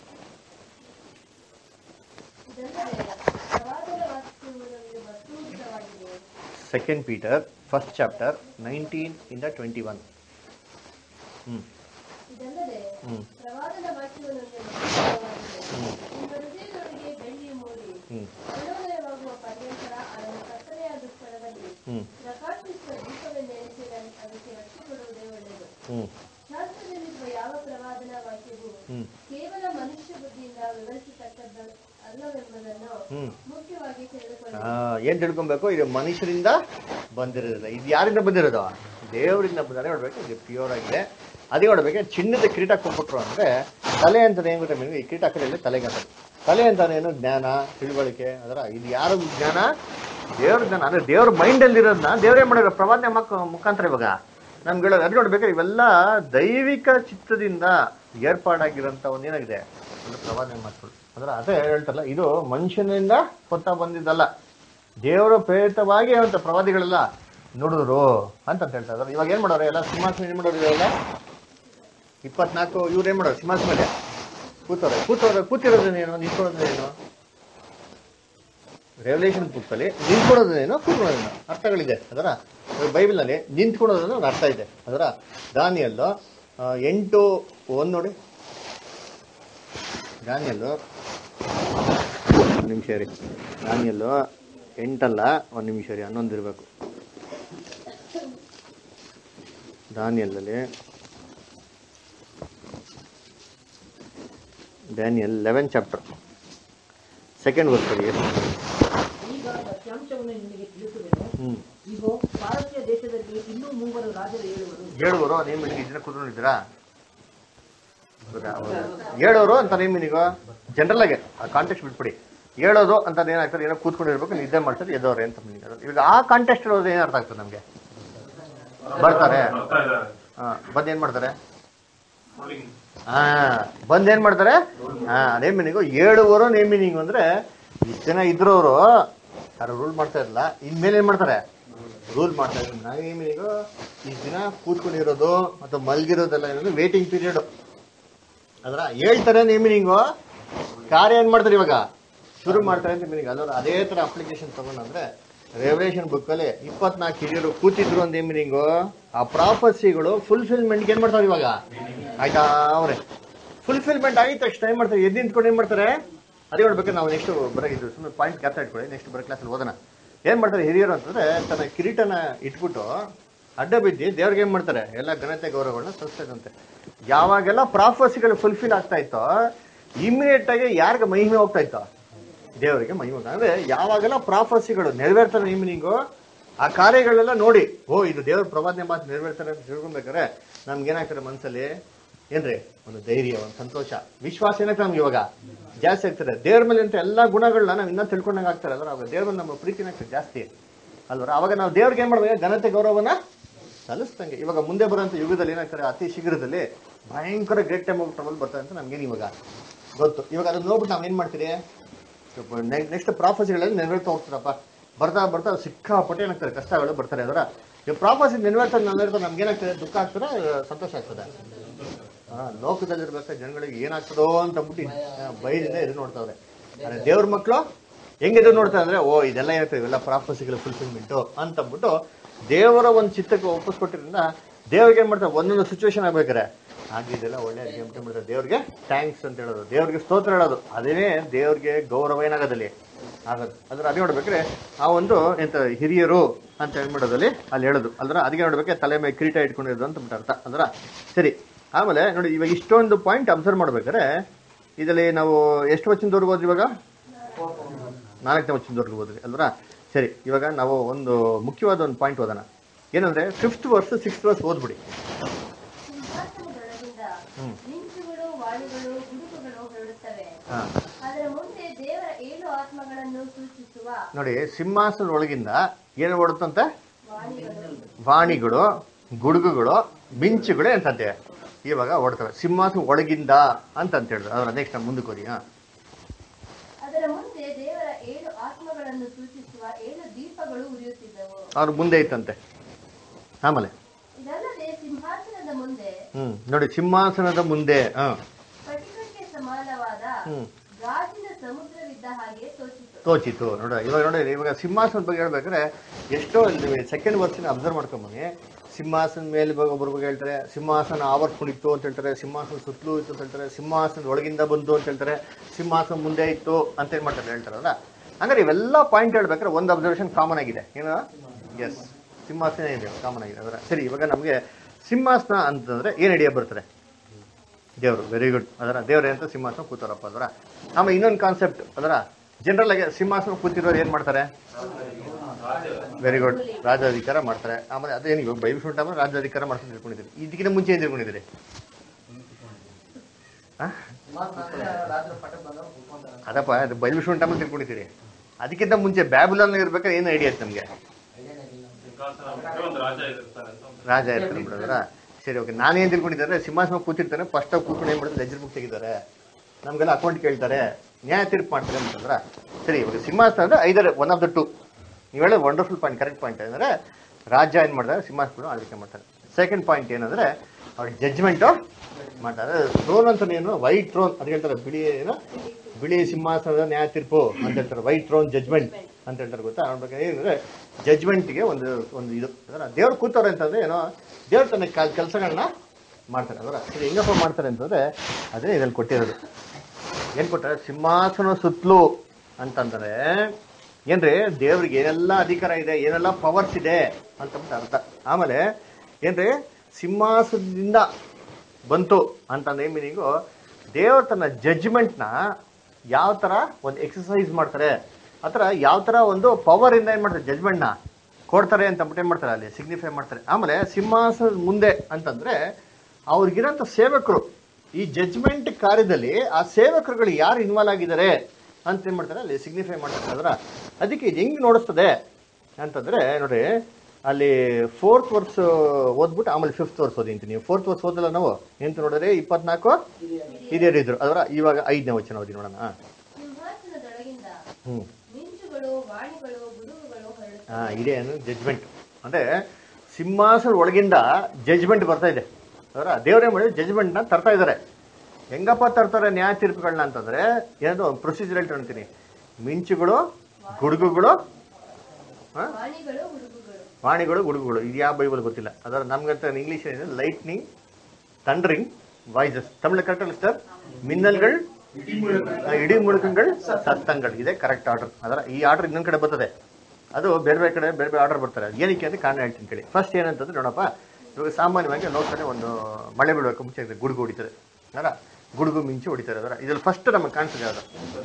ಇದಲ್ಲದೆ ಪ್ರವಾದದ ವಾಕ್ಯಗಳಲ್ಲಿ ವಸ್ತುನಿಷ್ಠವಾಗಿದೆ second Peter first chapter nineteen ಇಂದ ಟ್ವೆಂಟಿ ಒನ್ ಹ್ಮ್ ಇದಲ್ಲದೆ ಹ್ಮ್ ಪ್ರವಾದದ ವಾಕ್ಯಗಳಲ್ಲಿ ವಸ್ತುನಿಷ್ಠವಾಗಿದೆ ನಿಮ್ಮ ಹೃದಯದೊಳಗೆ ಬೆಳ್ಳಿ ಮೂಡಿ ಹ್ಮ್ ಅರುಣೋದಯವಾಗುವ ಪರ್ಯಂತರ ಅದನ್ನು ಕತ್ತಲೆಯಾದ ಸ್ಥಳದಲ್ಲಿ ಹ್ಮ್ ಪ್ರಕಾಶಿಸುವ ದೀಪವೆಂದೆನಿಸಿ ಅದಕ್ಕೆ ರಕ್ಷೆ ಕೊಡುವುದೇ ಒಳ್ಳೆಯದು ಹ್ಮ್ ಶಾಸ್ತ್ರದಲ್ಲಿರುವ ಯಾವ ಪ್ರವಾದನಾ ವಾಕ್ಯವೂ ಹ್ಮ್ ಕೇವಲ ಮನುಷ್ಯ ಬುದ್ಧಿಯಿಂದ ವಿವರಿಸತಕ್ಕದ್ದು ಅಲ್ಲವೆಂಬುದನ್ನು ಹ್ಮ್ ಮುಖ್ಯವಾಗಿ ಆಗಿ ತಿಳಿದುಕೊಳ್ಳಿ ಆ, ಏನ್ ತಿಳ್ಕೊಬೇಕು ಇದು ಮನುಷ್ಯರಿಂದ ಬಂದಿರೋದಿಲ್ಲ ಇದು ಯಾರಿಂದ ಬಂದಿರೋದು ದೇವರಿಂದ ಬಂದರೆ ನೋಡ್ಬೇಕು ಇದು ಪ್ಯೂರ್ ಆಗಿದೆ ಅದೇ ನೋಡ್ಬೇಕು ಚಿನ್ನದ ಕಿರೀಟ ಕೊಟ್ಬಿಟ್ರು ಅಂದ್ರೆ ತಲೆ ಅಂತ ಏನ್ ಗೊತ್ತಾ ನಿಮ್ಗೆ ಈ ಕಿರೀಟ ಕಡೆಯಲ್ಲಿ ತಲೆಗೆ ಅಂತ ತಲೆ ಅಂತ ಏನು ಜ್ಞಾನ ತಿಳುವಳಿಕೆ ಅದರ ಇದು ಯಾರ ಜ್ಞಾನ ದೇವ್ರ ಜ್ಞಾನ ಅಂದ್ರೆ ದೇವ್ರ ಮೈಂಡ್ ಅಲ್ಲಿ ಇರೋದನ್ನ ದೇವ್ರೇ ಮಾಡಿರೋ ಪ್ರವಾದನೆ ಮಕ್ ಮುಖಾಂತರ ಇವಾಗ ನಮ್ಗೆ ಹೇಳೋದು ಅದು ನೋಡ್ಬೇಕಾದ್ರೆ ಇವೆಲ್ಲ ದೈವಿಕ ಚಿತ್ತದಿಂದ ಏರ್ಪಾಡಾಗಿರೋಂಥ ಒಂದು ಏನಾಗಿದೆ ಒಂದು ಪ್ರವಾದನೆ ಮಾತುಗಳು ಅಂದ್ರೆ ಅದೇ ಹೇಳ್ತಾರಲ್ಲ ಇದು ಮನುಷ್ಯನಿಂದ ಹೊತ್ತ ಬಂದಿದ್ದಲ್ಲ ದೇವರ ಪ್ರೇರಿತವಾಗಿ ಅಂತ ಪ್ರವಾದಿಗಳೆಲ್ಲ ನುಡಿದ್ರು ಅಂತ ಹೇಳ್ತಾ ಇದ್ದಾರೆ ಇವಾಗ ಏನ್ ಮಾಡೋರು ಎಲ್ಲ ಸಿಂಹಾಸನ ಏನ್ ಮಾಡೋರು ಇವೆಲ್ಲ ಇಪ್ಪತ್ನಾಲ್ಕು ಇವ್ರು ಏನ್ ಮಾಡೋರು ಸಿಂಹಾಸನ ಮೇಲೆ ಕೂತವ್ರೆ ಕೂತವ್ರೆ ಕೂತಿರೋದೇನು ನಿಂತ್ಕೊಳ್ಳೋದೇನು ರೆವಲ್ಯೂಷನ್ ಬುಕ್ಕಲ್ಲಿ ನಿಂತ್ಕೊಳ್ಳೋದೇನೋ ಕೂತ್ಕೊಳ್ಳೋದೇನೋ ಅರ್ಥಗಳಿದೆ ಅದರ ಬೈಬಲ್ನಲ್ಲಿ ನಿಂತ್ಕೊಳ್ಳೋದೇನೋ ಒಂದು ಅರ್ಥ ಇದೆ ಅದರ ದಾನಿಯಲ್ಲು ಆ, ಎಂಟು ಒಂದು ನೋಡಿ ದಾನಿಯಲ್ಲು ಒಂದು ನಿಮಿಷ ರೀ ದಾನಿಯಲ್ಲು ಎಂಟಲ್ಲ ಒಂದು ನಿಮಿಷ ರೀ ಹನ್ನೊಂದು ಇರಬೇಕು ದಾನಿಯಲ್ಲಲ್ಲಿ Daniel eleven chapter second verse ಕೊಡಿ ಈಗ ಸತ್ಯಾಂಶವನ್ನು ನಿಮಗೆ ತಿಳಿಸುವೆನು ಹ್ಞೂ ಇಗೋ ಭಾರತೀಯ ದೇಶದಲ್ಲಿ ಇನ್ನೂ ಮೂವರು ರಾಜರು ಏಳುವರು ಹೇಳುವರು ನೇಮ್ ಮೀನಿಂಗ್ ಇದನ್ನ ಕೂತ್ಕೊಂಡಿದ್ದೀರಾ ಹೇಳೋರು ಅಂತ ನೇಮ್ ಮೀನಿಂಗು ಜನರಲ್ ಆಗಿ ಆ ಕಾಂಟೆಕ್ಸ್ಟ್ ಬಿಟ್ಬಿಡಿ ಹೇಳೋದು ಅಂತ ಏನಾಗ್ತದೆ ಏನೋ ಕೂತ್ಕೊಂಡಿರ್ಬೇಕು ನಿದ್ದೆ ಮಾಡ್ತಾರೆ ಎದ್ದವ್ರೆ ಅಂತ ಮೀನಿಂಗ್ ಅದು ಇವಾಗ ಆ ಕಾಂಟೆಕ್ಸ್ಟ್ ಇರೋದು ಏನು ಅರ್ಥ ಆಗ್ತದೆ ನಮಗೆ ಬರ್ತಾರೆ ಬರ್ತಾ ಇದ್ದಾರೆ ಹಾ ಬಂದ್ ಏನ್ ಮಾಡ್ತಾರೆ Rolling. ಹಾ ಬಂದ್ ಏನ್ ಮಾಡ್ತಾರೆ ಹಾ ನೇಮ್ ಮೀನಿಂಗು ಏಳುವರು ನೇಮ್ ಮೀನಿಂಗ್ ಅಂದ್ರೆ ಇಷ್ಟು ಜನ ಇದ್ರವರು ಯಾರು ರೂಲ್ ಮಾಡ್ತಾ ಇರಲ್ಲ ಇನ್ಮೇಲೆ ಏನ್ ಮಾಡ್ತಾರೆ ರೂಲ್ ಮಾಡ್ತಾ ಇದ್ರು ನಾವು ನೇಮ್ ಮೀನಿಂಗು ಇಷ್ಟು ದಿನ ಕೂತ್ಕೊಂಡಿರೋದು ಅಥವಾ ಮಲ್ಗಿರೋದೆಲ್ಲ ಏನಂದ್ರೆ ವೇಟಿಂಗ್ ಪೀರಿಯಡ್ ಅದ್ರ ಹೇಳ್ತಾರೆ ನೇಮ್ ಮೀನಿಂಗು ಕಾರ್ಯ ಏನ್ ಮಾಡ್ತಾರೆ ಇವಾಗ ಶುರು ಮಾಡ್ತಾರೆ ಅಂತ ಮೀನಿಂಗ್ ಅದ್ರ ಅದೇ ತರ ಅಪ್ಲಿಕೇಶನ್ ತಗೊಂಡ್ರೆ ರೆವಲೇಷನ್ ಬುಕ್ ಅಲ್ಲಿ ಇಪ್ಪತ್ನಾಲ್ಕು ಹಿರಿಯರು ಕೂತಿದ್ರು ಅಂತ ಏನ್ ಮೀನಿಂಗು ಆ ಪ್ರಾಫಸಿಗಳು ಫುಲ್ಫಿಲ್ಮೆಂಟ್ ಏನ್ ಮಾಡ್ತಾರೆ ಇವಾಗ ಆಯ್ತಾ ಅವ್ರೆ ಫುಲ್ಫಿಲ್ಮೆಂಟ್ ಆಗಿದ ತಕ್ಷಣ ಏನ್ ಮಾಡ್ತಾರೆ ಎದ್ದು ನಿಂತ್ಕೊಂಡು ಏನ್ ಮಾಡ್ತಾರೆ ಅದೇ ಹೇಳ್ಬೇಕಾದ್ರೆ ನಾವು ನೆಕ್ಸ್ಟ್ ಬರೋಗಿದ್ದು ಸುಮ್ಮನೆ ಪಾಯಿಂಟ್ ಕ್ಯಾಪ್ಚರ್ ಇಟ್ಕೊಳ್ಳಿ ನೆಕ್ಸ್ಟ್ ಬರೋ ಕ್ಲಾಸಲ್ಲಿ ಓದೋಣ ಏನ್ ಮಾಡ್ತಾರೆ ಹಿರಿಯರು ಅಂತಂದ್ರೆ ತನ್ನ ಕಿರೀಟನ ಇಟ್ಬಿಟ್ಟು ಅಡ್ಡ ಬಿದ್ದು ದೇವ್ರಿಗೆ ಏನ್ ಮಾಡ್ತಾರೆ ಎಲ್ಲ ಘನತೆ ಗೌರವಗಳನ್ನ ಸಲ್ಲಿಸ್ತದಂತೆ ಯಾವಾಗೆಲ್ಲ ಪ್ರಾಫಸಿಗಳು ಫುಲ್ಫಿಲ್ ಆಗ್ತಾ ಇತ್ತೋ ಇಮಿಡಿಯೇಟ್ ಆಗಿ ಯಾರಿಗೆ ಮಹಿಮೆ ಹೋಗ್ತಾ ಇತ್ತೋ ದೇವರಿಗೆ ಮಹಿಮೆ ಹೋಗ್ತಾ- ಅಂದ್ರೆ ಯಾವಾಗೆಲ್ಲ ಪ್ರಾಫಸಿಗಳು ನೆರವೇರ್ತಾರೆ ಈವ್ನಿಂಗು ಆ ಕಾರ್ಯಗಳೆಲ್ಲ ನೋಡಿ ಓ ಇದು ದೇವ್ರ ಪ್ರವಾದನೆ ಮಾತು ನೆರವೇರ್ತಾರೆ ಅಂತ ತಿಳ್ಕೊಬೇಕಾರೆ ನಮ್ಗೆ ಏನಾಗ್ತಾರೆ ಮನಸ್ಸಲ್ಲಿ ಏನ್ರಿ ಒಂದು ಧೈರ್ಯ ಒಂದು ಸಂತೋಷ ವಿಶ್ವಾಸ ಏನಕ್ಕೆ ನಮ್ಗೆ ಇವಾಗ ಜಾಸ್ತಿ ಆಗ್ತದೆ ದೇವ್ರ ಮೇಲೆ ಅಂತ ಎಲ್ಲಾ ಗುಣಗಳನ್ನ ನಾವು ಇನ್ನೂ ತಿಳ್ಕೊಂಡಂಗೆ ಆಗ್ತಾರೆ ಅಲ್ವ ಅವಾಗ ದೇವ್ರ ಮೇಲೆ ನಮ್ಮ ಪ್ರೀತಿನ ಜಾಸ್ತಿ ಅಲ್ವರ ಅವಾಗ ನಾವು ದೇವ್ರಿಗೆ ಏನ್ ಮಾಡ್ಬೇಕು ಘನತೆ ಗೌರವನ ಸಲ್ಲಿಸ್ದಂಗೆ ಇವಾಗ ಮುಂದೆ ಬರುವಂತ ಯುಗದಲ್ಲಿ ಏನಾಗ್ತಾರೆ ಅತಿ ಶೀಘ್ರದಲ್ಲಿ ಭಯಂಕರ ಗ್ರೇಟ್ ಟೈಮ್ ಆಫ್ ಟ್ರಬಲ್ ಬರ್ತಾರೆ ಅಂತ ನಮ್ಗೇನು ಇವಾಗ ಗೊತ್ತು ಇವಾಗ ಅದನ್ನ ನೋಡ್ಬಿಟ್ಟು ನಾವ್ ಏನ್ ಮಾಡ್ತೀರಿ ನೆಕ್ಸ್ಟ್ ಪ್ರಾಫಸಿಗಳಲ್ಲಿ ನೆರವೇರ್ತಾ ಹೋಗ್ತಾರಪ್ಪ ಬರ್ತಾ ಬರ್ತಾ ಸಿಕ್ಕಾಪಟ್ಟೆ ಏನಾಗ್ತಾರೆ ಕಷ್ಟಗಳು ಬರ್ತಾರೆ ಅದರ ಈ ಪ್ರಾಫಸಿ ನೆರವೇರ್ತಾ ನೆರವೇರ್ತಾ ನಮ್ಗೆ ಏನಾಗ್ತದೆ ದುಃಖ ಆಗ್ತದೆ ಸಂತೋಷ ಆಗ್ತದೆ ಆ, ಲೋಕದಲ್ಲಿರ್ಬೇಕಾದ್ರೆ ಜನಗಳಿಗೆ ಏನಾಗ್ತದೋ ಅಂತ ಅಂದ್ಬಿಟ್ಟು ಆ, ಬೈದಿಂದ ಎದುರು ನೋಡ್ತಾವ್ರೆ ಆದ್ರೆ ದೇವ್ರ ಮಕ್ಕಳು ಹೆಂಗ್ ಎದುರು ನೋಡ್ತಾರೆ ಅಂದ್ರೆ ಓ ಇದೆಲ್ಲ ಏನಾಗ್ತದೆ ಇವೆಲ್ಲ ಪ್ರಾಫಸಿಗಳ ಫುಲ್ಫಿಲ್ಮೆಂಟು ಅಂತ ಅಂದ್ಬಿಟ್ಟು ದೇವರ ಒಂದು ಚಿತ್ತಕ್ಕೆ ಒಪ್ಪಿಸ್ಕೊಟ್ಟಿದ್ರಿಂದ ದೇವ್ರಿಗೆ ಏನ್ ಮಾಡ್ತಾರೆ ಒಂದೊಂದು ಸಿಚುವೇಶನ್ ಆಗ್ಬೇಕಾರೆ ಹಾಗೆ ಇದೆಲ್ಲ ಒಳ್ಳೆ ಗೇಮ್ ಮಾಡ್ತಾರೆ ದೇವ್ರಿಗೆ ಥ್ಯಾಂಕ್ಸ್ ಅಂತ ಹೇಳೋದು ದೇವ್ರಿಗೆ ಸ್ತೋತ್ರ ಹೇಳೋದು ಅದೇನೇ ದೇವ್ರಿಗೆ ಗೌರವ ಏನಾಗೋದಲ್ಲಿ ಆಗೋದು ಅದ್ರ ಅದೇ ನೋಡ್ಬೇಕ್ರೆ ಆ ಒಂದು ಎಂತ ಹಿರಿಯರು ಅಂತ ಹೇಳ್ಬಿಡೋದಲ್ಲಿ ಅಲ್ಲಿ ಹೇಳೋದು ಅದ್ರ ಅದಕ್ಕೆ ನೋಡ್ಬೇಕು ತಲೆ ಮೇಲೆ ಕಿರೀಟ ಇಟ್ಕೊಂಡಿರೋದು ಅಂತ ಬಿಟ್ಟು ಅರ್ಥ ಅಂದ್ರ ಸರಿ ಆಮೇಲೆ ನೋಡಿ ಇವಾಗ ಇಷ್ಟೊಂದು ಪಾಯಿಂಟ್ ಅಬ್ಸರ್ವ್ ಮಾಡ್ಬೇಕಾದ್ರೆ ಇದರಲ್ಲಿ ನಾವು ಎಷ್ಟು ವಚನದವರೆಗೂ ಹೋದ್ರಿ ಇವಾಗ ನಾಲ್ಕನೇ ವಚನದವರೆಗೂ ಹೋದ್ರಿ ಅಲ್ವಾ ಸರಿ ಇವಾಗ ನಾವು ಒಂದು ಮುಖ್ಯವಾದ ಒಂದು ಪಾಯಿಂಟ್ ಓದೋಣ ಏನಂದ್ರೆ ಫಿಫ್ತ್ ವರ್ಸ್ ಸಿಕ್ಸ್ತ್ ವರ್ಸ್ ಓದ್ಬಿಡಿ ಸಿಂಹಾಸನದೊಳಗಿಂದ ಹ್ಮ್. ಮಿಂಚುಗಳು ವಾಯುಗಳು ಗುಡುಗುಗಳು ಹೊರಡುತ್ತವೆ ಹಾ ಅದರ ಮುಂದೆ ದೇವರ ಏಳು ಆತ್ಮಗಳನ್ನು ಸೂಚಿಸುವ ನೋಡಿ ಸಿಂಹಾಸನದ ಒಳಗಿಂದ ಏನು ಓಡುತ್ತಂತೆ ವಾಣಿಗಳು ವಾಣಿಗಳು ಗುಡುಗುಗಳು ಮಿಂಚುಗಳು ಅಂತಂತೆ ಇವಾಗ ಓಡ್ತವೆ ಸಿಂಹಾಸನ ಒಳಗಿಂದ ಅಂತ ಅಂತ ಹೇಳಿದ್ರು ಅದರ ನೆಕ್ಸ್ಟ್ ಮುಂದಕ್ಕೆ ಹೋಗಿ ಹಾ ಅದರ ಮುಂದೆ ದೇವರ ಏಳು ಆತ್ಮಗಳನ್ನು ಸೂಚಿಸುವ ಏಳು ದೀಪಗಳು ಉರಿಯುತ್ತಿದ್ದವು ಅವ್ರ ಮುಂದೆ ಇತ್ತಂತೆ ಆಮೇಲೆ ಇದಲ್ಲದೆ ಸಿಂಹಾಸನದ ಮುಂದೆ ಹ್ಮ್ ನೋಡಿ ಸಿಂಹಾಸನದ ಮುಂದೆ ಹಾ ಸ್ಫಟಿಕಕ್ಕೆ ಸಮಾನವಾದ ಹ್ಮ್ ಗಾಜಿನ ಸಮುದ್ರವಿದ್ದ ಹಾಗೆ ತೋಚಿತು ತೋಚಿತು ನೋಡ ಇವಾಗ ನೋಡಿ ಇವಾಗ ಸಿಂಹಾಸನದ ಬಗ್ಗೆ ಹೇಳ್ಬೇಕಾದ್ರೆ ಎಷ್ಟೋ ಸೆಕೆಂಡ್ ವರ್ಷನ ಅಬ್ಸರ್ವ್ ಮಾಡ್ಕೊಂಬನಿ ಸಿಂಹಾಸನ ಮೇಲೆ ಬಗ್ಗೆ ಒಬ್ಬರ ಬಗ್ಗೆ ಹೇಳ್ತಾರೆ ಸಿಂಹಾಸನ ಆವರ್ಸ್ಕೊಂಡಿತ್ತು ಅಂತ ಹೇಳ್ತಾರೆ ಸಿಂಹಾಸನ ಸುತ್ತಲೂ ಇತ್ತು ಅಂತ ಹೇಳ್ತಾರೆ ಸಿಂಹಾಸನದ ಒಳಗಿಂದ ಬಂತು ಅಂತ ಹೇಳ್ತಾರೆ ಸಿಂಹಾಸನ ಮುಂದೆ ಇತ್ತು ಅಂತ ಏನ್ ಮಾಡ್ತಾರೆ ಹೇಳ್ತಾರಲ್ಲ ಹಂಗಾರೆ ಇವೆಲ್ಲ ಪಾಯಿಂಟ್ ಹೇಳ್ಬೇಕಾದ್ರೆ ಒಂದು ಅಬ್ಸರ್ವೇಷನ್ ಕಾಮನ್ ಆಗಿದೆ ಏನು ಎಸ್ ಸಿಂಹಾಸನ ಇದೆ ಕಾಮನ್ ಆಗಿದೆ ಅದರ ಸರಿ ಇವಾಗ ನಮಗೆ ಸಿಂಹಾಸನ ಅಂತಂದ್ರೆ ಏನ್ ಐಡಿಯಾ ಬರ್ತಾರೆ ದೇವರು ವೆರಿ ಗುಡ್ ಅದರ ದೇವ್ರೆ ಅಂತ ಸಿಂಹಾಸನ ಕೂತಾರಪ್ಪ ಅದರ ಆಮೇಲೆ ಇನ್ನೊಂದು ಕಾನ್ಸೆಪ್ಟ್ ಅದರ ಜನರಲ್ ಆಗಿ ಸಿಂಹಾಸನ ಕೂತಿರೋರು ಏನ್ ಮಾಡ್ತಾರೆ ವೆರಿ ಗುಡ್ ರಾಜಾಧಿಕಾರ ಮಾಡ್ತಾರೆ ಆಮೇಲೆ ಅದೇನು ಇವಾಗ ಬೈಬಲ್ ಸ್ಟೂಡೆಂಟ್ ಆಮೇಲೆ ರಾಜಾಧಿಕಾರ ಮಾಡ್ಕೊಂಡು ತಿಳ್ಕೊಂಡಿದ್ದೀರಿ ಇದಕ್ಕಿಂತ ಮುಂಚೆ ಏನ್ ತಿಳ್ಕೊಂಡಿದ್ದೀರಿ ಆ? ಅದಪ್ಪ ಅದು ಬೈಬಲ್ ಸ್ಟೂಡೆಂಟ್ ಆಮೇಲೆ ತಿಳ್ಕೊಂಡಿದ್ದೀರಿ ಅದಕ್ಕಿಂತ ಮುಂಚೆ ಬ್ಯಾಬುಲನ್ ಇರ್ಬೇಕಾದ್ರೆ ಏನು ಐಡಿಯಾ ಇತ್ತು ನಮಗೆ ಒಂದು ರಾಜ ಇರ್ತಾನೆ ಅಂತ ಒಂದು ರಾಜ ಇರ್ತಾನೆ ಬಿಡೋದ್ರ ಸರಿ ಓಕೆ ನಾನೇನ್ ತಿಳ್ಕೊಂಡಿದ್ದಾರೆ ಸಿಂಹಾಸನ ಕೂತಿರ್ತಾನೆ ಫಸ್ಟ್ ಆಗಿ ಕೂತ್ಕೊಂಡು ಏನ್ ಮಾಡಿದ್ರೆ ಲೆಜರ್ ಬುಕ್ ತೆಗಿತಾರೆ ನಮ್ಗೆಲ್ಲ ಅಕೌಂಟ್ ಕೇಳ್ತಾರೆ ನ್ಯಾಯ ತೀರ್ಪು ಮಾಡ್ತಾರೆ ಅಂತಂದ್ರ ಸರಿ ಇವಾಗ ಸಿಂಹಾಸನ ಅಂದ್ರೆ either one of the two ನೀವು ಹೇಳೋದು ವಂಡರ್ಫುಲ್ ಪಾಯಿಂಟ್ ಕರೆಕ್ಟ್ ಪಾಯಿಂಟ್ ಅಂದ್ರೆ ರಾಜ ಏನ್ ಮಾಡ್ತಾರೆ ಸಿಂಹಾಸನ ಆಳ್ವಿಕೆ ಮಾಡ್ತಾರೆ ಸೆಕೆಂಡ್ ಪಾಯಿಂಟ್ ಏನಂದ್ರೆ ಅವ್ರ ಜಡ್ಜ್ಮೆಂಟ್ ಮಾಡ್ತಾರೆ ಥ್ರೋನ್ ಅಂತ ಏನು ವೈಟ್ ಥ್ರೋನ್ ಅಂತ ಹೇಳ್ತಾರೆ ಬಿಳಿ ಏನು ಬಿಳಿ ಸಿಂಹಾಸನದ ನ್ಯಾಯ ತೀರ್ಪು ಅಂತ ಹೇಳ್ತಾರೆ ವೈಟ್ ಥ್ರೋನ್ ಜಡ್ಜ್ಮೆಂಟ್ ಅಂತ ಹೇಳ್ತಾರೆ ಗೊತ್ತಾ ಅವ್ರ ಬಗ್ಗೆ ಏನಂದ್ರೆ ಜಡ್ಜ್ಮೆಂಟ್ಗೆ ಒಂದು ಒಂದು ಇದು ಅದರ ದೇವ್ರು ಕೂತವ್ರೆ ಅಂತಂದ್ರೆ ಏನೋ ದೇವ್ರು ತನ್ನ ಕೆಲಸಗಳನ್ನ ಮಾಡ್ತಾರೆ ಅದರ ಇದು ಹೆಂಗಪ್ಪ ಮಾಡ್ತಾರೆ ಅಂತಂದ್ರೆ ಅದೇ ಇದ್ರಲ್ಲಿ ಕೊಟ್ಟಿರೋದು ಏನ್ ಕೊಟ್ಟಾರೆ ಸಿಂಹಾಸನ ಸುತ್ತಲೂ ಅಂತಂದ್ರೆ ಏನ್ರಿ ದೇವ್ರಿಗೆ ಏನೆಲ್ಲ ಅಧಿಕಾರ ಇದೆ ಏನೆಲ್ಲ ಪವರ್ಸ್ ಇದೆ ಅಂತಂದ್ಬಿಟ್ಟು ಅರ್ಥ ಆಮೇಲೆ ಏನ್ರಿ ಸಿಂಹಾಸನದಿಂದ ಬಂತು ಅಂತಂದ್ರೆ ಮೀನಿಂಗು ದೇವ್ರ ತನ್ನ ಜಡ್ಜ್ಮೆಂಟ್ನ ಯಾವ ತರ ಒಂದು ಎಕ್ಸಸೈಸ್ ಮಾಡ್ತಾರೆ ಆ ಥರ ಯಾವ ತರ ಒಂದು ಪವರ್ ಇಂದ ಏನ್ ಮಾಡ್ತಾರೆ ಜಡ್ಜ್ಮೆಂಟ್ನ ಕೊಡ್ತಾರೆ ಅಂತ ಅಂದ್ಬಿಟ್ಟು ಏನ್ ಮಾಡ್ತಾರೆ ಅಲ್ಲಿ ಸಿಗ್ನಿಫೈ ಮಾಡ್ತಾರೆ ಆಮೇಲೆ ಸಿಂಹಾಸನದ ಮುಂದೆ ಅಂತಂದ್ರೆ ಅವ್ರಿಗಿರೋಂಥ ಸೇವಕರು ಈ ಜಡ್ಜ್ಮೆಂಟ್ ಕಾರ್ಯದಲ್ಲಿ ಆ ಸೇವಕರುಗಳು ಯಾರು ಇನ್ವಾಲ್ವ್ ಆಗಿದ್ದಾರೆ ಅಂತ ಏನ್ ಮಾಡ್ತಾರೆ ಅಲ್ಲಿ ಸಿಗ್ನಿಫೈ ಮಾಡ್ತಾರೆ ಅದರ ಅದಕ್ಕೆ ಇದು ಹೆಂಗ್ ನೋಡಿಸ್ತದೆ ಅಂತಂದ್ರೆ ನೋಡ್ರಿ ಅಲ್ಲಿ ಫೋರ್ತ್ ವರ್ಸ್ ಓದ್ಬಿಟ್ಟು ಆಮೇಲೆ ಫಿಫ್ತ್ ವರ್ಸ್ ಓದಿಂತೀನಿ ನೀವು ಫೋರ್ತ್ ವರ್ಸ್ ಓದಲ್ಲ ನಾವು ಎಂತ ನೋಡಿದ್ರೆ ಇಪ್ಪತ್ನಾಲ್ಕು ಹಿರಿಯರು ಇದ್ರು ಅದರ ಇವಾಗ ಐದನೇ ವಚನ ಓದಿ ನೋಡೋಣ ಹಾ. ಸಿಂಹಾಸನದೊಳಗಿಂದ ಹ್ಮ್ ಮಿಂಚುಗಳು ವಾಣಿಗಳು ಗುಡುಗುಗಳು ಹೊರಡುತ್ತವೆ ಹಾ ಇದೇ ಏನು ಜಡ್ಜ್ಮೆಂಟ್ ಅಂದ್ರೆ ಸಿಂಹಾಸನ ಒಳಗಿಂದ ಜಡ್ಜ್ಮೆಂಟ್ ಬರ್ತಾ ಇದೆ ಅವರ ದೇವರೇ ಮಾಡಿ ಜಡ್ಜ್ಮೆಂಟ್ನ ತರ್ತಾ ಇದ್ದಾರೆ ಹೆಂಗಪ್ಪ ತರ್ತಾರೆ ನ್ಯಾಯ ತೀರ್ಪುಗಳನ್ನ ಅಂತಂದ್ರೆ ಏನದು ಪ್ರೊಸೀಜರ್ ಹೇಳ್ತಾ ಅಂತೀನಿ ಮಿಂಚುಗಳು ಗುಡುಗುಗಳು ಹಾ ವಾಣಿಗಳು ಗುಡುಗುಗಳು ವಾಣಿಗಳು ಗುಡುಗುಗಳು ಇದು ಯಾವ ಬೈಬಲ್ ಗೊತ್ತಿಲ್ಲ ಅದರ ನಮ್ಗಂತ ಇಂಗ್ಲೀಷ್ ಏನಿದೆ lightning thundering voices Tamil correct sir ಮಿನ್ನಲ್ಗಳು ಆ, ಇಡಿ ಮುಳುಕಂಗಳು ಸತ್ತಂಗಳು ಇದೆ ಕರೆಕ್ಟ್ ಆರ್ಡರ್ ಅದರ ಈ ಆರ್ಡರ್ ಇನ್ನೊಂದ್ ಕಡೆ ಬರ್ತದೆ ಅದು ಬೇರೆ ಬೇರೆ ಕಡೆ ಬೇರೆ ಬೇರೆ ಆರ್ಡರ್ ಬರ್ತಾರೆ ಅದು ಏನಕ್ಕೆ ಅಂತ ಕಾರಣ ಹೇಳ್ತೀನಿ ಕೇಳಿ ಫಸ್ಟ್ ಏನಂತಂದ್ರೆ ನೋಡಪ್ಪ ಇವಾಗ ಸಾಮಾನ್ಯವಾಗಿ ನೋಡ್ತಾನೆ ಒಂದು ಮಳೆ ಬೀಳೋಕೆ ಮುಂಚೆ ಇದೆ ಗುಡುಗು ಹೊಡಿತಾರೆ ಅದರ ಗುಡುಗು ಮಿಂಚು ಹೊಡಿತಾರೆ ಅದರ ಇದ್ರಲ್ಲಿ ಫಸ್ಟ್ ನಮಗೆ ಕಾಣಿಸ್ತದೆ ಅದು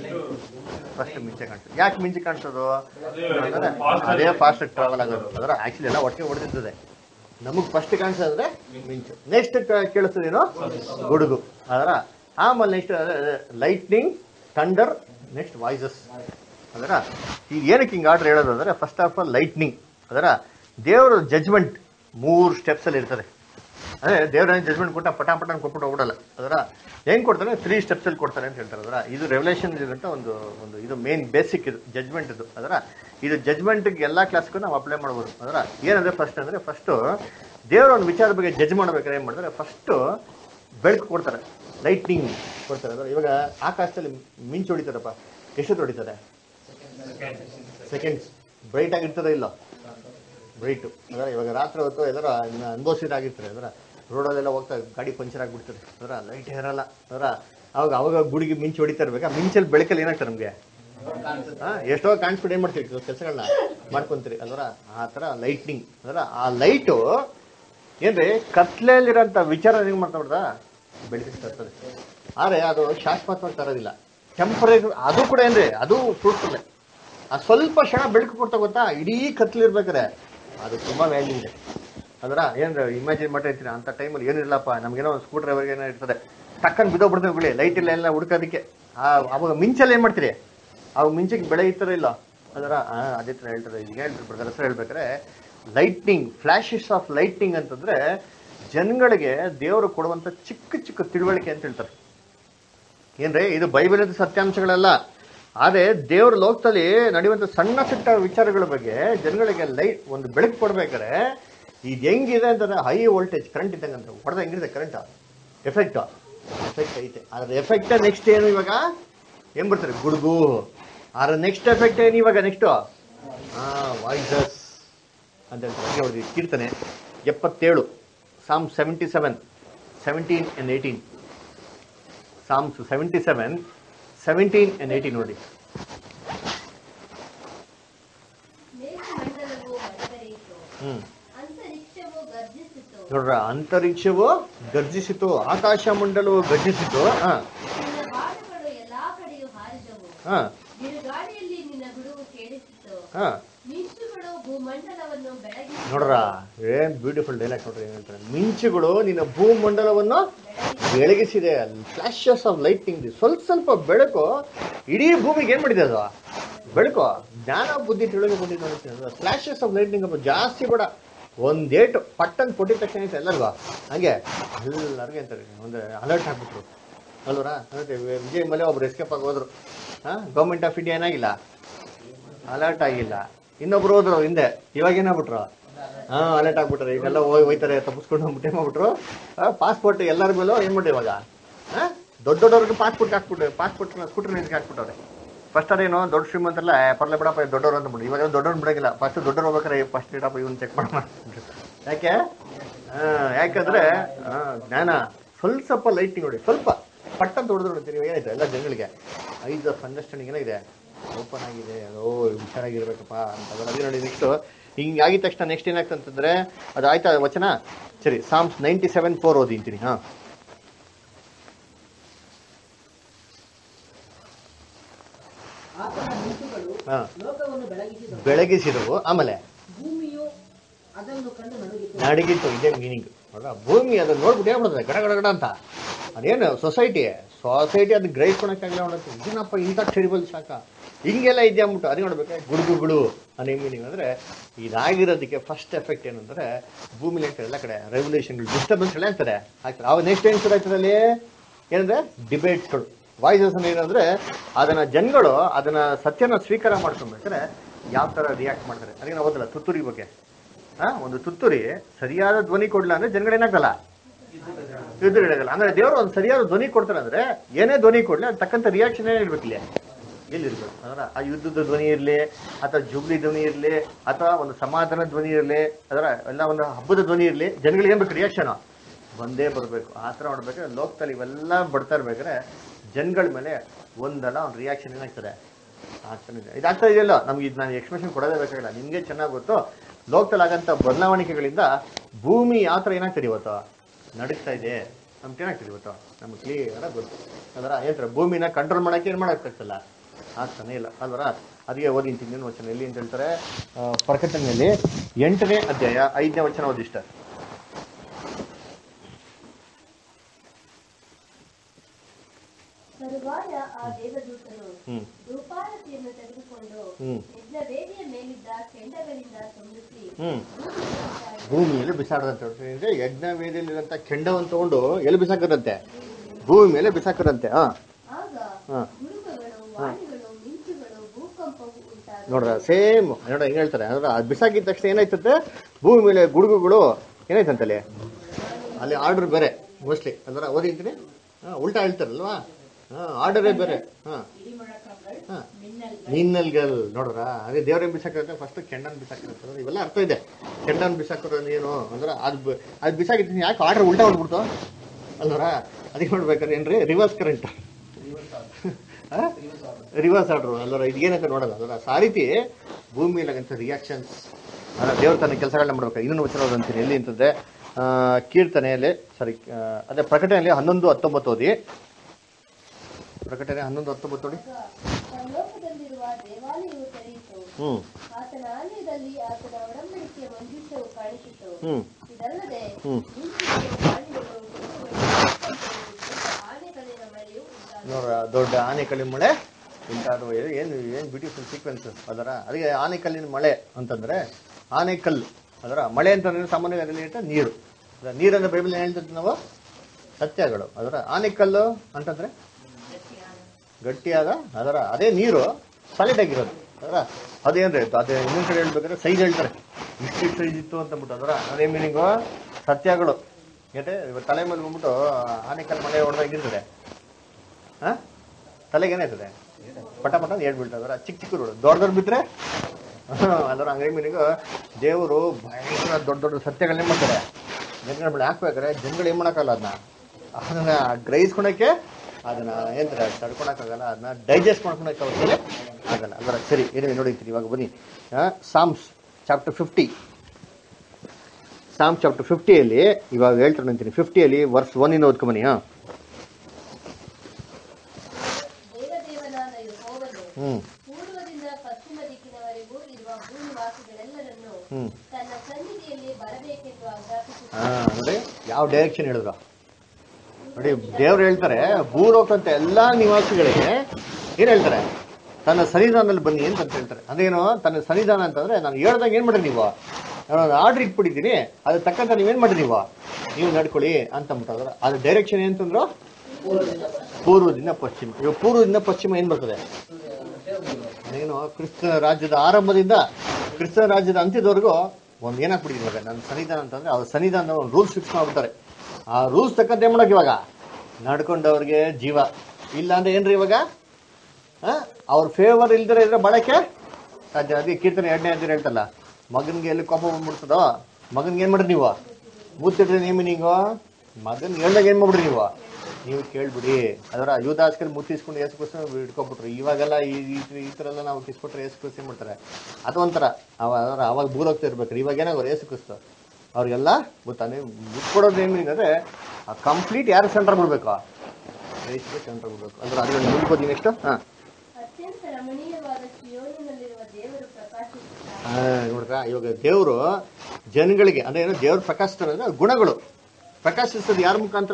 ಫಸ್ಟ್ ಮಿಂಚೆ ಕಾಣಿಸ್ತದೆ ಯಾಕೆ ಮಿಂಚೆ ಕಾಣಿಸೋದು ಅಂದ್ರೆ ಅದೇ ಫಾಸ್ಟ್ ಟ್ರಾವೆಲ್ ಆಗೋದು ಅದರ ಆಕ್ಚುಲಿ ಎಲ್ಲ ಒಟ್ಟಿಗೆ ಹೊಡೆದಿರ್ತದೆ ನಮಗ್ ಫಸ್ಟ್ ಕಾಣಿಸೋದ್ರೆ ಮಿಂಚು ನೆಕ್ಸ್ಟ್ ಕೇಳಿಸ್ತದೇನೋ ಗುಡುಗು ಅದರ ಆಮೇಲೆ next lightning thunder next voices ಅದರ ಈಗ ಏನಕ್ಕೆ ಹಿಂಗೆ ಆರ್ಡರ್ ಹೇಳೋದು ಅಂದ್ರೆ ಫಸ್ಟ್ ಆಫ್ ಆಲ್ ಲೈಟ್ನಿಂಗ್ ಅದರ ದೇವರ ಜಜ್ಮೆಂಟ್ ಮೂರು ಸ್ಟೆಪ್ಸ್ ಅಲ್ಲಿ ಇರ್ತದೆ ಅದೇ ದೇವ್ರ ಜಜ್ಮೆಂಟ್ ಕೊಟ್ಟ ಪಟಾನ್ ಪಟಾನ್ ಕೊಟ್ಬಿಟ್ಟು ಹೋಗ್ಬಿಡಲ್ಲ ಅದರ ಹೆಂಗ್ ಕೊಡ್ತಾನೆ ತ್ರೀ ಸ್ಟೆಪ್ಸ್ ಅಲ್ಲಿ ಕೊಡ್ತಾರೆ ಅಂತ ಹೇಳ್ತಾರೆ ಅದರ ಇದು ರೆವಲ್ಯೂಷನ್ ಇದಂತ ಒಂದು ಒಂದು ಇದು ಮೇನ್ ಬೇಸಿಕ್ ಇದು ಜಜ್ಮೆಂಟ್ ಇದು ಅದರ ಇದು ಜಜ್ಮೆಂಟ್ಗೆ ಎಲ್ಲಾ ಕ್ಲಾಸ್ಗೂ ನಾವು ಅಪ್ಲೈ ಮಾಡ್ಬೋದು ಅದರ ಏನಂದ್ರೆ ಫಸ್ಟ್ ಅಂದ್ರೆ ಫಸ್ಟ್ ದೇವರ ಒಂದು ವಿಚಾರದ ಬಗ್ಗೆ ಜಡ್ಜ್ ಮಾಡ್ಬೇಕಾದ್ರೆ ಏನ್ ಮಾಡ್ತಾರೆ ಫಸ್ಟ್ ಬೆಳಕು ಕೊಡ್ತಾರೆ ಲೈಟ್ನಿಂಗ್ ಕೊಡ್ತಾರೆ ಅದರ ಇವಾಗ ಆಕಾಶದಲ್ಲಿ ಮಿಂಚು ಹೊಡಿತಾರಪ್ಪ ಎಷ್ಟೊತ್ತು ಹೊಡಿತಾರೆ ಸೆಕೆಂಡ್ಸ್ ಬ್ರೈಟ್ ಆಗಿರ್ತದೆ ಇಲ್ಲ ಬ್ರೈಟು ಅದರ ಇವಾಗ ರಾತ್ರಿ ಹೊತ್ತು ಎಲ್ಲರ ಅನುಭವಿಸಿದಾಗಿರ್ತಾರೆ ಅದರ ರೋಡಲ್ಲೆಲ್ಲ ಹೋಗ್ತಾ ಗಾಡಿ ಪಂಚರ್ ಆಗಿಬಿಡ್ತಾರೆ ಅದರ ಲೈಟ್ ಇರಲ್ಲ ಅದರ ಅವಾಗ ಅವಾಗ ಗುಡಿಗೆ ಮಿಂಚು ಹೊಡಿತಾ ಇರ್ಬೇಕಾ ಮಿಂಚಲ್ಲಿ ಬೆಳಕಲ್ಲಿ ಏನಾಗ್ತದೆ ನಮಗೆ ಹಾ ಎಷ್ಟೋ ಕಾಣಿಸ್ಬಿಟ್ಟು ಏನ್ ಮಾಡ್ತೀವಿ ಕೆಲಸಗಳನ್ನ ಮಾಡ್ಕೊಂತೀರಿ ಅಲ್ವರ ಆ ತರ ಲೈಟ್ನಿಂಗ್ ಅದರ ಆ ಲೈಟು ಏನ್ರಿ ಕತ್ಲೆಯಲ್ಲಿರೋಂಥ ವಿಚಾರ ಹೆಂಗ್ ಮಾಡ್ತಾ ಬಿಡ್ತಾ ಬೆಳಕಿಸ್ತಾ ಇರ್ತದೆ ಆದ್ರೆ ಅದು ಶಾಶ್ವತವಾಗಿ ತರೋದಿಲ್ಲ ಟೆಂಪರರಿ ಅದು ಕೂಡ ಏನ್ರಿ ಅದು ಫ್ರೂಟ್ಫುಲ್ ಆ ಸ್ವಲ್ಪ ಕ್ಷಣ ಬೆಳಕು ಕೊಡ್ತಾ ಗೊತ್ತಾ ಇಡೀ ಕತ್ಲಿರ್ಬೇಕಾರೆ ಅದು ತುಂಬಾ ವ್ಯಾಲ್ಯೂ ಇದೆ ಅದರ ಏನ್ರ ಇಮ್ಯಾಜಿನ್ ಮಾಡಿರ್ತೀನಿ ಅಂತ ಟೈಮಲ್ಲಿ ಏನಿಲ್ಲಪ್ಪ ನಮ್ಗೇನೋ ಒಂದು ಸ್ಕೂಟರ್ ಅವರಿಗೆ ಏನೋ ಇರ್ತದೆ ಟಕ್ಕನ್ ಬಿದ್ದೋಗ್ಬಿಡ್ತೇವೆ ಬಿಡಿ ಲೈಟ್ ಇಲ್ಲ ಎಲ್ಲ ಹುಡುಕೋದಕ್ಕೆ ಆ ಅವಾಗ ಮಿಂಚಲ್ಲಿ ಏನ್ ಮಾಡ್ತೀರಿ ಅವಾಗ ಮಿಂಚಿಗೆ ಬೆಳೆ ಇರ್ತಾರ ಇಲ್ಲ ಅದರ ಆ, ಅದೇ ತರ ಹೇಳ್ತಾರೆ ಈಗ ಹೇಳ್ತಿರ್ಬೇಕಾರೆ ಹೆಸರು ಹೇಳ್ಬೇಕಾರೆ ಲೈಟ್ನಿಂಗ್ ಫ್ಲಾಶಸ್ ಆಫ್ ಲೈಟ್ನಿಂಗ್ ಅಂತಂದ್ರೆ ಜನಗಳಿಗೆ ದೇವರು ಕೊಡುವಂತ ಚಿಕ್ಕ ಚಿಕ್ಕ ತಿಳುವಳಿಕೆ ಅಂತ ಹೇಳ್ತಾರೆ ಏನ್ರಿ ಇದು ಬೈಬಲಿನ ಸತ್ಯಾಂಶಗಳಲ್ಲ ಆದ್ರೆ ದೇವ್ರ ಲೋಕದಲ್ಲಿ ನಡೆಯುವಂತ ಸಣ್ಣ ಪುಟ್ಟ ವಿಚಾರಗಳ ಬಗ್ಗೆ ಜನಗಳಿಗೆ ಲೈಟ್ ಒಂದು ಬೆಳಕು ಕೊಡ್ಬೇಕಾದ್ರೆ ಇದು ಹೆಂಗಿದೆ ಅಂತಂದ್ರೆ ಹೈ ವೋಲ್ಟೇಜ್ ಕರೆಂಟ್ ಇದ್ದಂಗೆ ಅಂತ ಹೊಡೆದ ಹೆಂಗಿದೆ ಕರೆಂಟ್ ಎಫೆಕ್ಟ್ ಎಫೆಕ್ಟ್ ಐತೆ ಅದ್ರ ಎಫೆಕ್ಟ್ ನೆಕ್ಸ್ಟ್ ಏನು ಇವಾಗ ಏನ್ ಬರ್ತಾರೆ ಗುಡುಗು ಅದ್ರ ನೆಕ್ಸ್ಟ್ ಎಫೆಕ್ಟ್ ಏನು ಇವಾಗ ನೆಕ್ಸ್ಟ್ ಹಾ ವಾಯ್ಸಸ್ ಅಂತ ಹೇಳ್ತಾರೆ ಹಂಗೆ ಹೊಡೆದ್ವಿ ಕೀರ್ತನೆ ಎಪ್ಪತ್ತೇಳು psalm seventy seven seventeen and eighteen psalms seventy seven seventeen and eighteen ನೋಡಿ ಮೇಘಮಂಡಲವು ಮರಗರೆಯಿತು ಹ್ಮ್ ಅಂತರಿಕ್ಷವು ಗರ್ಜಿಸಿತು ನೋಡ್ರ ಅಂತರಿಕ್ಷವು ಗರ್ಜಿಸಿತು ಆಕಾಶ ಮಂಡಲವು ಗರ್ಜಿಸಿತು ಹಾ ನಿನ್ನ ಬಾಣಗಳು ಎಲ್ಲಾ ಕಡೆಯೂ ಹಾರಿದವು ಹಾ ಬಿರುಗಾಳಿ ಆಯಿತು ಹಾ ಮಿಂಚುಗಳು ಭೂಮಂಡಲವನ್ನು ಬೆಳಗಿಸಿ ನೋಡ್ರ ಏನ್ ಬ್ಯೂಟಿಫುಲ್ ಡೈಲಾಗ್ ನೋಡ್ರಿ ಏನ್ ಹೇಳ್ತಾರೆ ಮಿಂಚುಗಳು ನಿನ್ನ ಭೂಮಂಡಲವನ್ನು ಬೆಳಗಿಸಿದೆ ಫ್ಲಾಶಸ್ ಆಫ್ ಲೈಟಿಂಗ್ ಸ್ವಲ್ಪ ಸ್ವಲ್ಪ ಬೆಳಕು ಇಡೀ ಭೂಮಿಗೆ ಏನ್ ಮಾಡಿದೆ ಅದು ಬೆಳಕು ಜ್ಞಾನ ಬುದ್ಧಿ ತಿಳಿದು ಬಂದಿದ್ದು ಫ್ಲಾಶಸ್ ಆಫ್ ಲೈಟಿಂಗ್ ಜಾಸ್ತಿ ಬೇಡ ಒಂದೇಟು ಪಟ್ಟನ್ ಕೊಟ್ಟಿದ ತಕ್ಷಣ ಐತೆ ಎಲ್ಲರಿಗೂ ಹಂಗೆ ಎಲ್ಲರಿಗೂ ಅಂತಾರೆ ಒಂದು ಅಲರ್ಟ್ ಆಗ್ಬಿಟ್ರು ಅಲ್ವರ ಅದೇ ವಿಜಯ್ ಮಲೆ ಒಬ್ರು ಎಸ್ಕೇಪ್ ಆಗಿ ಹೋದ್ರು ಹಾ ಗೌರ್ಮೆಂಟ್ ಆಫ್ ಇಂಡಿಯಾ ಏನಾಗಿಲ್ಲ ಅಲರ್ಟ್ ಆಗಿಲ್ಲ ಇನ್ನೊಬ್ರು ಹೋದ್ರು ಹಿಂದೆ ಇವಾಗ ಏನಾಗ್ಬಿಟ್ರು ಹಾ ಅಲರ್ಟ್ ಆಗ್ಬಿಟ್ರೆ ಈಗೆಲ್ಲ ಹೋಗಿ ಹೋಯ್ತಾರೆ ತಪ್ಪಿಸ್ಕೊಂಡು ಹೋಗ್ಬಿಟ್ಟು ಏನ್ ಮಾಡ್ಬಿಟ್ರು ಪಾಸ್ಪೋರ್ಟ್ ಎಲ್ಲರ ಮೇಲೂ ಏನ್ ಮಾಡಿ ಇವಾಗ ಹಾ ದೊಡ್ಡ ದೊಡ್ಡವ್ರಿಗೆ ಪಾಸ್ಪೋರ್ಟ್ ಹಾಕ್ಬಿಟ್ಟು ಪಾಸ್ಪೋರ್ಟ್ ಸ್ಕೂಟರ್ ನಿಂತ್ಗೆ ಹಾಕ್ಬಿಟ್ಟವ್ರೆ ಫಸ್ಟ್ ಅದೇನೋ ದೊಡ್ಡ ಶ್ರೀಮಂತಲ್ಲ ಏ, ಪರ್ಲೆ ಬಿಡಪ್ಪ ಇವ್ರು ದೊಡ್ಡವ್ರು ಅಂತ ಬಿಡು ಇವಾಗ ದೊಡ್ಡವ್ರು ಬಿಡಂಗಿಲ್ಲ ಫಸ್ಟ್ ದೊಡ್ಡವ್ರು ಹೋಗ್ಬೇಕಾರೆ ಫಸ್ಟ್ ಇಡಪ್ಪ ಇವನ್ ಚೆಕ್ ಮಾಡೋಣ ಯಾಕೆ ಹಾ ಯಾಕಂದ್ರೆ ಹಾ, ಜ್ಞಾನ ಸ್ವಲ್ಪ ಸ್ವಲ್ಪ ಲೈಟಿಂಗ್ ನೋಡಿ ಸ್ವಲ್ಪ ಪಟ್ಟಂತ ಹೊಡೆದು ನೋಡ್ತೀರಿ ಏನಾಯ್ತು ಎಲ್ಲ ಜನಗಳಿಗೆ ಐದು ಆಫ್ ಅಂಡರ್ಸ್ಟ್ಯಾಂಡಿಂಗ್ ಏನಾಗಿದೆ ಓಪನ್ ಆಗಿದೆ ಓ ಹುಷಾರಾಗಿರ್ಬೇಕಪ್ಪ ಅಂತ ಅದೇ ನೋಡಿ ನೆಕ್ಸ್ಟ್ ಹಿಂಗೆ ಆಗಿದ ತಕ್ಷಣ ನೆಕ್ಸ್ಟ್ ಏನಾಗ್ತಂತಂದ್ರೆ ಅದು ಆಯ್ತಾ ವಚನ ಸರಿ ಸಾಮ್ಸ್ ನೈಂಟಿ ಸೆವೆನ್ ಫೋರ್ ಓದಿಂತೀನಿ ಹಾ ಆತನ ಮಿಂಚುಗಳು ಹಾ ಲೋಕವನ್ನು ಬೆಳಗಿಸಿದವು ಬೆಳಗಿಸಿದವು ಆಮೇಲೆ ಭೂಮಿಯು ಅದನ್ನು ಕಂಡು ನಡುಗಿತು ನಡಗಿತ್ತು ಇದೇ ಮೀನಿಂಗ್ ನೋಡ್ರ ಭೂಮಿ ಅದನ್ನ ನೋಡ್ಬಿಟ್ಟು ಏನ್ಬಿಡ್ತದೆ ಗಡ ಗಡ ಗಡ ಅಂತ ಅದೇನು ಸೊಸೈಟಿ ಸೊಸೈಟಿ ಅದನ್ನ ಗ್ರಹಿಸ್ಕೊಳಕ್ಕಾಗಲ್ಲ ನೋಡುತ್ತೆ ಇದೇನಪ್ಪ ಇಂಥ ಟೆರಿಬಲ್ ಶಾಖ ಹಿಂಗೆಲ್ಲ ಇದೆ ಅಂದ್ಬಿಟ್ಟು ಅದೇ ನೋಡ್ಬೇಕು ಗುಡುಗುಗಳು ಅನ್ನೋ ಮೀನಿಂಗ್ ಅಂದ್ರೆ ಇದಾಗಿರೋದಕ್ಕೆ ಫಸ್ಟ್ ಎಫೆಕ್ಟ್ ಏನಂದ್ರೆ ಭೂಮಿಲಿ ಹೇಳ್ತಾರೆ ಎಲ್ಲ ಕಡೆ ರೆವಲ್ಯೂಷನ್ಗಳು ಡಿಸ್ಟರ್ಬೆನ್ಸ್ ಎಲ್ಲ ಆಗ್ತಾರೆ ಆಗ್ತದೆ ಅವಾಗ ನೆಕ್ಸ್ಟ್ ಏನು ಶುರು ಆಗ್ತದೆ ಅಲ್ಲಿ ಏನಂದ್ರೆ ಡಿಬೇಟ್ಸ್ಗಳು ವಾಯ್ಸಸ್ ಏನಂದ್ರೆ ಅದನ್ನ ಜನಗಳು ಅದನ್ನ ಸತ್ಯನ ಸ್ವೀಕಾರ ಮಾಡ್ಕೊಬೇಕಾದ್ರೆ ಯಾವ ತರ ರಿಯಾಕ್ಟ್ ಮಾಡ್ತಾರೆ ಅದಕ್ಕೆ ನಾವು ಓದಲ್ಲ ತುತ್ತೂರಿ ಬಗ್ಗೆ ಆ, ಒಂದು ತುತ್ತೂರಿ ಸರಿಯಾದ ಧ್ವನಿ ಕೊಡ್ಲ ಅಂದ್ರೆ ಜನಗಳು ಏನಾಗಲ್ಲ ಯುದ್ಧ ಹಿಡಿಯಲ್ಲ ಅಂದ್ರೆ ದೇವರು ಒಂದು ಸರಿಯಾದ ಧ್ವನಿ ಕೊಡ್ತಾರೆ ಅಂದ್ರೆ ಏನೇ ಧ್ವನಿ ಕೊಡ್ಲಿ ಅದ್ ತಕ್ಕಂತ ರಿಯಾಕ್ಷನ್ ಏನೇ ಇರ್ಬೇಕು ಇಲ್ಲಿ ಎಲ್ಲಿರ್ಬೇಕು ಅಂದ್ರೆ ಆ ಯುದ್ಧದ ಧ್ವನಿ ಇರಲಿ ಅಥವಾ ಜುಬ್ಲಿ ಧ್ವನಿ ಇರಲಿ ಅಥವಾ ಒಂದು ಸಮಾಧಾನ ಧ್ವನಿ ಇರಲಿ ಅದರ ಎಲ್ಲ ಒಂದು ಹಬ್ಬದ ಧ್ವನಿ ಇರಲಿ ಜನಗಳಿಗೆ ಏನ್ ಬೇಕು ರಿಯಾಕ್ಷನ್ ಬಂದೇ ಬರಬೇಕು ಆ ಥರ ಮಾಡ್ಬೇಕಾದ್ರೆ ಲೋಕದಲ್ಲಿ ಇವೆಲ್ಲ ಬರ್ತಾ ಇರ್ಬೇಕಾದ್ರೆ ಜನಗಳ ಮೇಲೆ ಒಂದಲ್ಲ ಒಂದು ರಿಯಾಕ್ಷನ್ ಏನಾಗ್ತದೆ ಆಗ್ತಾನೆ ಇದೆ ಇದಾಗ್ತಾ ಇದೆಯಲ್ಲ ನಮ್ಗೆ ಇದು ನಾನು ಎಕ್ಸ್ಪ್ರೆಷನ್ ಕೊಡೋದೇ ಬೇಕಾಗಿಲ್ಲ ನಿಮಗೆ ಚೆನ್ನಾಗಿ ಗೊತ್ತು ಲೋಕದಲ್ಲಿ ಆಗಂತ ಬದಲಾವಣೆಗಳಿಂದ ಭೂಮಿ ಯಾವ ಥರ ಏನಾಗ್ತದೆ ಇವತ್ತು ನಡುಗ್ತಾ ಇದೆ ನಮ್ಗೆ ಏನಾಗ್ತದೆ ಇವತ್ತು ನಮ್ಗೆ ಕ್ಲಿಯರ್ ಗೊತ್ತು ಅದರ ಏನಂತಾರೆ ಭೂಮಿನ ಕಂಟ್ರೋಲ್ ಮಾಡೋಕೆ ಏನು ಮಾಡೋಕ್ಕಾಗ್ತಲ್ಲ ಆಗ್ತಾನೆ ಇಲ್ಲ ಅಲ್ವರ ಅದಕ್ಕೆ ಓದಿಂತೀನಿ ಇನ್ನೊಂದು ವಚನ ಎಲ್ಲಿ ಅಂತ ಹೇಳ್ತಾರೆ ಆ, ಪ್ರಕಟಣೆಯಲ್ಲಿ ಎಂಟನೇ ಅಧ್ಯಾಯ ಐದನೇ ವಚನ ಓದಿಷ್ಟ ತರುವಾಯ ಆ ದೇವದೂತನು ಹ್ಮ್ ಧೂಪಾರತಿಯನ್ನು ತೆಗೆದುಕೊಂಡು ಹ್ಮ್ ಯಜ್ಞ ವೇದಿಯ ಮೇಲಿದ್ದ ಕೆಂಡಗಳಿಂದ ತುಂಬಿಸಿ ಹ್ಮ್ ಭೂಮಿಗೆ ಭೂಮಿಯಲ್ಲಿ ಬಿಸಾಡದಂತೆ ಅಂದ್ರೆ ಯಜ್ಞ ವೇದಿಯಲ್ಲಿರುವಂತ ಕೆಂಡವನ್ನು ತಗೊಂಡು ಎಲ್ಲಿ ಬಿಸಾಕದಂತೆ ಭೂಮಿ ಮೇಲೆ ಬಿಸಾಕದಂತೆ ಹಾ ಆಗ ಹಾ. ಗುಡುಗುಗಳು ವಾಣಿಗಳು ಮಿಂಚುಗಳು ಭೂಕಂಪವು ಉಂಟಾದವು ನೋಡ್ರ ಸೇಮ್ ನೋಡ ಹೆಂಗ್ ಹೇಳ್ತಾರೆ ಅಂದ್ರೆ ಅದು ಬಿಸಾಕಿದ ತಕ್ಷಣ ಏನಾಯ್ತಂತೆ ಭೂಮಿ ಮೇಲೆ ಗುಡುಗುಗಳು ಏನಾಯ್ತಂತಲ್ಲಿ ಅಲ್ಲಿ ಆರ್ಡರ್ ಬೇರೆ ಮೋಸ್ಟ್ಲಿ ಅಂದ್ರೆ ಓದಿಂತೀನಿ ಹಾ ಉಲ್ಟಾ ಹೇಳ್ತಾರಲ್ವಾ ಹಾ ಆರ್ಡರೇ ಬೇರೆ ಹಾ ಇಡಿಮೊಳಕಗಳು ಹಾ ಮಿನ್ನಲ್ ಮಿನ್ನಲ್ಗಲ್ ನೋಡ್ರ ಅದೇ ದೇವ್ರೇನ್ ಬಿಸಾಕಿರುತ್ತೆ ಫಸ್ಟ್ ಕೆಂಡನ್ ಬಿಸಾಕಿರುತ್ತೆ ಇವೆಲ್ಲ ಅರ್ಥ ಇದೆ ಕೆಂಡನ್ ಬಿಸಾಕಿರೋದು ಏನು ಅಂದ್ರೆ ಅದು ಬ- ಅದು ಬಿಸಾಕಿದ್ದೀನಿ ಯಾಕೆ ಆರ್ಡರ್ ಉಲ್ಟಾ ಹೊಡ್ಬಿಡ್ತು ಅಲ್ವರ ಅದಕ್ಕೆ ನೋಡ್ಬೇಕಾದ್ರೆ ಏನ್ರಿ ರಿವರ್ಸ್ ಕರೆಂಟ್ ರಿವರ್ಸ್ ಆರ್ಡರ್ ಅಲ್ವರ ಇದೇನಂತ ನೋಡಲ್ಲ ಅಲ್ವರ ಆ ರೀತಿ ಭೂಮಿಯಲ್ಲಾಗಂತ ರಿಯಾಕ್ಷನ್ಸ್ ದೇವ್ರ ತನ್ನ ಕೆಲಸಗಳನ್ನ ಮಾಡ್ಬೇಕು ಇನ್ನೊಂದು ವಚನ ಅಂತೀನಿ ಎಲ್ಲಿ ಅಂತಂದ್ರೆ ಆ, ಕೀರ್ತನೆಯಲ್ಲಿ ಸಾರಿ ಅದೇ ಪ್ರಕಟಣೆಯಲ್ಲಿ ಹನ್ನೊಂದು ಹತ್ತೊಂಬತ್ತು ಓದಿ ಪ್ರಕಟಣೆ ಹನ್ನೊಂದು ಹತ್ತೊಂಬತ್ತು ನೋಡಿ ಪರಲೋಕದಲ್ಲಿರುವ ದೇವಾಲಯವು ತೆರೆಯಿತು ಹ್ಮ್ ಆತನ ಆಲಯದಲ್ಲಿ ಆತನ ಒಡಂಬಡಿಕೆಯ ಮಂಜೂಷವು ಕಾಣಿಸಿತು ಹ್ಮ್ ಇದಲ್ಲದೆ ಹ್ಮ್ ಮಿಂಚುಗಳು, ವಾಣಿಗಳು, ಗುಡುಗುಗಳು, ಭೂಕಂಪವು, ಆನೆಗಳಿನ ಮಳೆಯು ಉಂಟಾದವು. ನೋಡ್ರ ದೊಡ್ಡ ಆನೆಕಲ್ಲಿನ ಮಳೆ ಉಂಟಾದ ಏನು ಏನು ಬ್ಯೂಟಿಫುಲ್ ಸೀಕ್ವೆನ್ಸ್ ಅದರ ಅದಕ್ಕೆ ಆನೆಕಲ್ಲಿನ ಮಳೆ ಅಂತಂದ್ರೆ ಆನೆಕಲ್ಲು ಅದರ ಮಳೆ ಅಂತಂದ್ರೆ ಸಾಮಾನ್ಯವಾಗಿ ಅದರಲ್ಲಿ ಇರ್ತ ನೀರು ಅದರ ನೀರನ್ನ ಬೈಬಲ್ ಹೇಳ್ತಿರ್ತೀವಿ ನಾವು ಸತ್ಯಗಳು ಅದರ ಆನೆಕಲ್ಲು ಅಂತಂದ್ರೆ ಗಟ್ಟಿಯಾದ ಅದರ ಅದೇ ನೀರು ಸಾಲಿಡ್ ಆಗಿರೋದು ಅದರ ಅದೇನ್ರಿ ಅದೇ ಇನ್ನೊಂದ್ ಕಡೆ ಹೇಳ್ಬೇಕಾದ್ರೆ ಸೈಜ್ ಹೇಳ್ತಾರೆ ಇಷ್ಟು ಸೈಜ್ ಇತ್ತು ಅಂತ ಅಂದ್ಬಿಟ್ಟು ಅದರ ಅದೇ ಮೀನಿಂಗು ಸತ್ಯಗಳು ಯಾಕೆ ಇವತ್ತು ತಲೆ ಮೇಲೆ ಬಂದ್ಬಿಟ್ಟು ಆನೆಕಲ್ ಮಳೆ ಹೊಡೆದಾಗ ಹೆಂಗಿರ್ತದೆ ಹಾ ತಲೆಗೆ ಏನಾಯ್ತದೆ ಪಟ ಪಟ ಹೇಳ್ಬಿಡ್ತದರ ಚಿಕ್ಕ ಚಿಕ್ಕ ರೋಡು ದೊಡ್ಡ ದೊಡ್ಡ ಬಿದ್ರೆ ಅದರ ಅಂಗಡಿ ಮೀನಿಗೂ ದೇವರು ಭಯಂಕರ ದೊಡ್ಡ ದೊಡ್ಡ ಸತ್ಯಗಳನ್ನೇ ಮಾಡ್ತಾರೆ ಜನಗಳ ಮೇಲೆ ಹಾಕ್ಬೇಕಾದ್ರೆ ಜನಗಳು ಏನ್ ಮಾಡಕ್ಕಲ್ಲ ಅದನ್ನ ಅದನ್ನ ಗ್ರಹಿಸ್ಕೊಳಕ್ಕೆ ಅದನ್ನ ಏನಂತಾರೆ ತಡ್ಕೊಳಕ್ಕಾಗಲ್ಲ ಅದನ್ನ ಡೈಜೆಸ್ಟ್ ಮಾಡ್ಕೊಳಕ್ಕೆ ಅವ್ರಿಗೆ ಆಗಲ್ಲ ಅದರ ಸರಿ ಏನೇ ನೋಡಿರ್ತೀರಿ ಇವಾಗ ಬನ್ನಿ Psalms chapter fifty Psalm chapter ಫಿಫ್ಟಿಯಲ್ಲಿ ಇವಾಗ ಹೇಳ್ತಾರೆ ಅಂತೀನಿ ಫಿಫ್ಟಿಯಲ್ಲಿ ವರ್ಸ್ ಒನ್ನಿಂದ ಓದ್ಕೊಂಬನಿ ಹಾ ದೇವದೇವನಾದ ಯೆಹೋವನು ಹ್ಮ್ ಪೂರ್ವದಿಂದ ಪಶ್ಚಿಮ ದಿಕ್ಕಿನವರೆಗೂ ಇರುವ ಭೂನಿವಾಸಿಗಳೆಲ್ಲರನ್ನು ಹ್ಮ್ ತನ್ನ ಸನ್ನಿಧಿಯಲ್ಲಿ ಬರಬೇಕೆಂದು ಆಜ್ಞಾಪಿಸಿತು ಹಾ ನೋಡಿ ಯಾವ ಡೈರೆಕ್ಷನ್ ಹೇಳಿದ್ರು ನೋಡಿ ದೇವ್ರು ಹೇಳ್ತಾರೆ ಭೂಲೋಕಂತ ಎಲ್ಲಾ ನಿವಾಸಿಗಳಿಗೆ ಏನ್ ಹೇಳ್ತಾರೆ ತನ್ನ ಸನ್ನಿಧಾನದಲ್ಲಿ ಬನ್ನಿ ಅಂತ ಅಂತ ಹೇಳ್ತಾರೆ ಅದೇನು ತನ್ನ ಸನ್ನಿಧಾನ ಅಂತಂದ್ರೆ ನಾನು ಹೇಳ್ದಂಗೆ ಏನ್ ಮಾಡ್ರಿ ನೀವು ನಾನು ಒಂದು ಆರ್ಡರ್ ಇಟ್ಬಿಟ್ಟಿದ್ದೀನಿ ಅದ್ರ ತಕ್ಕಂತ ನೀವೇನ್ ಮಾಡ್ರಿ ನೀವು ನೀವು ನಡ್ಕೊಳ್ಳಿ ಅಂತ ಅಂದ್ಬಿಟ್ಟು ಅದು ಡೈರೆಕ್ಷನ್ ಏನಂತಂದ್ರು ಪೂರ್ವದಿಂದ ಪಶ್ಚಿಮ ಇವಾಗ ಪೂರ್ವದಿಂದ ಪಶ್ಚಿಮ ಏನ್ ಬರ್ತದೆ ಏನು ಕ್ರಿಸ್ತ ರಾಜ್ಯದ ಆರಂಭದಿಂದ ಕ್ರಿಸ್ತ ರಾಜ್ಯದ ಅಂತ್ಯದವರೆಗೂ ಒಂದು ಏನಾಗ್ಬಿಟ್ಟಿದೆ ಇವಾಗ ನನ್ನ ಸನ್ನಿಧಾನ ಅಂತಂದ್ರೆ ಅವ್ರ ಸನ್ನಿಧಾನ ಒಂದು ರೂಲ್ಸ್ ಫಿಕ್ಸ್ ಮಾಡ್ಬಿಡ್ತಾರೆ ಆ ರೂಲ್ಸ್ ತಕ್ಕಂತೆ ಏನ್ ಮಾಡಕ್ ಇವಾಗ ನಡ್ಕೊಂಡವ್ರಿಗೆ ಜೀವ ಇಲ್ಲ ಅಂದ್ರೆ ಏನ್ರಿ ಇವಾಗ ಆ? ಅವ್ರ ಫೇವರ್ ಇಲ್ದಿರ ಇದ್ರೆ ಬಳಕೆ ಸಾಧ್ಯ ಅದಕ್ಕೆ ಕೀರ್ತನೆ ಎರಡನೇ ಅಧ್ಯಾಯ ಹೇಳ್ತಲ್ಲ ಮಗನ್ಗೆ ಎಲ್ಲಿ ಕೋಪ ಬಂದ್ಬಿಡ್ತದೋ ಮಗನ್ಗೆ ಏನ್ ಮಾಡ್ರಿ ನೀವು ಬೂತಿಡ್ರಿ ನೇಮಿ ನೀವು ಮಗನ್ ಹೇಳ್ದಾಗ ಏನ್ ಮಾಡ್ಬಿಡ್ರಿ ನೀವು ನೀವು ಕೇಳ್ಬಿಡಿ ಅದರ ಯುವದಾಸ್ಕರ್ ಮುತ್ತಿಸ್ಕೊಂಡು ಏಸ್ಕೋಸ್ಕರ ಇಟ್ಕೊಬಿಟ್ರು ಇವಾಗೆಲ್ಲ ಈ ಈ- ಈ ಥರ ಎಲ್ಲ ನಾವು ಕಿಸ್ಕೊಟ್ರೆ ಏಸ್ಕೋಸ್ ಏನ್ ಮಾಡ್ತಾರೆ ಅದು ಒಂಥರ ಅವ ಅದರ ಅವಾಗ ಬೂರೋಗ್ತಾ ಇರ್ಬೇಕ್ರಿ ಇವಾಗ ಏನಾಗೋರು ಏಸುಕ್ರಿಸ್ತು ಅವ್ರಿಗೆಲ್ಲ ಗೊತ್ತಾನೆ ಮುಟ್ಕೊಡೋದು ಏನಿದೆ ಆ ಕಂಪ್ಲೀಟ್ ಯಾರು ಸೆಂಟರ್ ಬಿಡ್ಬೇಕು ರೈಸ್ಗೆ ಸೆಂಟರ್ ಬಿಡ್ಬೇಕು ಅಂದ್ರೆ ಅದನ್ನ ಮುಂದ್ಕೋದಿ ನೆಕ್ಸ್ಟ್ ಹಾಂ ಅತ್ಯಂತ ರಮಣೀಯವಾದ ಶಿಯೋನಿನಲ್ಲಿರುವ ದೇವರು ಪ್ರಕಾಶಿಸುತ್ತಾನೆ ಆ, ನೋಡ್ರ ಇವಾಗ ದೇವರು ಜನಗಳಿಗೆ ಅಂದ್ರೆ ಏನು ದೇವ್ರ ಪ್ರಕಾಶಿಸ್ತಾರೆ ಅಂದ್ರೆ ಗುಣಗಳು ಪ್ರಕಾಶಿಸೋದು ಯಾರ ಮುಖಾಂತರ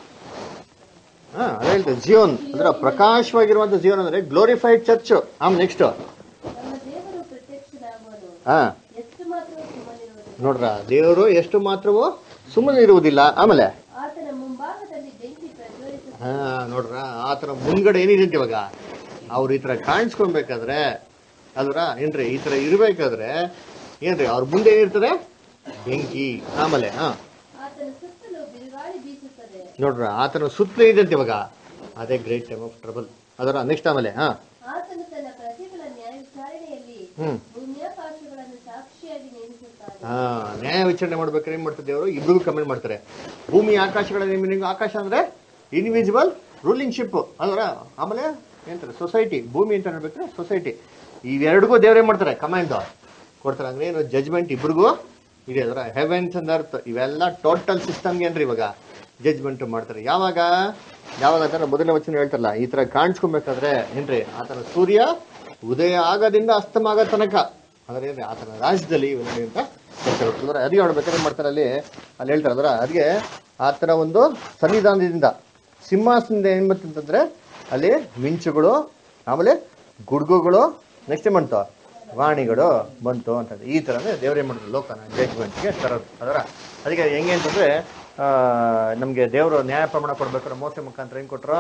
ಹಾ ಅದೇ ಹೇಳ್ತಾರೆ ಜಿಯೋನ್ ಅಂದ್ರೆ ಪ್ರಕಾಶವಾಗಿರುವಂತ ಜೀವನ ಅಂದ್ರೆ ಗ್ಲೋರಿಫೈಡ್ ಚರ್ಚ್ ಆಮೇಲೆ ನೆಕ್ಸ್ಟ್ ನಮ್ಮ ದೇವರು ಪ್ರತ್ಯಕ್ಷನಾಗುವನು ಹಾ ಎಷ್ಟು ಮಾತ್ರ ಸುಮ್ಮನಿರುವುದು ನೋಡ್ರ ದೇವರು ಎಷ್ಟು ಮಾತ್ರವೂ ಸುಮ್ಮನೆ ಇರುವುದಿಲ್ಲ ಆಮೇಲೆ ಆತನ ಮುಂಭಾಗದಲ್ಲಿ ಬೆಂಕಿ ಪ್ರಜ್ವಲಿಸುತ್ತದೆ ಹಾ ನೋಡ್ರ ಆತರ ಮುಂದ್ಗಡೆ ಏನಿದೆ ಅಂತ ಇವಾಗ ಅವ್ರು ಈ ತರ ಕಾಣಿಸ್ಕೊಳ್ಬೇಕಾದ್ರೆ ಅಲ್ರ ಏನ್ರಿ ಈ ತರ ಇರ್ಬೇಕಾದ್ರೆ ಏನ್ರಿ ಅವ್ರ ಮುಂದೆ ಏನಿರ್ತದೆ ಬೆಂಕಿ ಆಮೇಲೆ ಹಾ ಆತನ ಸುತ್ತಲೂ ಬಿರುಗಾಳಿ ಬೀಸುತ್ತದೆ ನೋಡ್ರ ಆತನ ಸುತ್ತಲೇ ಇದೆ ಅಂತ ಇವಾಗ ಅದೇ ಗ್ರೇಟ್ ಟೈಮ್ ಆಫ್ ಟ್ರಬಲ್ ಅದರ ನೆಕ್ಸ್ಟ್ ಆಮೇಲೆ ಹಾ ಆತನು ತನ್ನ ಪ್ರಜೆಗಳ ನ್ಯಾಯ ವಿಚಾರಣೆಯಲ್ಲಿ ಹ್ಮ್ ಭೂಮ್ಯಾಕಾಶಗಳನ್ನು ಸಾಕ್ಷಿಯಾಗಿ ನೇಮಿಸುತ್ತಾನೆ ಹಾ ನ್ಯಾಯ ವಿಚಾರಣೆ ಮಾಡ್ಬೇಕಾದ್ರೆ ಏನ್ ಮಾಡ್ತಾರೆ ದೇವರು ಇಬ್ರಿಗೂ ಕಮೆಂಟ್ ಮಾಡ್ತಾರೆ ಭೂಮಿ ಆಕಾಶಗಳ ನೇಮಿನಿಂಗ್ ಆಕಾಶ ಅಂದ್ರೆ ಇನ್ವಿಸಿಬಲ್ ರೂಲಿಂಗ್ ಶಿಪ್ ಅದರ ಆಮೇಲೆ ಏನಂತಾರೆ ಸೊಸೈಟಿ ಭೂಮಿ ಅಂತ ಹೇಳ್ಬೇಕಾದ್ರೆ ಸೊಸೈಟಿ ಇವೆರಡಿಗೂ ದೇವ್ರು ಏನ್ ಮಾಡ್ತಾರೆ ಕಮಾಂಡ್ ಕೊಡ್ತಾರೆ ಅಂದ್ರೆ ಏನು ಜಜ್ಮೆಂಟ್ ಇಬ್ರಿಗೂ ಇದೆ ಅದರ ಹೆವೆನ್ಸ್ ಅಂಡ್ ಅರ್ತ್ ಇವೆಲ್ಲ ಟೋಟಲ್ ಸಿಸ್ಟಮ್ಗೆ ಏನ್ರಿ ಇವಾಗ ಜಜ್ಮೆಂಟ್ ಮಾಡ್ತಾರೆ ಯಾವಾಗ ಯಾವಾಗ ಅಂತಾರೆ ಮೊದಲನೇ ವಚನ ಹೇಳ್ತಾರಲ್ಲ ಈ ತರ ಕಾಣಿಸ್ಕೊಬೇಕಾದ್ರೆ ಏನ್ರಿ ಆತನ ಸೂರ್ಯ ಉದಯ ಆಗದಿಂದ ಅಸ್ತಮ ಆಗೋ ತನಕ ಅಂದ್ರೆ ಏನ್ರಿ ಆತನ ರಾಜ್ಯದಲ್ಲಿ ಇವು ನಡೆಯುವಂತ ಕೆಲಸಗಳು ಅಂದ್ರೆ ಅದಿಗೆ ನೋಡ್ಬೇಕಾದ್ರೆ ಏನ್ ಮಾಡ್ತಾರೆ ಅಲ್ಲಿ ಅಲ್ಲಿ ಹೇಳ್ತಾರೆ ಅದರ ಅದಕ್ಕೆ ಆತನ ಒಂದು ಸನ್ನಿಧಾನದಿಂದ ಸಿಂಹಾಸನದಿಂದ ಏನ್ ಬಂತಂತಂದ್ರೆ ಅಲ್ಲಿ ಮಿಂಚುಗಳು ಆಮೇಲೆ ಗುಡ್ಗುಗಳು ನೆಕ್ಸ್ಟ್ ಏನ್ ಬಂತು ವಾಣಿಗಳು ಬಂತು ಅಂತಂದ್ರೆ ಈ ಥರನೇ ದೇವ್ರೇನ್ ಮಾಡಿದ್ರು ಲೋಕನ ಜಡ್ಜ್ಮೆಂಟ್ಗೆ ತರೋದು ಅದರ ಅದಕ್ಕೆ ಹೆಂಗೆ ಅಂತಂದ್ರೆ ಆ, ನಮ್ಗೆ ದೇವರು ನ್ಯಾಯ ಪ್ರಮಾಣ ಕೊಡ್ಬೇಕಾದ್ರೆ ಮೋಸೆ ಮುಖಾಂತರ ಹೆಂಗ್ ಕೊಟ್ರು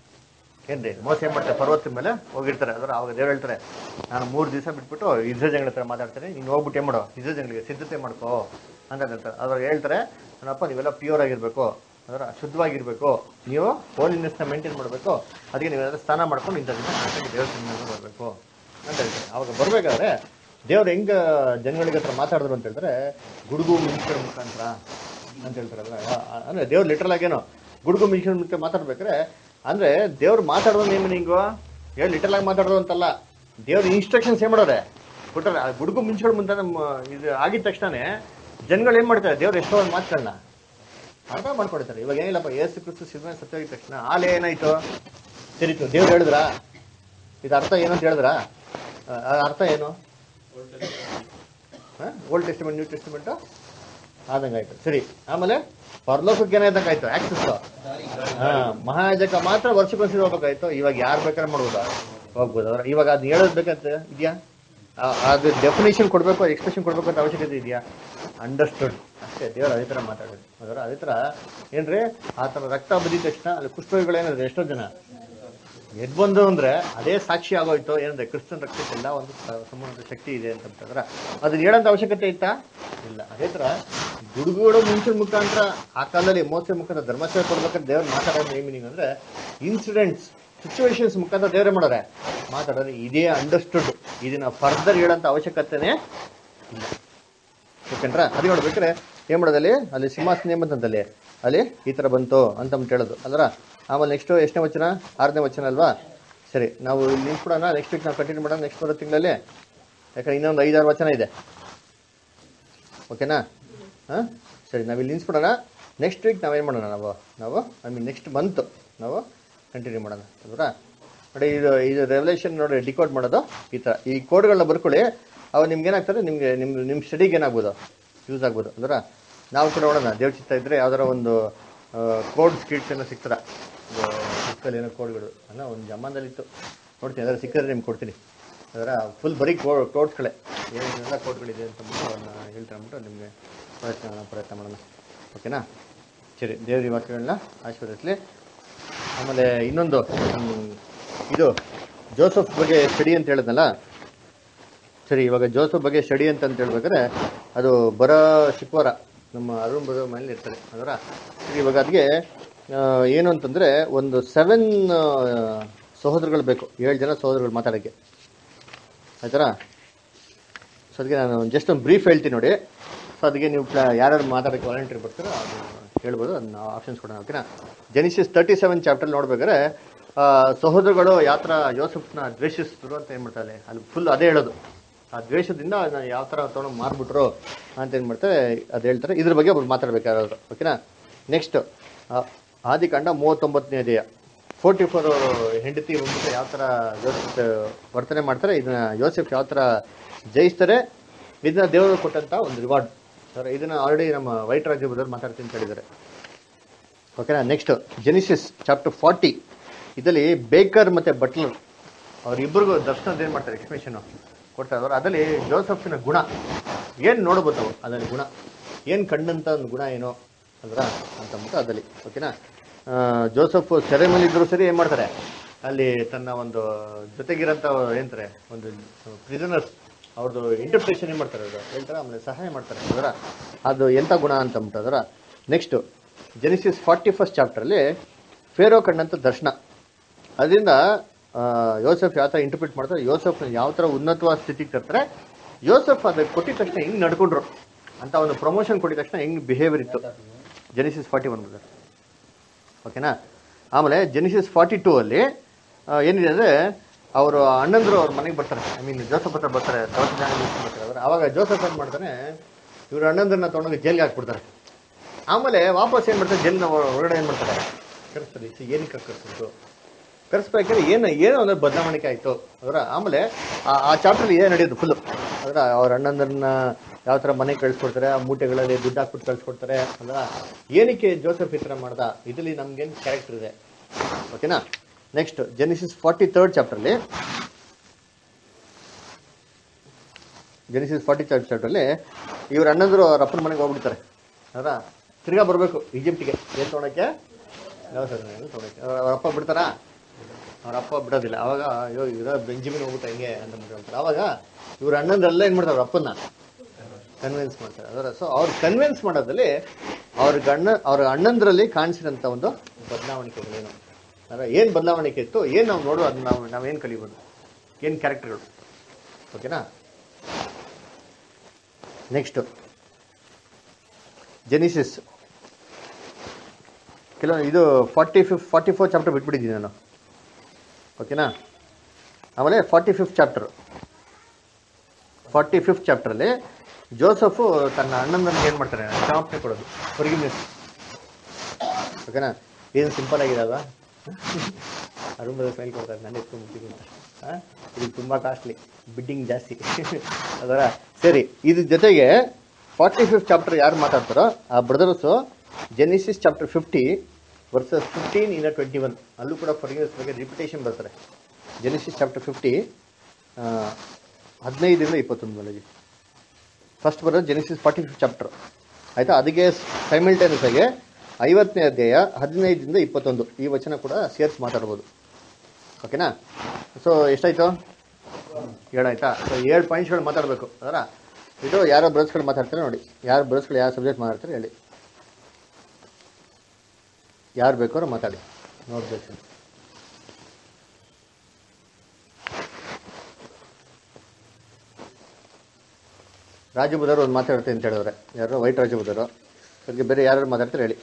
ಏನ್ರಿ ಮೋಸ ಏನ್ ಮಾಡ್ತಾರೆ ಪರ್ವತದ ಮೇಲೆ ಹೋಗಿರ್ತಾರೆ ಅದರ ಅವಾಗ ದೇವ್ರು ಹೇಳ್ತಾರೆ ನಾನು ಮೂರು ದಿವಸ ಬಿಟ್ಬಿಟ್ಟು ಇಸ್ರೇಜಂಗಳ ಹತ್ರ ಮಾತಾಡ್ತೀನಿ ನೀನು ಹೋಗ್ಬಿಟ್ಟು ಏನ್ ಮಾಡೋ ಇಸ್ರೇಜಂಗಳಿಗೆ ಸಿದ್ಧತೆ ಮಾಡ್ಕೋ ಅಂತ ಹೇಳ್ತಾರೆ ಅದ್ರಾಗ ಹೇಳ್ತಾರೆ ನನ್ನಪ್ಪ ನೀವೆಲ್ಲ ಪ್ಯೂರ್ ಆಗಿರ್ಬೇಕು ಅದರ ಶುದ್ಧವಾಗಿರ್ಬೇಕು ನೀವು ಹೋಲಿನೆಸ್ನ ಮೇಂಟೈನ್ ಮಾಡಬೇಕು ಅದಕ್ಕೆ ನೀವೆಲ್ಲ ಸ್ನಾನ ಮಾಡ್ಕೊಂಡು ಇಂಥ ದಿನ ಕರೆಕ್ಟಾಗಿ ದೇವ್ರ ಸನ್ನಿಧಾನ ಬರಬೇಕು ಅಂತ ಹೇಳ್ತಾರೆ ಅವಾಗ ಬರ್ಬೇಕಾದ್ರೆ ದೇವ್ರು ಹೆಂಗ ಜನಗಳಿಗೆ ಹತ್ರ ಮಾತಾಡಿದ್ರು ಅಂತ ಹೇಳಿದ್ರೆ ಗುಡುಗು ಮಿಂಚುಗಳ ಮುಖಾಂತರ ಅಂತ ಹೇಳ್ತಾರಲ್ಲ ಆ- ಅಂದ್ರೆ ದೇವ್ರು ಲಿಟ್ರಲ್ ಆಗೇನೋ ಗುಡುಗು ಮಿಂಚುಗಳ ಮುಖಾಂತರ ಮಾತಾಡ್ಬೇಕಾದ್ರೆ ಅಂದ್ರೆ ದೇವ್ರು ಮಾತಾಡೋದು ಏನು ನಿಂಗು ಹೇಳಿ ಲಿಟಲ್ ಆಗಿ ಮಾತಾಡೋದು ಅಂತಲ್ಲ ದೇವ್ರ ಇನ್ಸ್ಟ್ರಕ್ಷನ್ಸ್ ಏನ್ ಮಾಡೋರೆ ಕೊಟ್ಟರೆ ಆ ಗುಡುಗು ಮಿಂಚುಗಳ ಮುಂದೆ ನಮ್ಮ ಇದು ಆಗಿದ ತಕ್ಷಣನೇ ಜನಗಳು ಏನ್ ಮಾಡ್ತಾರೆ ದೇವ್ರು ಎಷ್ಟೋ ಒಂದು ಮಾತುಗಳನ್ನ ಅರ್ಥ ಮಾಡ್ಕೊಡ್ತಾರೆ ಇವಾಗ ಏನಿಲ್ಲಪ್ಪ ಏಸು ಕ್ರಿಸ್ತು ಸಿದ್ಧ ಸತ್ಯ ಆಗಿದ ತಕ್ಷಣ ಆಲೆ ಏನಾಯ್ತು ಸರಿತು ದೇವ್ರು ಹೇಳಿದ್ರಾ ಇದು ಅರ್ಥ ಏನು ಅಂತ ಹೇಳಿದ್ರಾ ಆ, ಆ ಅರ್ಥ ಏನು ಓಲ್ಡ್ ಟೆಸ್ಟಿಮೆಂಟ್ ನ್ಯೂ ಟೆಸ್ಟಿಮೆಂಟ್ ಆದಂಗಾಯ್ತು ಸರಿ ಆಮೇಲೆ ಪರಲೋಕಕ್ಕೆ ಏನಾಯ್ತಂಗೆ ಆಯ್ತು ಆಕ್ಸಸ್ ಹಾ ಮಹಾಯಾಜಕ ಮಾತ್ರ ವರ್ಷಕ್ಕೊಂದ್ಸರಿ ಹೋಗ್ಬೇಕಾಯ್ತು ಇವಾಗ ಯಾರು ಬೇಕಾದ್ರೆ ಮಾಡ್ಬೋದಾ ಹೋಗ್ಬೋದು ಅವ್ರ ಇವಾಗ ಅದು ಹೇಳೋದು ಬೇಕಂತ ಇದೆಯಾ ಆ- ಅದು ಡೆಫಿನೇಷನ್ ಕೊಡಬೇಕು ಎಕ್ಸ್ಪ್ರೆಷನ್ ಕೊಡಬೇಕು ಅಂತ ಅವಶ್ಯಕತೆ ಇದೆಯಾ ಅಂಡರ್ಸ್ಟುಡ್ ಅಷ್ಟೇ ದೇವರು ಅದೇ ಥರ ಮಾತಾಡೋದು ಅದರ ಅದೇ ಥರ ಏನ್ರಿ ಆತನ ರಕ್ತ ಬದಿದ ತಕ್ಷಣ ಅಲ್ಲಿ ಪುಷ್ಪಗಳೇನಿದೆ ಎಷ್ಟೋ ಜನ ಎದ್ ಬಂದು ಅಂದ್ರೆ ಅದೇ ಸಾಕ್ಷಿ ಆಗೋಯ್ತು ಏನಂದ್ರೆ ಕ್ರಿಸ್ತನ್ ರಕ್ತಕ್ಕೆಲ್ಲ ಒಂದು ಸ- ಸಂಬಂಧ ಶಕ್ತಿ ಇದೆ ಅಂತ ಅಂತಂದ್ರೆ ಅದನ್ನ ಹೇಳೋಂಥ ಅವಶ್ಯಕತೆ ಇತ್ತಾ ಇಲ್ಲ ಅದೇ ತರ ಗುಡುಗುಗಳು ಮುಂಚಿನ ಮುಖಾಂತರ ಆ ಕಾಲದಲ್ಲಿ ಮೋಸ ಮುಖಾಂತರ ಧರ್ಮಸ್ಥಳ ಕೊಡ್ಬೇಕಾದ್ರೆ ದೇವ್ರು ಮಾತಾಡೋದು ಏನ್ ಮೀನಿಂಗ್ ಅಂದ್ರೆ ಇನ್ಸಿಡೆಂಟ್ಸ್ ಸಿಚುವೇಶನ್ಸ್ ಮುಖಾಂತರ ದೇವ್ರೆ ಮಾಡೋರೆ ಮಾತಾಡೋದು ಇದೇ ಅಂಡರ್ಸ್ಟುಡ್ ಇದನ್ನ ಫರ್ದರ್ ಹೇಳೋಂಥ ಅವಶ್ಯಕತೆನೇ ಇಲ್ಲ ಯಾಕಂದ್ರ ಅದು ನೋಡ್ಬೇಕಾದ್ರೆ ಏನ್ ಮಾಡೋದಲ್ಲಿ ಅಲ್ಲಿ ಸಿಂಹಾಸನ ಏನ್ ಬಂತಂತಲ್ಲಿ ಅಲ್ಲಿ ಈ ತರ ಬಂತು ಅಂತ ಅಂದ್ಬಿಟ್ಟು ಹೇಳೋದು ಅಲ್ರ ಆಮೇಲೆ ನೆಕ್ಸ್ಟ್ ಎಷ್ಟನೇ ವಚನ ಆರನೇ ವಚನ ಅಲ್ವಾ ಸರಿ ನಾವು ಇಲ್ಲಿ ನಿಂತ್ಬಿಡೋಣ ನೆಕ್ಸ್ಟ್ ವೀಕ್ ನಾವು ಕಂಟಿನ್ಯೂ ಮಾಡೋಣ ನೆಕ್ಸ್ಟ್ ಬರೋ ತಿಂಗಳಲ್ಲಿ ಯಾಕಂದ್ರೆ ಇನ್ನೊಂದು ಐದಾರು ವಚನ ಇದೆ ಓಕೆನಾ ಹಾಂ ಸರಿ ನಾವು ಇಲ್ಲಿ ನಿಲ್ಸ್ಬಿಡೋಣ ನೆಕ್ಸ್ಟ್ ವೀಕ್ ನಾವೇನು ಮಾಡೋಣ ನಾವು ನಾವು ಐ ಮೀನ್ ನೆಕ್ಸ್ಟ್ ಮಂತ್ ನಾವು ಕಂಟಿನ್ಯೂ ಮಾಡೋಣ ಅಲ್ವಾ ನೋಡಿ ಇದು ಇದು ರೆವಲ್ಯೂಷನ್ ನೋಡಿ ಡಿಕೋಡ್ ಮಾಡೋದು ಈ ಥರ ಈ ಕೋಡ್ಗಳನ್ನ ಬರ್ಕೊಳ್ಳಿ ಅವು ನಿಮ್ಗೆ ಏನಾಗ್ತದೆ ನಿಮಗೆ ನಿಮ್ಮ ನಿಮ್ಮ ಸ್ಟಡಿಗೆ ಏನಾಗ್ಬೋದು ಯೂಸ್ ಆಗ್ಬೋದು ಅಂದ್ರೆ ನಾವು ಕೂಡ ನೋಡೋಣ ದೇವ್ರ ಚಿತ್ತ ಇದ್ರೆ ಯಾವ್ದಾರ ಒಂದು ಕೋಡ್ ಸ್ಕಿಟ್ಸ್ ಏನೋ ಸಿಗ್ತದ ಬುಕ್ಕಲ್ಲಿ ಏನೋ ಕೋಡ್ಗಳು ಅಲ್ಲ ಒಂದು ಜಮಾನದಲ್ಲಿತ್ತು ನೋಡ್ತೀನಿ ಅದರ ಸಿಕ್ಕಿದ್ರೆ ನಿಮ್ಗೆ ಕೊಡ್ತೀನಿ ಅದರ ಫುಲ್ ಬರೀ ಕೋ ಕೋಡ್ಸ್ಗಳೇ ಏನೆಲ್ಲ ಕೋಡ್ಗಳಿದೆ ಅಂತ ಅವನ್ನ ಹೇಳ್ತಾ ಅಂದ್ಬಿಟ್ಟು ನಿಮಗೆ ಪ್ರಯತ್ನ ಪ್ರಯತ್ನ ಮಾಡೋಣ ಓಕೆನಾ ಸರಿ ದೇವ್ರ ವಾಕ್ಯಗಳನ್ನ ಆಶೀರ್ವದಿಸಲಿ ಆಮೇಲೆ ಇನ್ನೊಂದು ಹ್ಮ್, ಇದು ಜೋಸಫ್ ಬಗ್ಗೆ ಸ್ಟಡಿ ಅಂತ ಹೇಳಿದ್ನಲ್ಲ ಸರಿ ಇವಾಗ ಜೋಸಫ್ ಬಗ್ಗೆ ಸ್ಟಡಿ ಅಂತ ಅಂತ ಹೇಳ್ಬೇಕಾದ್ರೆ ಅದು ಬರೋ ಶುಕ್ರವಾರ ನಮ್ಮ ಅರುಣ್ ಬರೋ ಮನೇಲಿ ಇರ್ತಾರೆ ಅದರ ಸರಿ ಇವಾಗ ಅದಕ್ಕೆ ಏನು ಅಂತಂದರೆ ಒಂದು ಸೆವೆನ್ ಸಹೋದರಗಳು ಬೇಕು ಏಳು ಜನ ಸಹೋದರಗಳು ಮಾತಾಡೋಕ್ಕೆ ಆಯ್ತಾರಾ ಸೊ ಅದಕ್ಕೆ ನಾನು ಜಸ್ಟ್ ಒಂದು ಬ್ರೀಫ್ ಹೇಳ್ತೀನಿ ನೋಡಿ ಸೊ ಅದಕ್ಕೆ ನೀವು ಪ್ಲ ಯಾರ್ಯಾರು ಮಾತಾಡೋಕ್ಕೆ ವಾಲಂಟಿಯರ್ ಬರ್ತಾರೋ ಅದು ಹೇಳ್ಬೋದು ಅದನ್ನ ಆಪ್ಷನ್ಸ್ ಕೊಡೋಣ ಓಕೆನಾ ಜೆನಿಸಿಸ್ ತರ್ಟಿ ಸೆವೆನ್ ಚಾಪ್ಟರ್ ನೋಡ್ಬೇಕಾದ್ರೆ ಆ, ಸಹೋದರಗಳು ಯಾವ ಥರ ಯೋಸಫ್ನ ದ್ವೇಷಿಸಿದ್ರು ಅಂತ ಏನು ಮಾಡ್ತಾರೆ ಅಲ್ಲಿ ಫುಲ್ ಅದೇ ಹೇಳೋದು ಆ ದ್ವೇಷದಿಂದ ನಾನು ಯಾವ ಥರ ತೊಗೊಂಡು ಮಾರ್ಬಿಟ್ರು ಅಂತ ಏನು ಮಾಡ್ತಾರೆ ಅದು ಹೇಳ್ತಾರೆ ಇದ್ರ ಬಗ್ಗೆ ಒಬ್ರು ಮಾತಾಡ್ಬೇಕಾದ್ರು ಓಕೆನಾ ನೆಕ್ಸ್ಟ್ ಆದಿಕಾಂಡ ಮೂವತ್ತೊಂಬತ್ತನೇ ಅಧ್ಯಾಯ ಫೋರ್ಟಿ ಫೋರ್ ಹೆಂಡತಿ ಬಂದ್ಬಿಟ್ಟು ಯಾವ ಥರ ಯೋಸೆಫ್ ವರ್ತನೆ ಮಾಡ್ತಾರೆ ಇದನ್ನ ಯೋಸೆಫ್ ಯಾವ ಥರ ಜಯಿಸ್ತಾರೆ ಇದನ್ನ ದೇವರು ಕೊಟ್ಟಂತ ಒಂದು ರಿವಾರ್ಡ್ ಸರ್ ಇದನ್ನ ಆಲ್ರೆಡಿ ನಮ್ಮ ವೈಟ್ ರಾಜ್ಯ ಬದಲು ಮಾತಾಡ್ತೀನಿ ಅಂತ ಹೇಳಿದ್ದಾರೆ ಓಕೆನಾ ನೆಕ್ಸ್ಟ್ ಜೆನಿಸಿಸ್ ಚಾಪ್ಟರ್ ಫಾರ್ಟಿ ಇದರಲ್ಲಿ ಬೇಕರ್ ಮತ್ತೆ ಬಟ್ಲರ್ ಅವರಿಬ್ಬರಿಗೂ ದರ್ಶನದ ಏನು ಮಾಡ್ತಾರೆ ಎಕ್ಸ್ಪ್ರೆಷನ್ ಕೊಡ್ತಾ ಇದ್ದಾರೆ ಅದರಲ್ಲಿ ಜೋಸಫಿನ ಗುಣ ಏನು ನೋಡ್ಬೋದು ನಾವು ಅದರಲ್ಲಿ ಗುಣ ಏನು ಕಂಡಂತ ಒಂದು ಗುಣ ಏನೋ ಅಂದ್ರ ಅಂತಂದ್ಬಿಟ್ಟು ಅದಲ್ಲಿ ಓಕೆನಾ ಆ, ಜೋಸಫ್ ಸೆರೆಮನಿ ಇದ್ರು ಸರಿ ಏನು ಮಾಡ್ತಾರೆ ಅಲ್ಲಿ ತನ್ನ ಒಂದು ಜೊತೆಗಿರಂತ ಏನಂತಾರೆ ಒಂದು ಪ್ರಿಸನರ್ಸ್ ಅವ್ರದ್ದು ಇಂಟರ್ಪ್ರಿಟೇಷನ್ ಏನು ಮಾಡ್ತಾರೆ ಅದು ಹೇಳ್ತಾರೆ ಆಮೇಲೆ ಸಹಾಯ ಮಾಡ್ತಾರೆ ಅದರ ಅದು ಎಂಥ ಗುಣ ಅಂತಂದ್ಬಿಟ್ಟು ಅದರ ನೆಕ್ಸ್ಟ್ ಜೆನಿಸಿಸ್ ಫಾರ್ಟಿ ಫಸ್ಟ್ ಚಾಪ್ಟರಲ್ಲಿ ಫೇರೋ ಕಂಡಂಥ ದರ್ಶನ ಅದರಿಂದ ಆ, ಯೋಸೆಫ್ ಯಾವ ಥರ ಇಂಟರ್ಪ್ರಿಟ್ ಮಾಡ್ತಾರೆ ಯೋಸೆಫ್ ಯಾವ ಥರ ಉನ್ನತವಾದ ಸ್ಥಿತಿಗೆ ತರ್ತಾರೆ ಯೋಸೆಫ್ ಅದಕ್ಕೆ ಕೊಟ್ಟಿದ ತಕ್ಷಣ ಹೆಂಗೆ ನಡ್ಕೊಂಡ್ರು ಅಂತ ಒಂದು ಪ್ರಮೋಷನ್ ಕೊಟ್ಟಿದ ತಕ್ಷಣ ಹೆಂಗೆ ಬಿಹೇವಿಯರ್ ಇತ್ತು ಜೆನಿಸಿಸ್ ಫಾರ್ಟಿ ಒನ್ ಬ್ರದರ್ ಓಕೆನಾ ಆಮೇಲೆ ಜೆನಿಸಿಸ್ ಫಾರ್ಟಿ ಟೂ ಅಲ್ಲಿ ಆ, ಏನಿದೆ ಅಂದರೆ ಅವರು ಅಣ್ಣಂದ್ರು ಅವ್ರ ಮನೆಗೆ ಬರ್ತಾರೆ ಐ ಮೀನ್ ಜೋಸಫ್ ಹತ್ರ ಬರ್ತಾರೆ ದವಸ ಜ್ಞಾನ ಮುಗಿಸಿ ಬರ್ತಾರೆ ಅವರು ಅವಾಗ ಜೋಸಫ್ ಏನು ಮಾಡ್ತಾನೆ ಇವ್ರ ಅಣ್ಣಂದ್ರನ್ನ ತೊಗೊಂಡೋಗಿ ಜೈಲ್ಗೆ ಹಾಕ್ಬಿಡ್ತಾರೆ ಆಮೇಲೆ ವಾಪಸ್ ಏನು ಮಾಡ್ತಾರೆ ಜೈಲಿನ ಹೊರಗಡೆ ಏನು ಮಾಡ್ತಾರೆ ಕರೆಸ್ತಾರೆ ಇದು ಏನಕ್ಕೆ ಕರೆಸಿದ್ರು ಕರೆಸ್ಬೇಕಾದ್ರೆ ಏನು ಏನೋ ಒಂದು ಬದಲಾವಣೆ ಆಯಿತು ಅದರ ಆಮೇಲೆ ಆ- ಆ ಚಾಪ್ಟರ್ ಏನು ನಡೆಯೋದು ಫುಲ್ಲು ಅದರ ಅವ್ರ ಅಣ್ಣಂದ್ರನ್ನ ಯಾವ ಥರ ಮನೆಗೆ ಕಳಿಸ್ಕೊಡ್ತಾರೆ ಆ ಮೂಟೆಗಳಲ್ಲಿ ದುಡ್ಡು ಹಾಕ್ಬಿಟ್ಟು ಕಳಿಸ್ಕೊಡ್ತಾರೆ ಅಲ್ವ ಏನಕ್ಕೆ ಜೋಸೆಫ್ ಈ ಥರ ಮಾಡ್ದ ಇದರಲ್ಲಿ ನಮ್ಗೇನು ಕ್ಯಾರೆಕ್ಟರ್ ಇದೆ ಓಕೆನಾ ನೆಕ್ಸ್ಟ್ ಜೆನಿಸಿಸ್ ಫಾರ್ಟಿ ತರ್ಡ್ ಚಾಪ್ಟರ್ಲಿ ಜೆನಿಸಿಸ್ ಫಾರ್ಟಿ ತರ್ಡ್ ಚಾಪ್ಟರ್ಲಿ ಇವ್ರ ಅಣ್ಣಂದ್ರು ಅವ್ರ ಅಪ್ಪನ ಮನೆಗೆ ಹೋಗ್ಬಿಡ್ತಾರೆ ಅದರ ತಿರ್ಗಾ ಬರಬೇಕು ಈಜಿಪ್ಟಿಗೆ ಏನು ತೊಗೊಳಕ್ಕೆ ಯಾವ ಸರ್ ತೊಗೊಳಕ್ಕೆ ಅವ್ರ ಅಪ್ಪ ಬಿಡ್ತಾರಾ ಅವ್ರ ಅಪ್ಪ ಬಿಡೋದಿಲ್ಲ ಅವಾಗ ಅಯ್ಯೋ ಇರೋ ಬೆಂಜಿಮಿನ್ ಹೋಗ್ಬಿಟ್ಟು ಹೆಂಗೆ ಅಂತ ಹೇಳ್ತಾರೆ ಅವಾಗ ಇವ್ರ ಅಣ್ಣಂದ್ರೆಲ್ಲ ಏನು ಮಾಡ್ತಾರೆ ಅವ್ರ ಅಪ್ಪನ್ನ ಕನ್ವಿನ್ಸ್ ಮಾಡ್ತಾರೆ ಅದರ ಸೊ ಅವ್ರು ಕನ್ವಿನ್ಸ್ ಮಾಡೋದ್ರಲ್ಲಿ ಅವ್ರ ಗಣ್ಣ ಅವ್ರ ಅಣ್ಣಂದ್ರಲ್ಲಿ ಕಾಣಿಸಿದಂಥ ಒಂದು ಬದಲಾವಣೆಗಳೇನು ಅದರ ಏನು ಬದಲಾವಣೆ ಇತ್ತು ಏನು ನಾವು ನೋಡುವ ಅದನ್ನ ನಾವು ನಾವೇನು ಕಲಿಬೋದು ಏನು ಕ್ಯಾರೆಕ್ಟರ್ಗಳು ಓಕೆನಾ ನೆಕ್ಸ್ಟು ಜೆನಿಸಿಸ್ ಕೆಲವು ಇದು forty fifth forty four chapter ಬಿಟ್ಬಿಟ್ಟಿದ್ದೀನಿ ನಾನು ಓಕೆನಾ ಆಮೇಲೆ forty fifth chapter forty fifth ಚಾಪ್ಟ್ರಲ್ಲಿ ಜೋಸಫು ತನ್ನ ಅಣ್ಣಂದನಿಗೆ ಏನು ಮಾಡ್ತಾರೆ ಕ್ಷಮಾಪಣೆ ಕೊಡೋದು ಫರ್ಗಿವ್ನೆಸ್ ಓಕೆನಾ ಏನು ಸಿಂಪಲ್ ಆಗಿದಾವ ಅರುಣ್ ಫೈಲ್ ಕೊಡ್ತಾರೆ ನಾನು ಎತ್ಕೊಂಡ್ಬಿಟ್ಟಿದ್ದೀನಿ ಅಂತ ಹಾಂ ಇದು ತುಂಬ ಕಾಸ್ಟ್ಲಿ ಬಿಡ್ಡಿಂಗ್ ಜಾಸ್ತಿ ಅದರ ಸರಿ ಇದ್ರ ಜೊತೆಗೆ ಫಾರ್ಟಿ ಫಿಫ್ತ್ ಚಾಪ್ಟರ್ ಯಾರು ಮಾತಾಡ್ತಾರೋ ಆ brothers Genesis chapter fifty verses fifteen ಇನ್ನ ಟ್ವೆಂಟಿ ಒನ್ ಅಲ್ಲೂ ಕೂಡ ಫರ್ಗಿವ್ನೆಸ್ ಬಗ್ಗೆ ರಿಪಿಟೇಷನ್ ಬರ್ತಾರೆ ಜೆನಿಸಿಸ್ ಚಾಪ್ಟರ್ ಫಿಫ್ಟಿ ಹದಿನೈದರಿಂದ ಇಪ್ಪತ್ತೊಂದು ವರೆಗೆ ಫಸ್ಟ್ ಬರೋದು ಜೆನಿಸಿಸ್ ಫಾರ್ಟಿ ಫಿಫ್ತ್ ಚಾಪ್ಟರ್ ಆಯಿತಾ ಅದಕ್ಕೆ ಸೈಮಿಲ್ಟೇನಿಯಸ್ ಆಗಿ ಐವತ್ತನೇ ಅಧ್ಯಾಯ ಹದಿನೈದರಿಂದ ಇಪ್ಪತ್ತೊಂದು ಈ ವಚನ ಕೂಡ ಸೇರ್ಸಿ ಮಾತಾಡ್ಬೋದು ಓಕೆನಾ ಸೊ ಎಷ್ಟಾಯ್ತು ಏಳಾಯ್ತಾ ಸೊ ಏಳು ಪಾಯಿಂಟ್ಸ್ಗಳು ಮಾತಾಡಬೇಕು ಅದರ ಇದು ಯಾರೋ ಬ್ರಸ್ಗಳು ಮಾತಾಡ್ತಾರೆ ನೋಡಿ ಯಾರು ಬ್ರಸ್ಗಳು ಯಾವ ಸಬ್ಜೆಕ್ಟ್ ಮಾತಾಡ್ತಾರೆ ಹೇಳಿ ಯಾರು ಬೇಕಾದ್ರೂ ಮಾತಾಡಿ ನೋಡ್ಬೇಕು ರಾಜು ಬುಧರು ಒಂದು ಮಾತಾಡ್ತೀನಿ ಅಂತ ಹೇಳಿದ್ರೆ ಯಾರು ವೈಟ್ ರಾಜು ಬುಧರು ಅದಕ್ಕೆ ಬೇರೆ ಯಾರು ಮಾತಾಡ್ತಾರೆ ಹೇಳಿ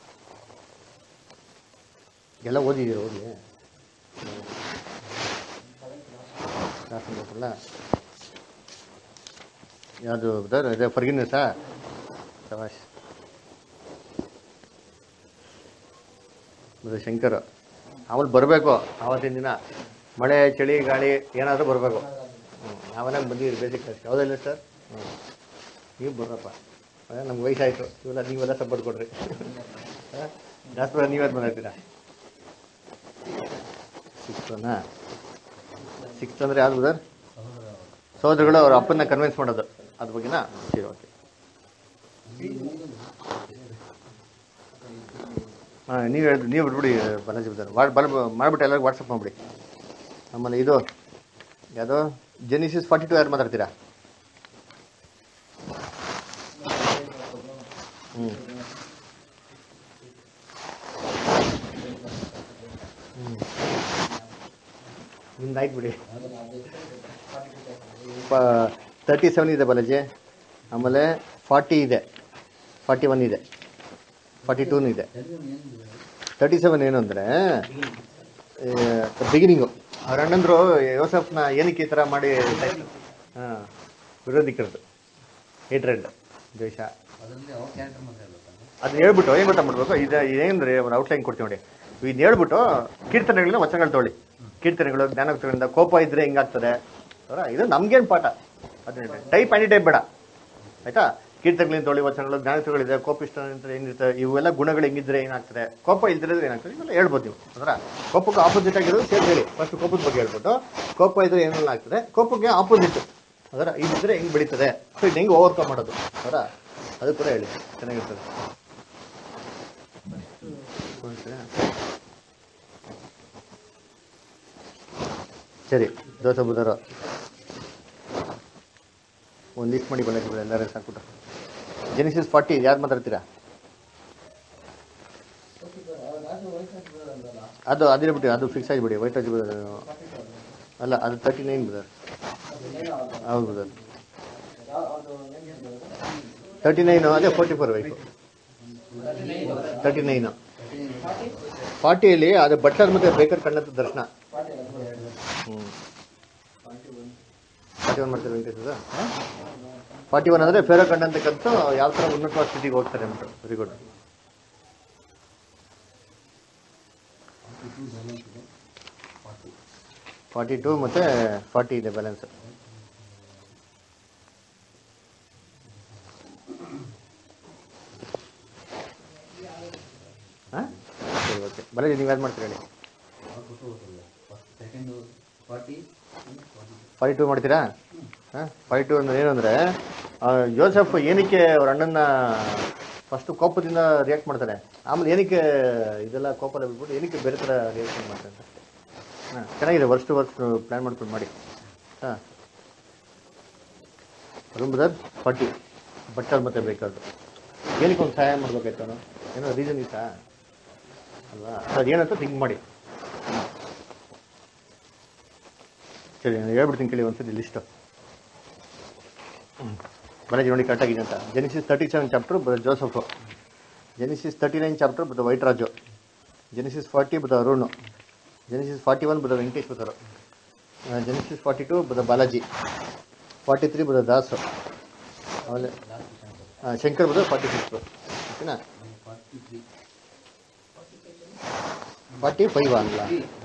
ಎಲ್ಲ ಓದಿದ್ದೀರ ಓದಿ ಶಾಸನ ಗೊತ್ತಲ್ಲ ಯಾವುದು ಬ್ರದರ್ ಇದೆ ಫರ್ಗಿನೆಸ್ಸಾ ಶವಾಶ್ ಇದು ಶಂಕರ್ ಆಮೇಲೆ ಬರಬೇಕು ಆವತ್ತಿನ ದಿನ ಮಳೆ ಚಳಿ ಗಾಳಿ ಏನಾದರೂ ಬರಬೇಕು ಹ್ಞೂ ನಾವೆಲ್ಲ ಬಂದಿದ್ದೀರಿ ಬೇಸಿಕ್ ಕ್ಲಾಸ್ ಯಾವುದಿಲ್ಲ ಸರ್ ಹ್ಞೂ ನೀವು ಬರ್ರಪ್ಪ ಅದೇ ನಮ್ಗೆ ವಯಸ್ಸಾಯಿತು ಇವೆಲ್ಲ ನೀವೆಲ್ಲ ಸಪೋರ್ಟ್ ಕೊಡ್ರಿ ಹಾಂ ಜಾಸ್ತಿ ನೀವೇ ಬಂದಿರ್ತೀರಾ ಸಿಕ್ಸ್ತನಾ ಸಿಕ್ಸ್ತ್ ಅಂದರೆ ಯಾವ್ದು ಬ್ರದರ್ ಸಹೋದರಗಳು ಅವ್ರ ಅಪ್ಪನ್ನ ಕನ್ವಿನ್ಸ್ ಮಾಡೋದು ಅದ್ರ ಬಗ್ಗೆನಾ ಸರಿ ಓಕೆ ಹಾಂ ನೀವು ಹೇಳಿದ್ರು ನೀವು ಬಿಟ್ಬಿಡಿ ಬಾಲಾಜಿ ಬ್ರದರ್ ವಾಡ್ ಬಲ್ ಮಾಡಿಬಿಟ್ಟು ಎಲ್ಲರಿಗೂ ವಾಟ್ಸಪ್ ಮಾಡಿಬಿಡಿ ಆಮೇಲೆ ಇದು ಯಾವುದೋ ಜೆನಿಸಿಸ್ ಫಾರ್ಟಿ ಟು ಯಾರು ಮಾತಾಡ್ತೀರಾ ಹ್ಞೂ ಹ್ಞೂ ನಿಮ್ದು ಆಯ್ತು ಬಿಡಿ ತರ್ಟಿ ಸೆವೆನ್ ಇದೆ ಬಾಲಾಜಿ ಆಮೇಲೆ ಫಾರ್ಟಿ ಇದೆ ಫಾರ್ಟಿ ಒನ್ ಇದೆ ಫಾರ್ಟಿ ಟೂನು ಇದೆ ತರ್ಟಿ ಸೆವೆನ್ ಏನು ಅಂದರೆ ಬಿಗಿನಿಂಗು ಅವ್ರ ಅಣ್ಣಂದ್ರು ಯೋಸಫ್ನ ಏನಕ್ಕೆ ಈ ಥರ ಮಾಡಿ ಹಾಂ ವಿರೋಧಿಕರದು ಹೇಟ್ರೆಡ್ ದ್ವೇಷ ಅದನ್ನ ಹೇಳ್ಬಿಟ್ಟು ಏನು ಗೊತ್ತಾ ಮಾಡ್ಬೇಕು ಇದು ಏನಂದ್ರೆ ಒಂದು ಔಟ್ಲೈನ್ ಕೊಡ್ತೀವಿ ನೋಡಿ ಇದನ್ನ ಹೇಳ್ಬಿಟ್ಟು ಕೀರ್ತನೆಗಳನ್ನ ವಚನಗಳು ತೊಗೊಳ್ಳಿ ಕೀರ್ತನೆಗಳು ಜ್ಞಾನೋಕ್ತಗಳಿಂದ ಕೋಪ ಇದ್ರೆ ಹಿಂಗಾಗ್ತದೆ ಅವರ ಇದು ನಮ್ಗೇನು ಪಾಠ ಅದನ್ನ ಟೈಪ್ ಆ್ಯಂಡಿ ಟೈಪ್ ಬೇಡ ಆಯ್ತಾ ಕೀರ್ತನೆಗಳಿಂದ ತೊಗೊಳ್ಳಿ ವಚನಗಳು ಜ್ಞಾನೋಕ್ತಗಳಿದೆ ಕೋಪಿಷ್ಟ ಅಂತ ಏನಿರ್ತದೆ ಇವೆಲ್ಲ ಗುಣಗಳು ಹೆಂಗಿದ್ರೆ ಏನಾಗ್ತದೆ ಕೋಪ ಇಲ್ದಿರೋದ್ರೆ ಏನಾಗ್ತದೆ ಇವೆಲ್ಲ ಹೇಳ್ಬೋದು ನೀವು ಅದರ ಕೋಪಕ್ಕೆ ಆಪೋಸಿಟ್ ಆಗಿರೋದು ಸೇರಿ ಹೇಳಿ ಫಸ್ಟ್ ಕೋಪದ ಬಗ್ಗೆ ಹೇಳ್ಬಿಟ್ಟು ಕೋಪ ಇದ್ರೆ ಏನೆಲ್ಲ ಆಗ್ತದೆ ಕೋಪಕ್ಕೆ ಆಪೋಸಿಟ್ ಅದರ ಇದಿದ್ರೆ ಹೆಂಗ್ ಬೆಳೀತದೆ ಸೊ ಇದು ಹೆಂಗೆ ಓವರ್ಕಮ್ ಮಾಡೋದು ಅದರ ಅದು ಕೂಡ ಹೇಳಿ ಚೆನ್ನಾಗಿರ್ತದೆ ಸರಿ ದೋಸೆ ಬುಧರ ಒಂದು ಲಿಸ್ಟ್ ಮಾಡಿ ಬಂದಿದ್ದೀವಿ ಎಲ್ಲರೂ ಸಾಕ್ಬಿಟ್ಟು ಜೆನಿಸಿಸ್ ಫಾರ್ಟಿ ಯಾರು ಮಾತಾಡ್ತೀರಾ ಅದು ಅದಿರ ಬಿಡಿ ಅದು ಫಿಕ್ಸ್ ಆಗಿಬಿಡಿ ವೈಟ್ ರಾಜ್ ಅಲ್ಲ ಅದು ತರ್ಟಿ ನೈನ್ ಬ್ರದರ್ ಹೌದು ಬ್ರದರ್ ತರ್ಟಿ ನೈನು ಅದೇ ಫೋರ್ಟಿ ಫೋರ್ ಬೇಕು ತರ್ಟಿ ನೈನು ಫಾರ್ಟಿಯಲ್ಲಿ ಅದು ಬಟ್ಲರ್ ಮತ್ತೆ ಬೇಕರ್ ಕಣ್ಣತ್ತ ದರ್ಶನ ಹ್ಞೂ ಫಾರ್ಟಿ ಒನ್ ಮಾಡ್ತಾರೆ ವೆಂಕಟೇಶ್ವರ ಫಾರ್ಟಿ ಒನ್ ಅಂದರೆ ಫೇರೋ ಕಂಡಂತಕ್ಕಂಥ ಯಾವ ಥರ ಉನ್ನತವಾದ ಸ್ಥಿತಿಗೆ ಹೋಗ್ತಾರೆ ಅಂತ ವೆರಿ ಗುಡ್ ಫಾರ್ಟಿ ಟು ಮತ್ತು ಫಾರ್ಟಿ ಇದೆ ಬ್ಯಾಲೆನ್ಸ್ ಹಾಂ ಸರಿ ಓಕೆ ಬಲಾಜಿ ನೀವು ಯಾರು ಮಾಡ್ತೀರಾ ಹೇಳಿ ಫಾರ್ಟಿ ಟು ಮಾಡ್ತೀರಾ ಹಾಂ ಫಾರ್ಟಿ ಟು ಅಂದ್ರೆ ಏನು ಅಂದರೆ ಜೋಸೆಫ್ ಏನಕ್ಕೆ ಅವ್ರ ಅಣ್ಣನ ಫಸ್ಟು ಕೋಪದಿಂದ ರಿಯಾಕ್ಟ್ ಮಾಡ್ತಾನೆ ಆಮೇಲೆ ಏನಕ್ಕೆ ಇದೆಲ್ಲ ಕೋಪ ಎಲ್ಲ ಬಿಟ್ಬಿಟ್ಟು ಏನಕ್ಕೆ ಬೇರೆ ಥರ ರಿಯಾಕ್ಷನ್ ಮಾಡ್ತಾರೆ ಅಂತ ಹಾಂ ಚೆನ್ನಾಗಿದೆ ವರ್ಷ ವರ್ಷ ಪ್ಲ್ಯಾನ್ ಮಾಡ್ಕೊಂಡು ಮಾಡಿ ಹಾಂ ರೂಮ್ ಬ್ರದರ್ ಫಾರ್ಟಿ ಬಟ್ಟಲ್ ಮತ್ತೆ ಬೇಕಾದ್ರು ಏನಕ್ಕೆ ಒಂದು ಸಹಾಯ ಮಾಡ್ಬೇಕಾಯ್ತು ಅವನು ಏನೋ ರೀಸನ್ ಇತ್ತಾ ಅಲ್ವಾ ಅದು ಏನಂತ ಥಿಂಕ್ ಮಾಡಿ ಸರಿ ನಾನು ಹೇಳ್ಬಿಡ್ತೀನಿ ಕೇಳಿ ಒಂದ್ಸತಿ ಲಿಸ್ಟು ಬಲಾಜಿ ನೋಡಿ ಕರೆಕ್ಟಾಗಿದೆ ಅಂತ ಜೆನಿಸಿಸ್ ತರ್ಟಿ ಸೆವೆನ್ ಚಾಪ್ಟರ್ ಬದ Joseph Genesis thirty nine chapter ಬದ ವೈಟ್ ರಾಜು ಜೆನಿಸಿಸ್ ಫಾರ್ಟಿ ಬದ ಅರುಣ್ ಜೆನಿಸಿಸ್ ಫಾರ್ಟಿ ಒನ್ ಬದ ವೆಂಕಟೇಶ್ ಬದರು ಜೆನಿಸಿಸ್ ಫಾರ್ಟಿ ಟು ಬದ ಬಾಲಾಜಿ ಫಾರ್ಟಿ ತ್ರೀ ಬದ ದಾಸು ಆಮೇಲೆ ಆ, ಶಂಕರ್ ಬದ ಫಾರ್ಟಿ ಸಿಕ್ಸ್ ಓಕೆನಾ ಫಾರ್ಟಿ ಫೈವ್ ಅಲ್ಲ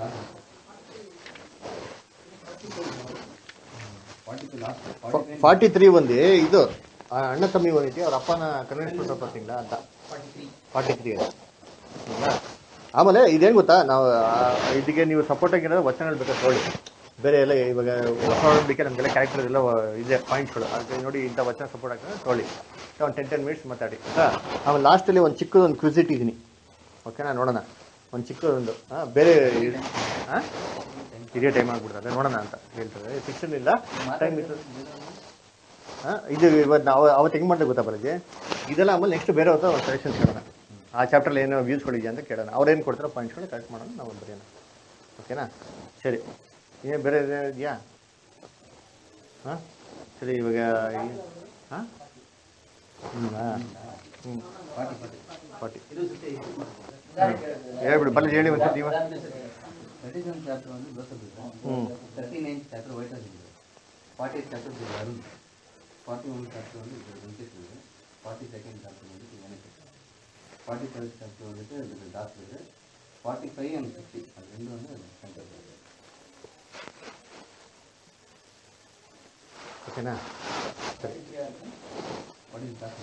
ಫಾರ್ಟಿ ತ್ರೀ ಒಂದು ಇದು ಆ ಅಣ್ಣ ತಮ್ಮಿ ಒಂದೈತಿ ಅವ್ರ ಅಪ್ಪನ ಕನ್ನಡ ಸ್ವಲ್ಪ ತಿಂಗಳ ಅಂತ ಫಾರ್ಟಿ ತ್ರೀ ಆಮೇಲೆ ಇದೇನು ಗೊತ್ತಾ ನಾವು ಆ, ಇದಕ್ಕೆ ನೀವು ಸಪೋರ್ಟ್ ಆಗಿರೋ ವಚನ ಹೇಳ್ಬೇಕಾದ್ರೆ ನೋಡಿ ಬೇರೆ ಎಲ್ಲ ಇವಾಗ ಹೊಸ ನೋಡಲಿಕ್ಕೆ ನಮಗೆಲ್ಲ ಕ್ಯಾರೆಕ್ಟರ್ ಎಲ್ಲ ಇದೆ ಪಾಯಿಂಟ್ಸ್ಗಳು ಅದಕ್ಕೆ ನೋಡಿ ಇಂಥ ವಚನ ಸಪೋರ್ಟ್ ಆಗ್ತದೆ ತೊಗೊಳ್ಳಿ ಒಂದು ಟೆನ್ ಟೆನ್ ಮಿನಿಟ್ಸ್ ಮಾತಾಡಿ ಹಾಂ ಆಮೇಲೆ ಲಾಸ್ಟಲ್ಲಿ ಒಂದು ಚಿಕ್ಕದೊಂದು ಒಂದು ಕ್ವಿಸ್ ಇಟ್ಟಿದ್ದೀನಿ ಓಕೆನಾ ನೋಡೋಣ ಒಂದು ಚಿಕ್ಕದೊಂದು ಹಾಂ ಬೇರೆ ಹಾಂ ಇದೇ ಟೈಮ್ ಆಗ್ಬಿಡ್ತದೆ ನೋಡೋಣ ಅಂತ ಹೇಳ್ತಾರೆ ಫಿಕ್ಷನ್ ಇಲ್ಲ ಟೈಮ್ ಇತ್ತು ಹಾಂ ಇದು ಇವತ್ತು ನಾವು ಅವತ್ತು ಹೆಂಗೆ ಮಾಡಿದೆ ಗೊತ್ತಾ ಬರಜೆ ಇದೆಲ್ಲ ಆಮೇಲೆ ನೆಕ್ಸ್ಟ್ ಬೇರೆ ಹೊತ್ತು ಸಜೆಷನ್ಸ್ ಕೇಳೋಣ ಆ ಚಾಪ್ಟ್ರಲ್ಲಿ ಏನೋ ವ್ಯೂಸ್ಗಳಿದೆಯಾ ಅಂತ ಕೇಳೋಣ ಅವ್ರೇನು ಕೊಡ್ತಾರೋ ಪಾಯಿಂಟ್ಸ್ಗಳು ಕರೆಕ್ಟ್ ಮಾಡೋಣ ನಾವು ಬರೆಯೋಣ ಓಕೆನಾ ಸರಿ ಏನು ಬೇರೆ ಇದೆ- ಇದೆಯಾ ಹಾಂ ಸರಿ ಇವಾಗ ಹಾಂ ಹ್ಞೂ ಹ್ಞೂ ಫಾರ್ಟಿ ಹೇಳ್ಬಿಡಿ ಬಲ್ಲ ಹೇಳಿ ಒಂದ್ಸತಿ ಇವ ತರ್ಟಿ ಸೆವೆನ್ ಚಾಪ್ಟರ್ வந்து ஜோசப் ಹ್ಮ್. Thirty nine chapter white house இருக்குது ஃபார்ட்டி எயிட் சாப்டர் இது அருண் ஃபார்ட்டி ஒன் சாப்டர் வந்து இது வெங்கடேஷ் இருக்குது ஃபார்ட்டி செகண்ட் சாப்டர் வந்து இது எனக்கு ஃபார்ட்டி ஃபைவ் சாப்டர் வந்துட்டு இது doctor forty five and fifty அது ரெண்டு வந்து சென்டர் ಓಕೆನಾ ಸರಿ வாட் இஸ் டாக்டர்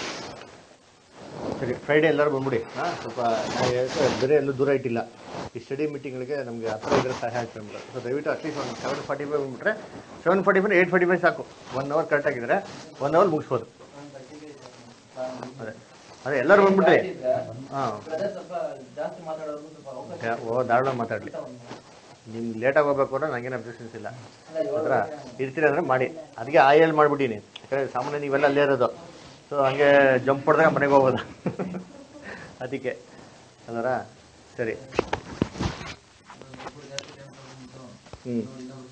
ಸರಿ ಫ್ರೈಡೇ ಎಲ್ಲರೂ ಬಂದ್ಬಿಡಿ ಹಾಂ ಸ್ವಲ್ಪ ನಾವು ಹೇಳ್ತಾ ಬೇರೆ ಎಲ್ಲೂ ದೂರ ಇಟ್ಟಿಲ್ಲ ಈ ಸ್ಟಡಿ ಮೀಟಿಂಗ್ಗಳಿಗೆ ನಮಗೆ ಹತ್ರ ಇದ್ರೆ ಸಹಾಯ ಆಗ್ತದೆ ನಮ್ಗೆ ಸೊ ದಯವಿಟ್ಟು ಅಟ್ಲೀಸ್ಟ್ ಒಂದು ಸೆವೆನ್ ಫಾರ್ಟಿ ಫೈವ್ ಬಂದ್ಬಿಟ್ರೆ seven forty five eight forty five ಸಾಕು ಒನ್ ಅವರ್ ಕರೆಕ್ಟ್ ಆಗಿದ್ರೆ ಒನ್ ಅವರ್ ಮುಗಿಸ್ಬೋದು ಅದೇ ಅದೇ ಎಲ್ಲರೂ ಬಂದ್ಬಿಟ್ರಿ ಹಾಂ ಸ್ವಲ್ಪ ಜಾಸ್ತಿ ಮಾತಾಡೋದು ಸ್ವಲ್ಪ ಅವಕಾಶ ಓ ದಾರುಣ ಮಾತಾಡಲಿ ನಿಮ್ಗೆ ಲೇಟಾಗಿ ಹೋಗ್ಬೇಕು ಅಂದ್ರೆ ನನಗೇನು ಅಬ್ಜೆಕ್ಷನ್ಸ್ ಇಲ್ಲ ಹತ್ರ ಇರ್ತೀರ ಅಂದರೆ ಮಾಡಿ ಅದಕ್ಕೆ ಆಯಲ್ ಮಾಡಿಬಿಟ್ಟಿನಿ ಯಾಕಂದರೆ ಸಾಮಾನ್ಯ ನೀವೆಲ್ಲ ಅಲ್ಲೇ ಇರೋದು ಸೊ ಹಂಗೆ ಜಂಪ್ ಹೊಡೆದಾಗ ಮನೆಗೆ ಹೋಗೋದು ಅದಕ್ಕೆ ಅದರ ಸರಿ ಹ್ಞೂ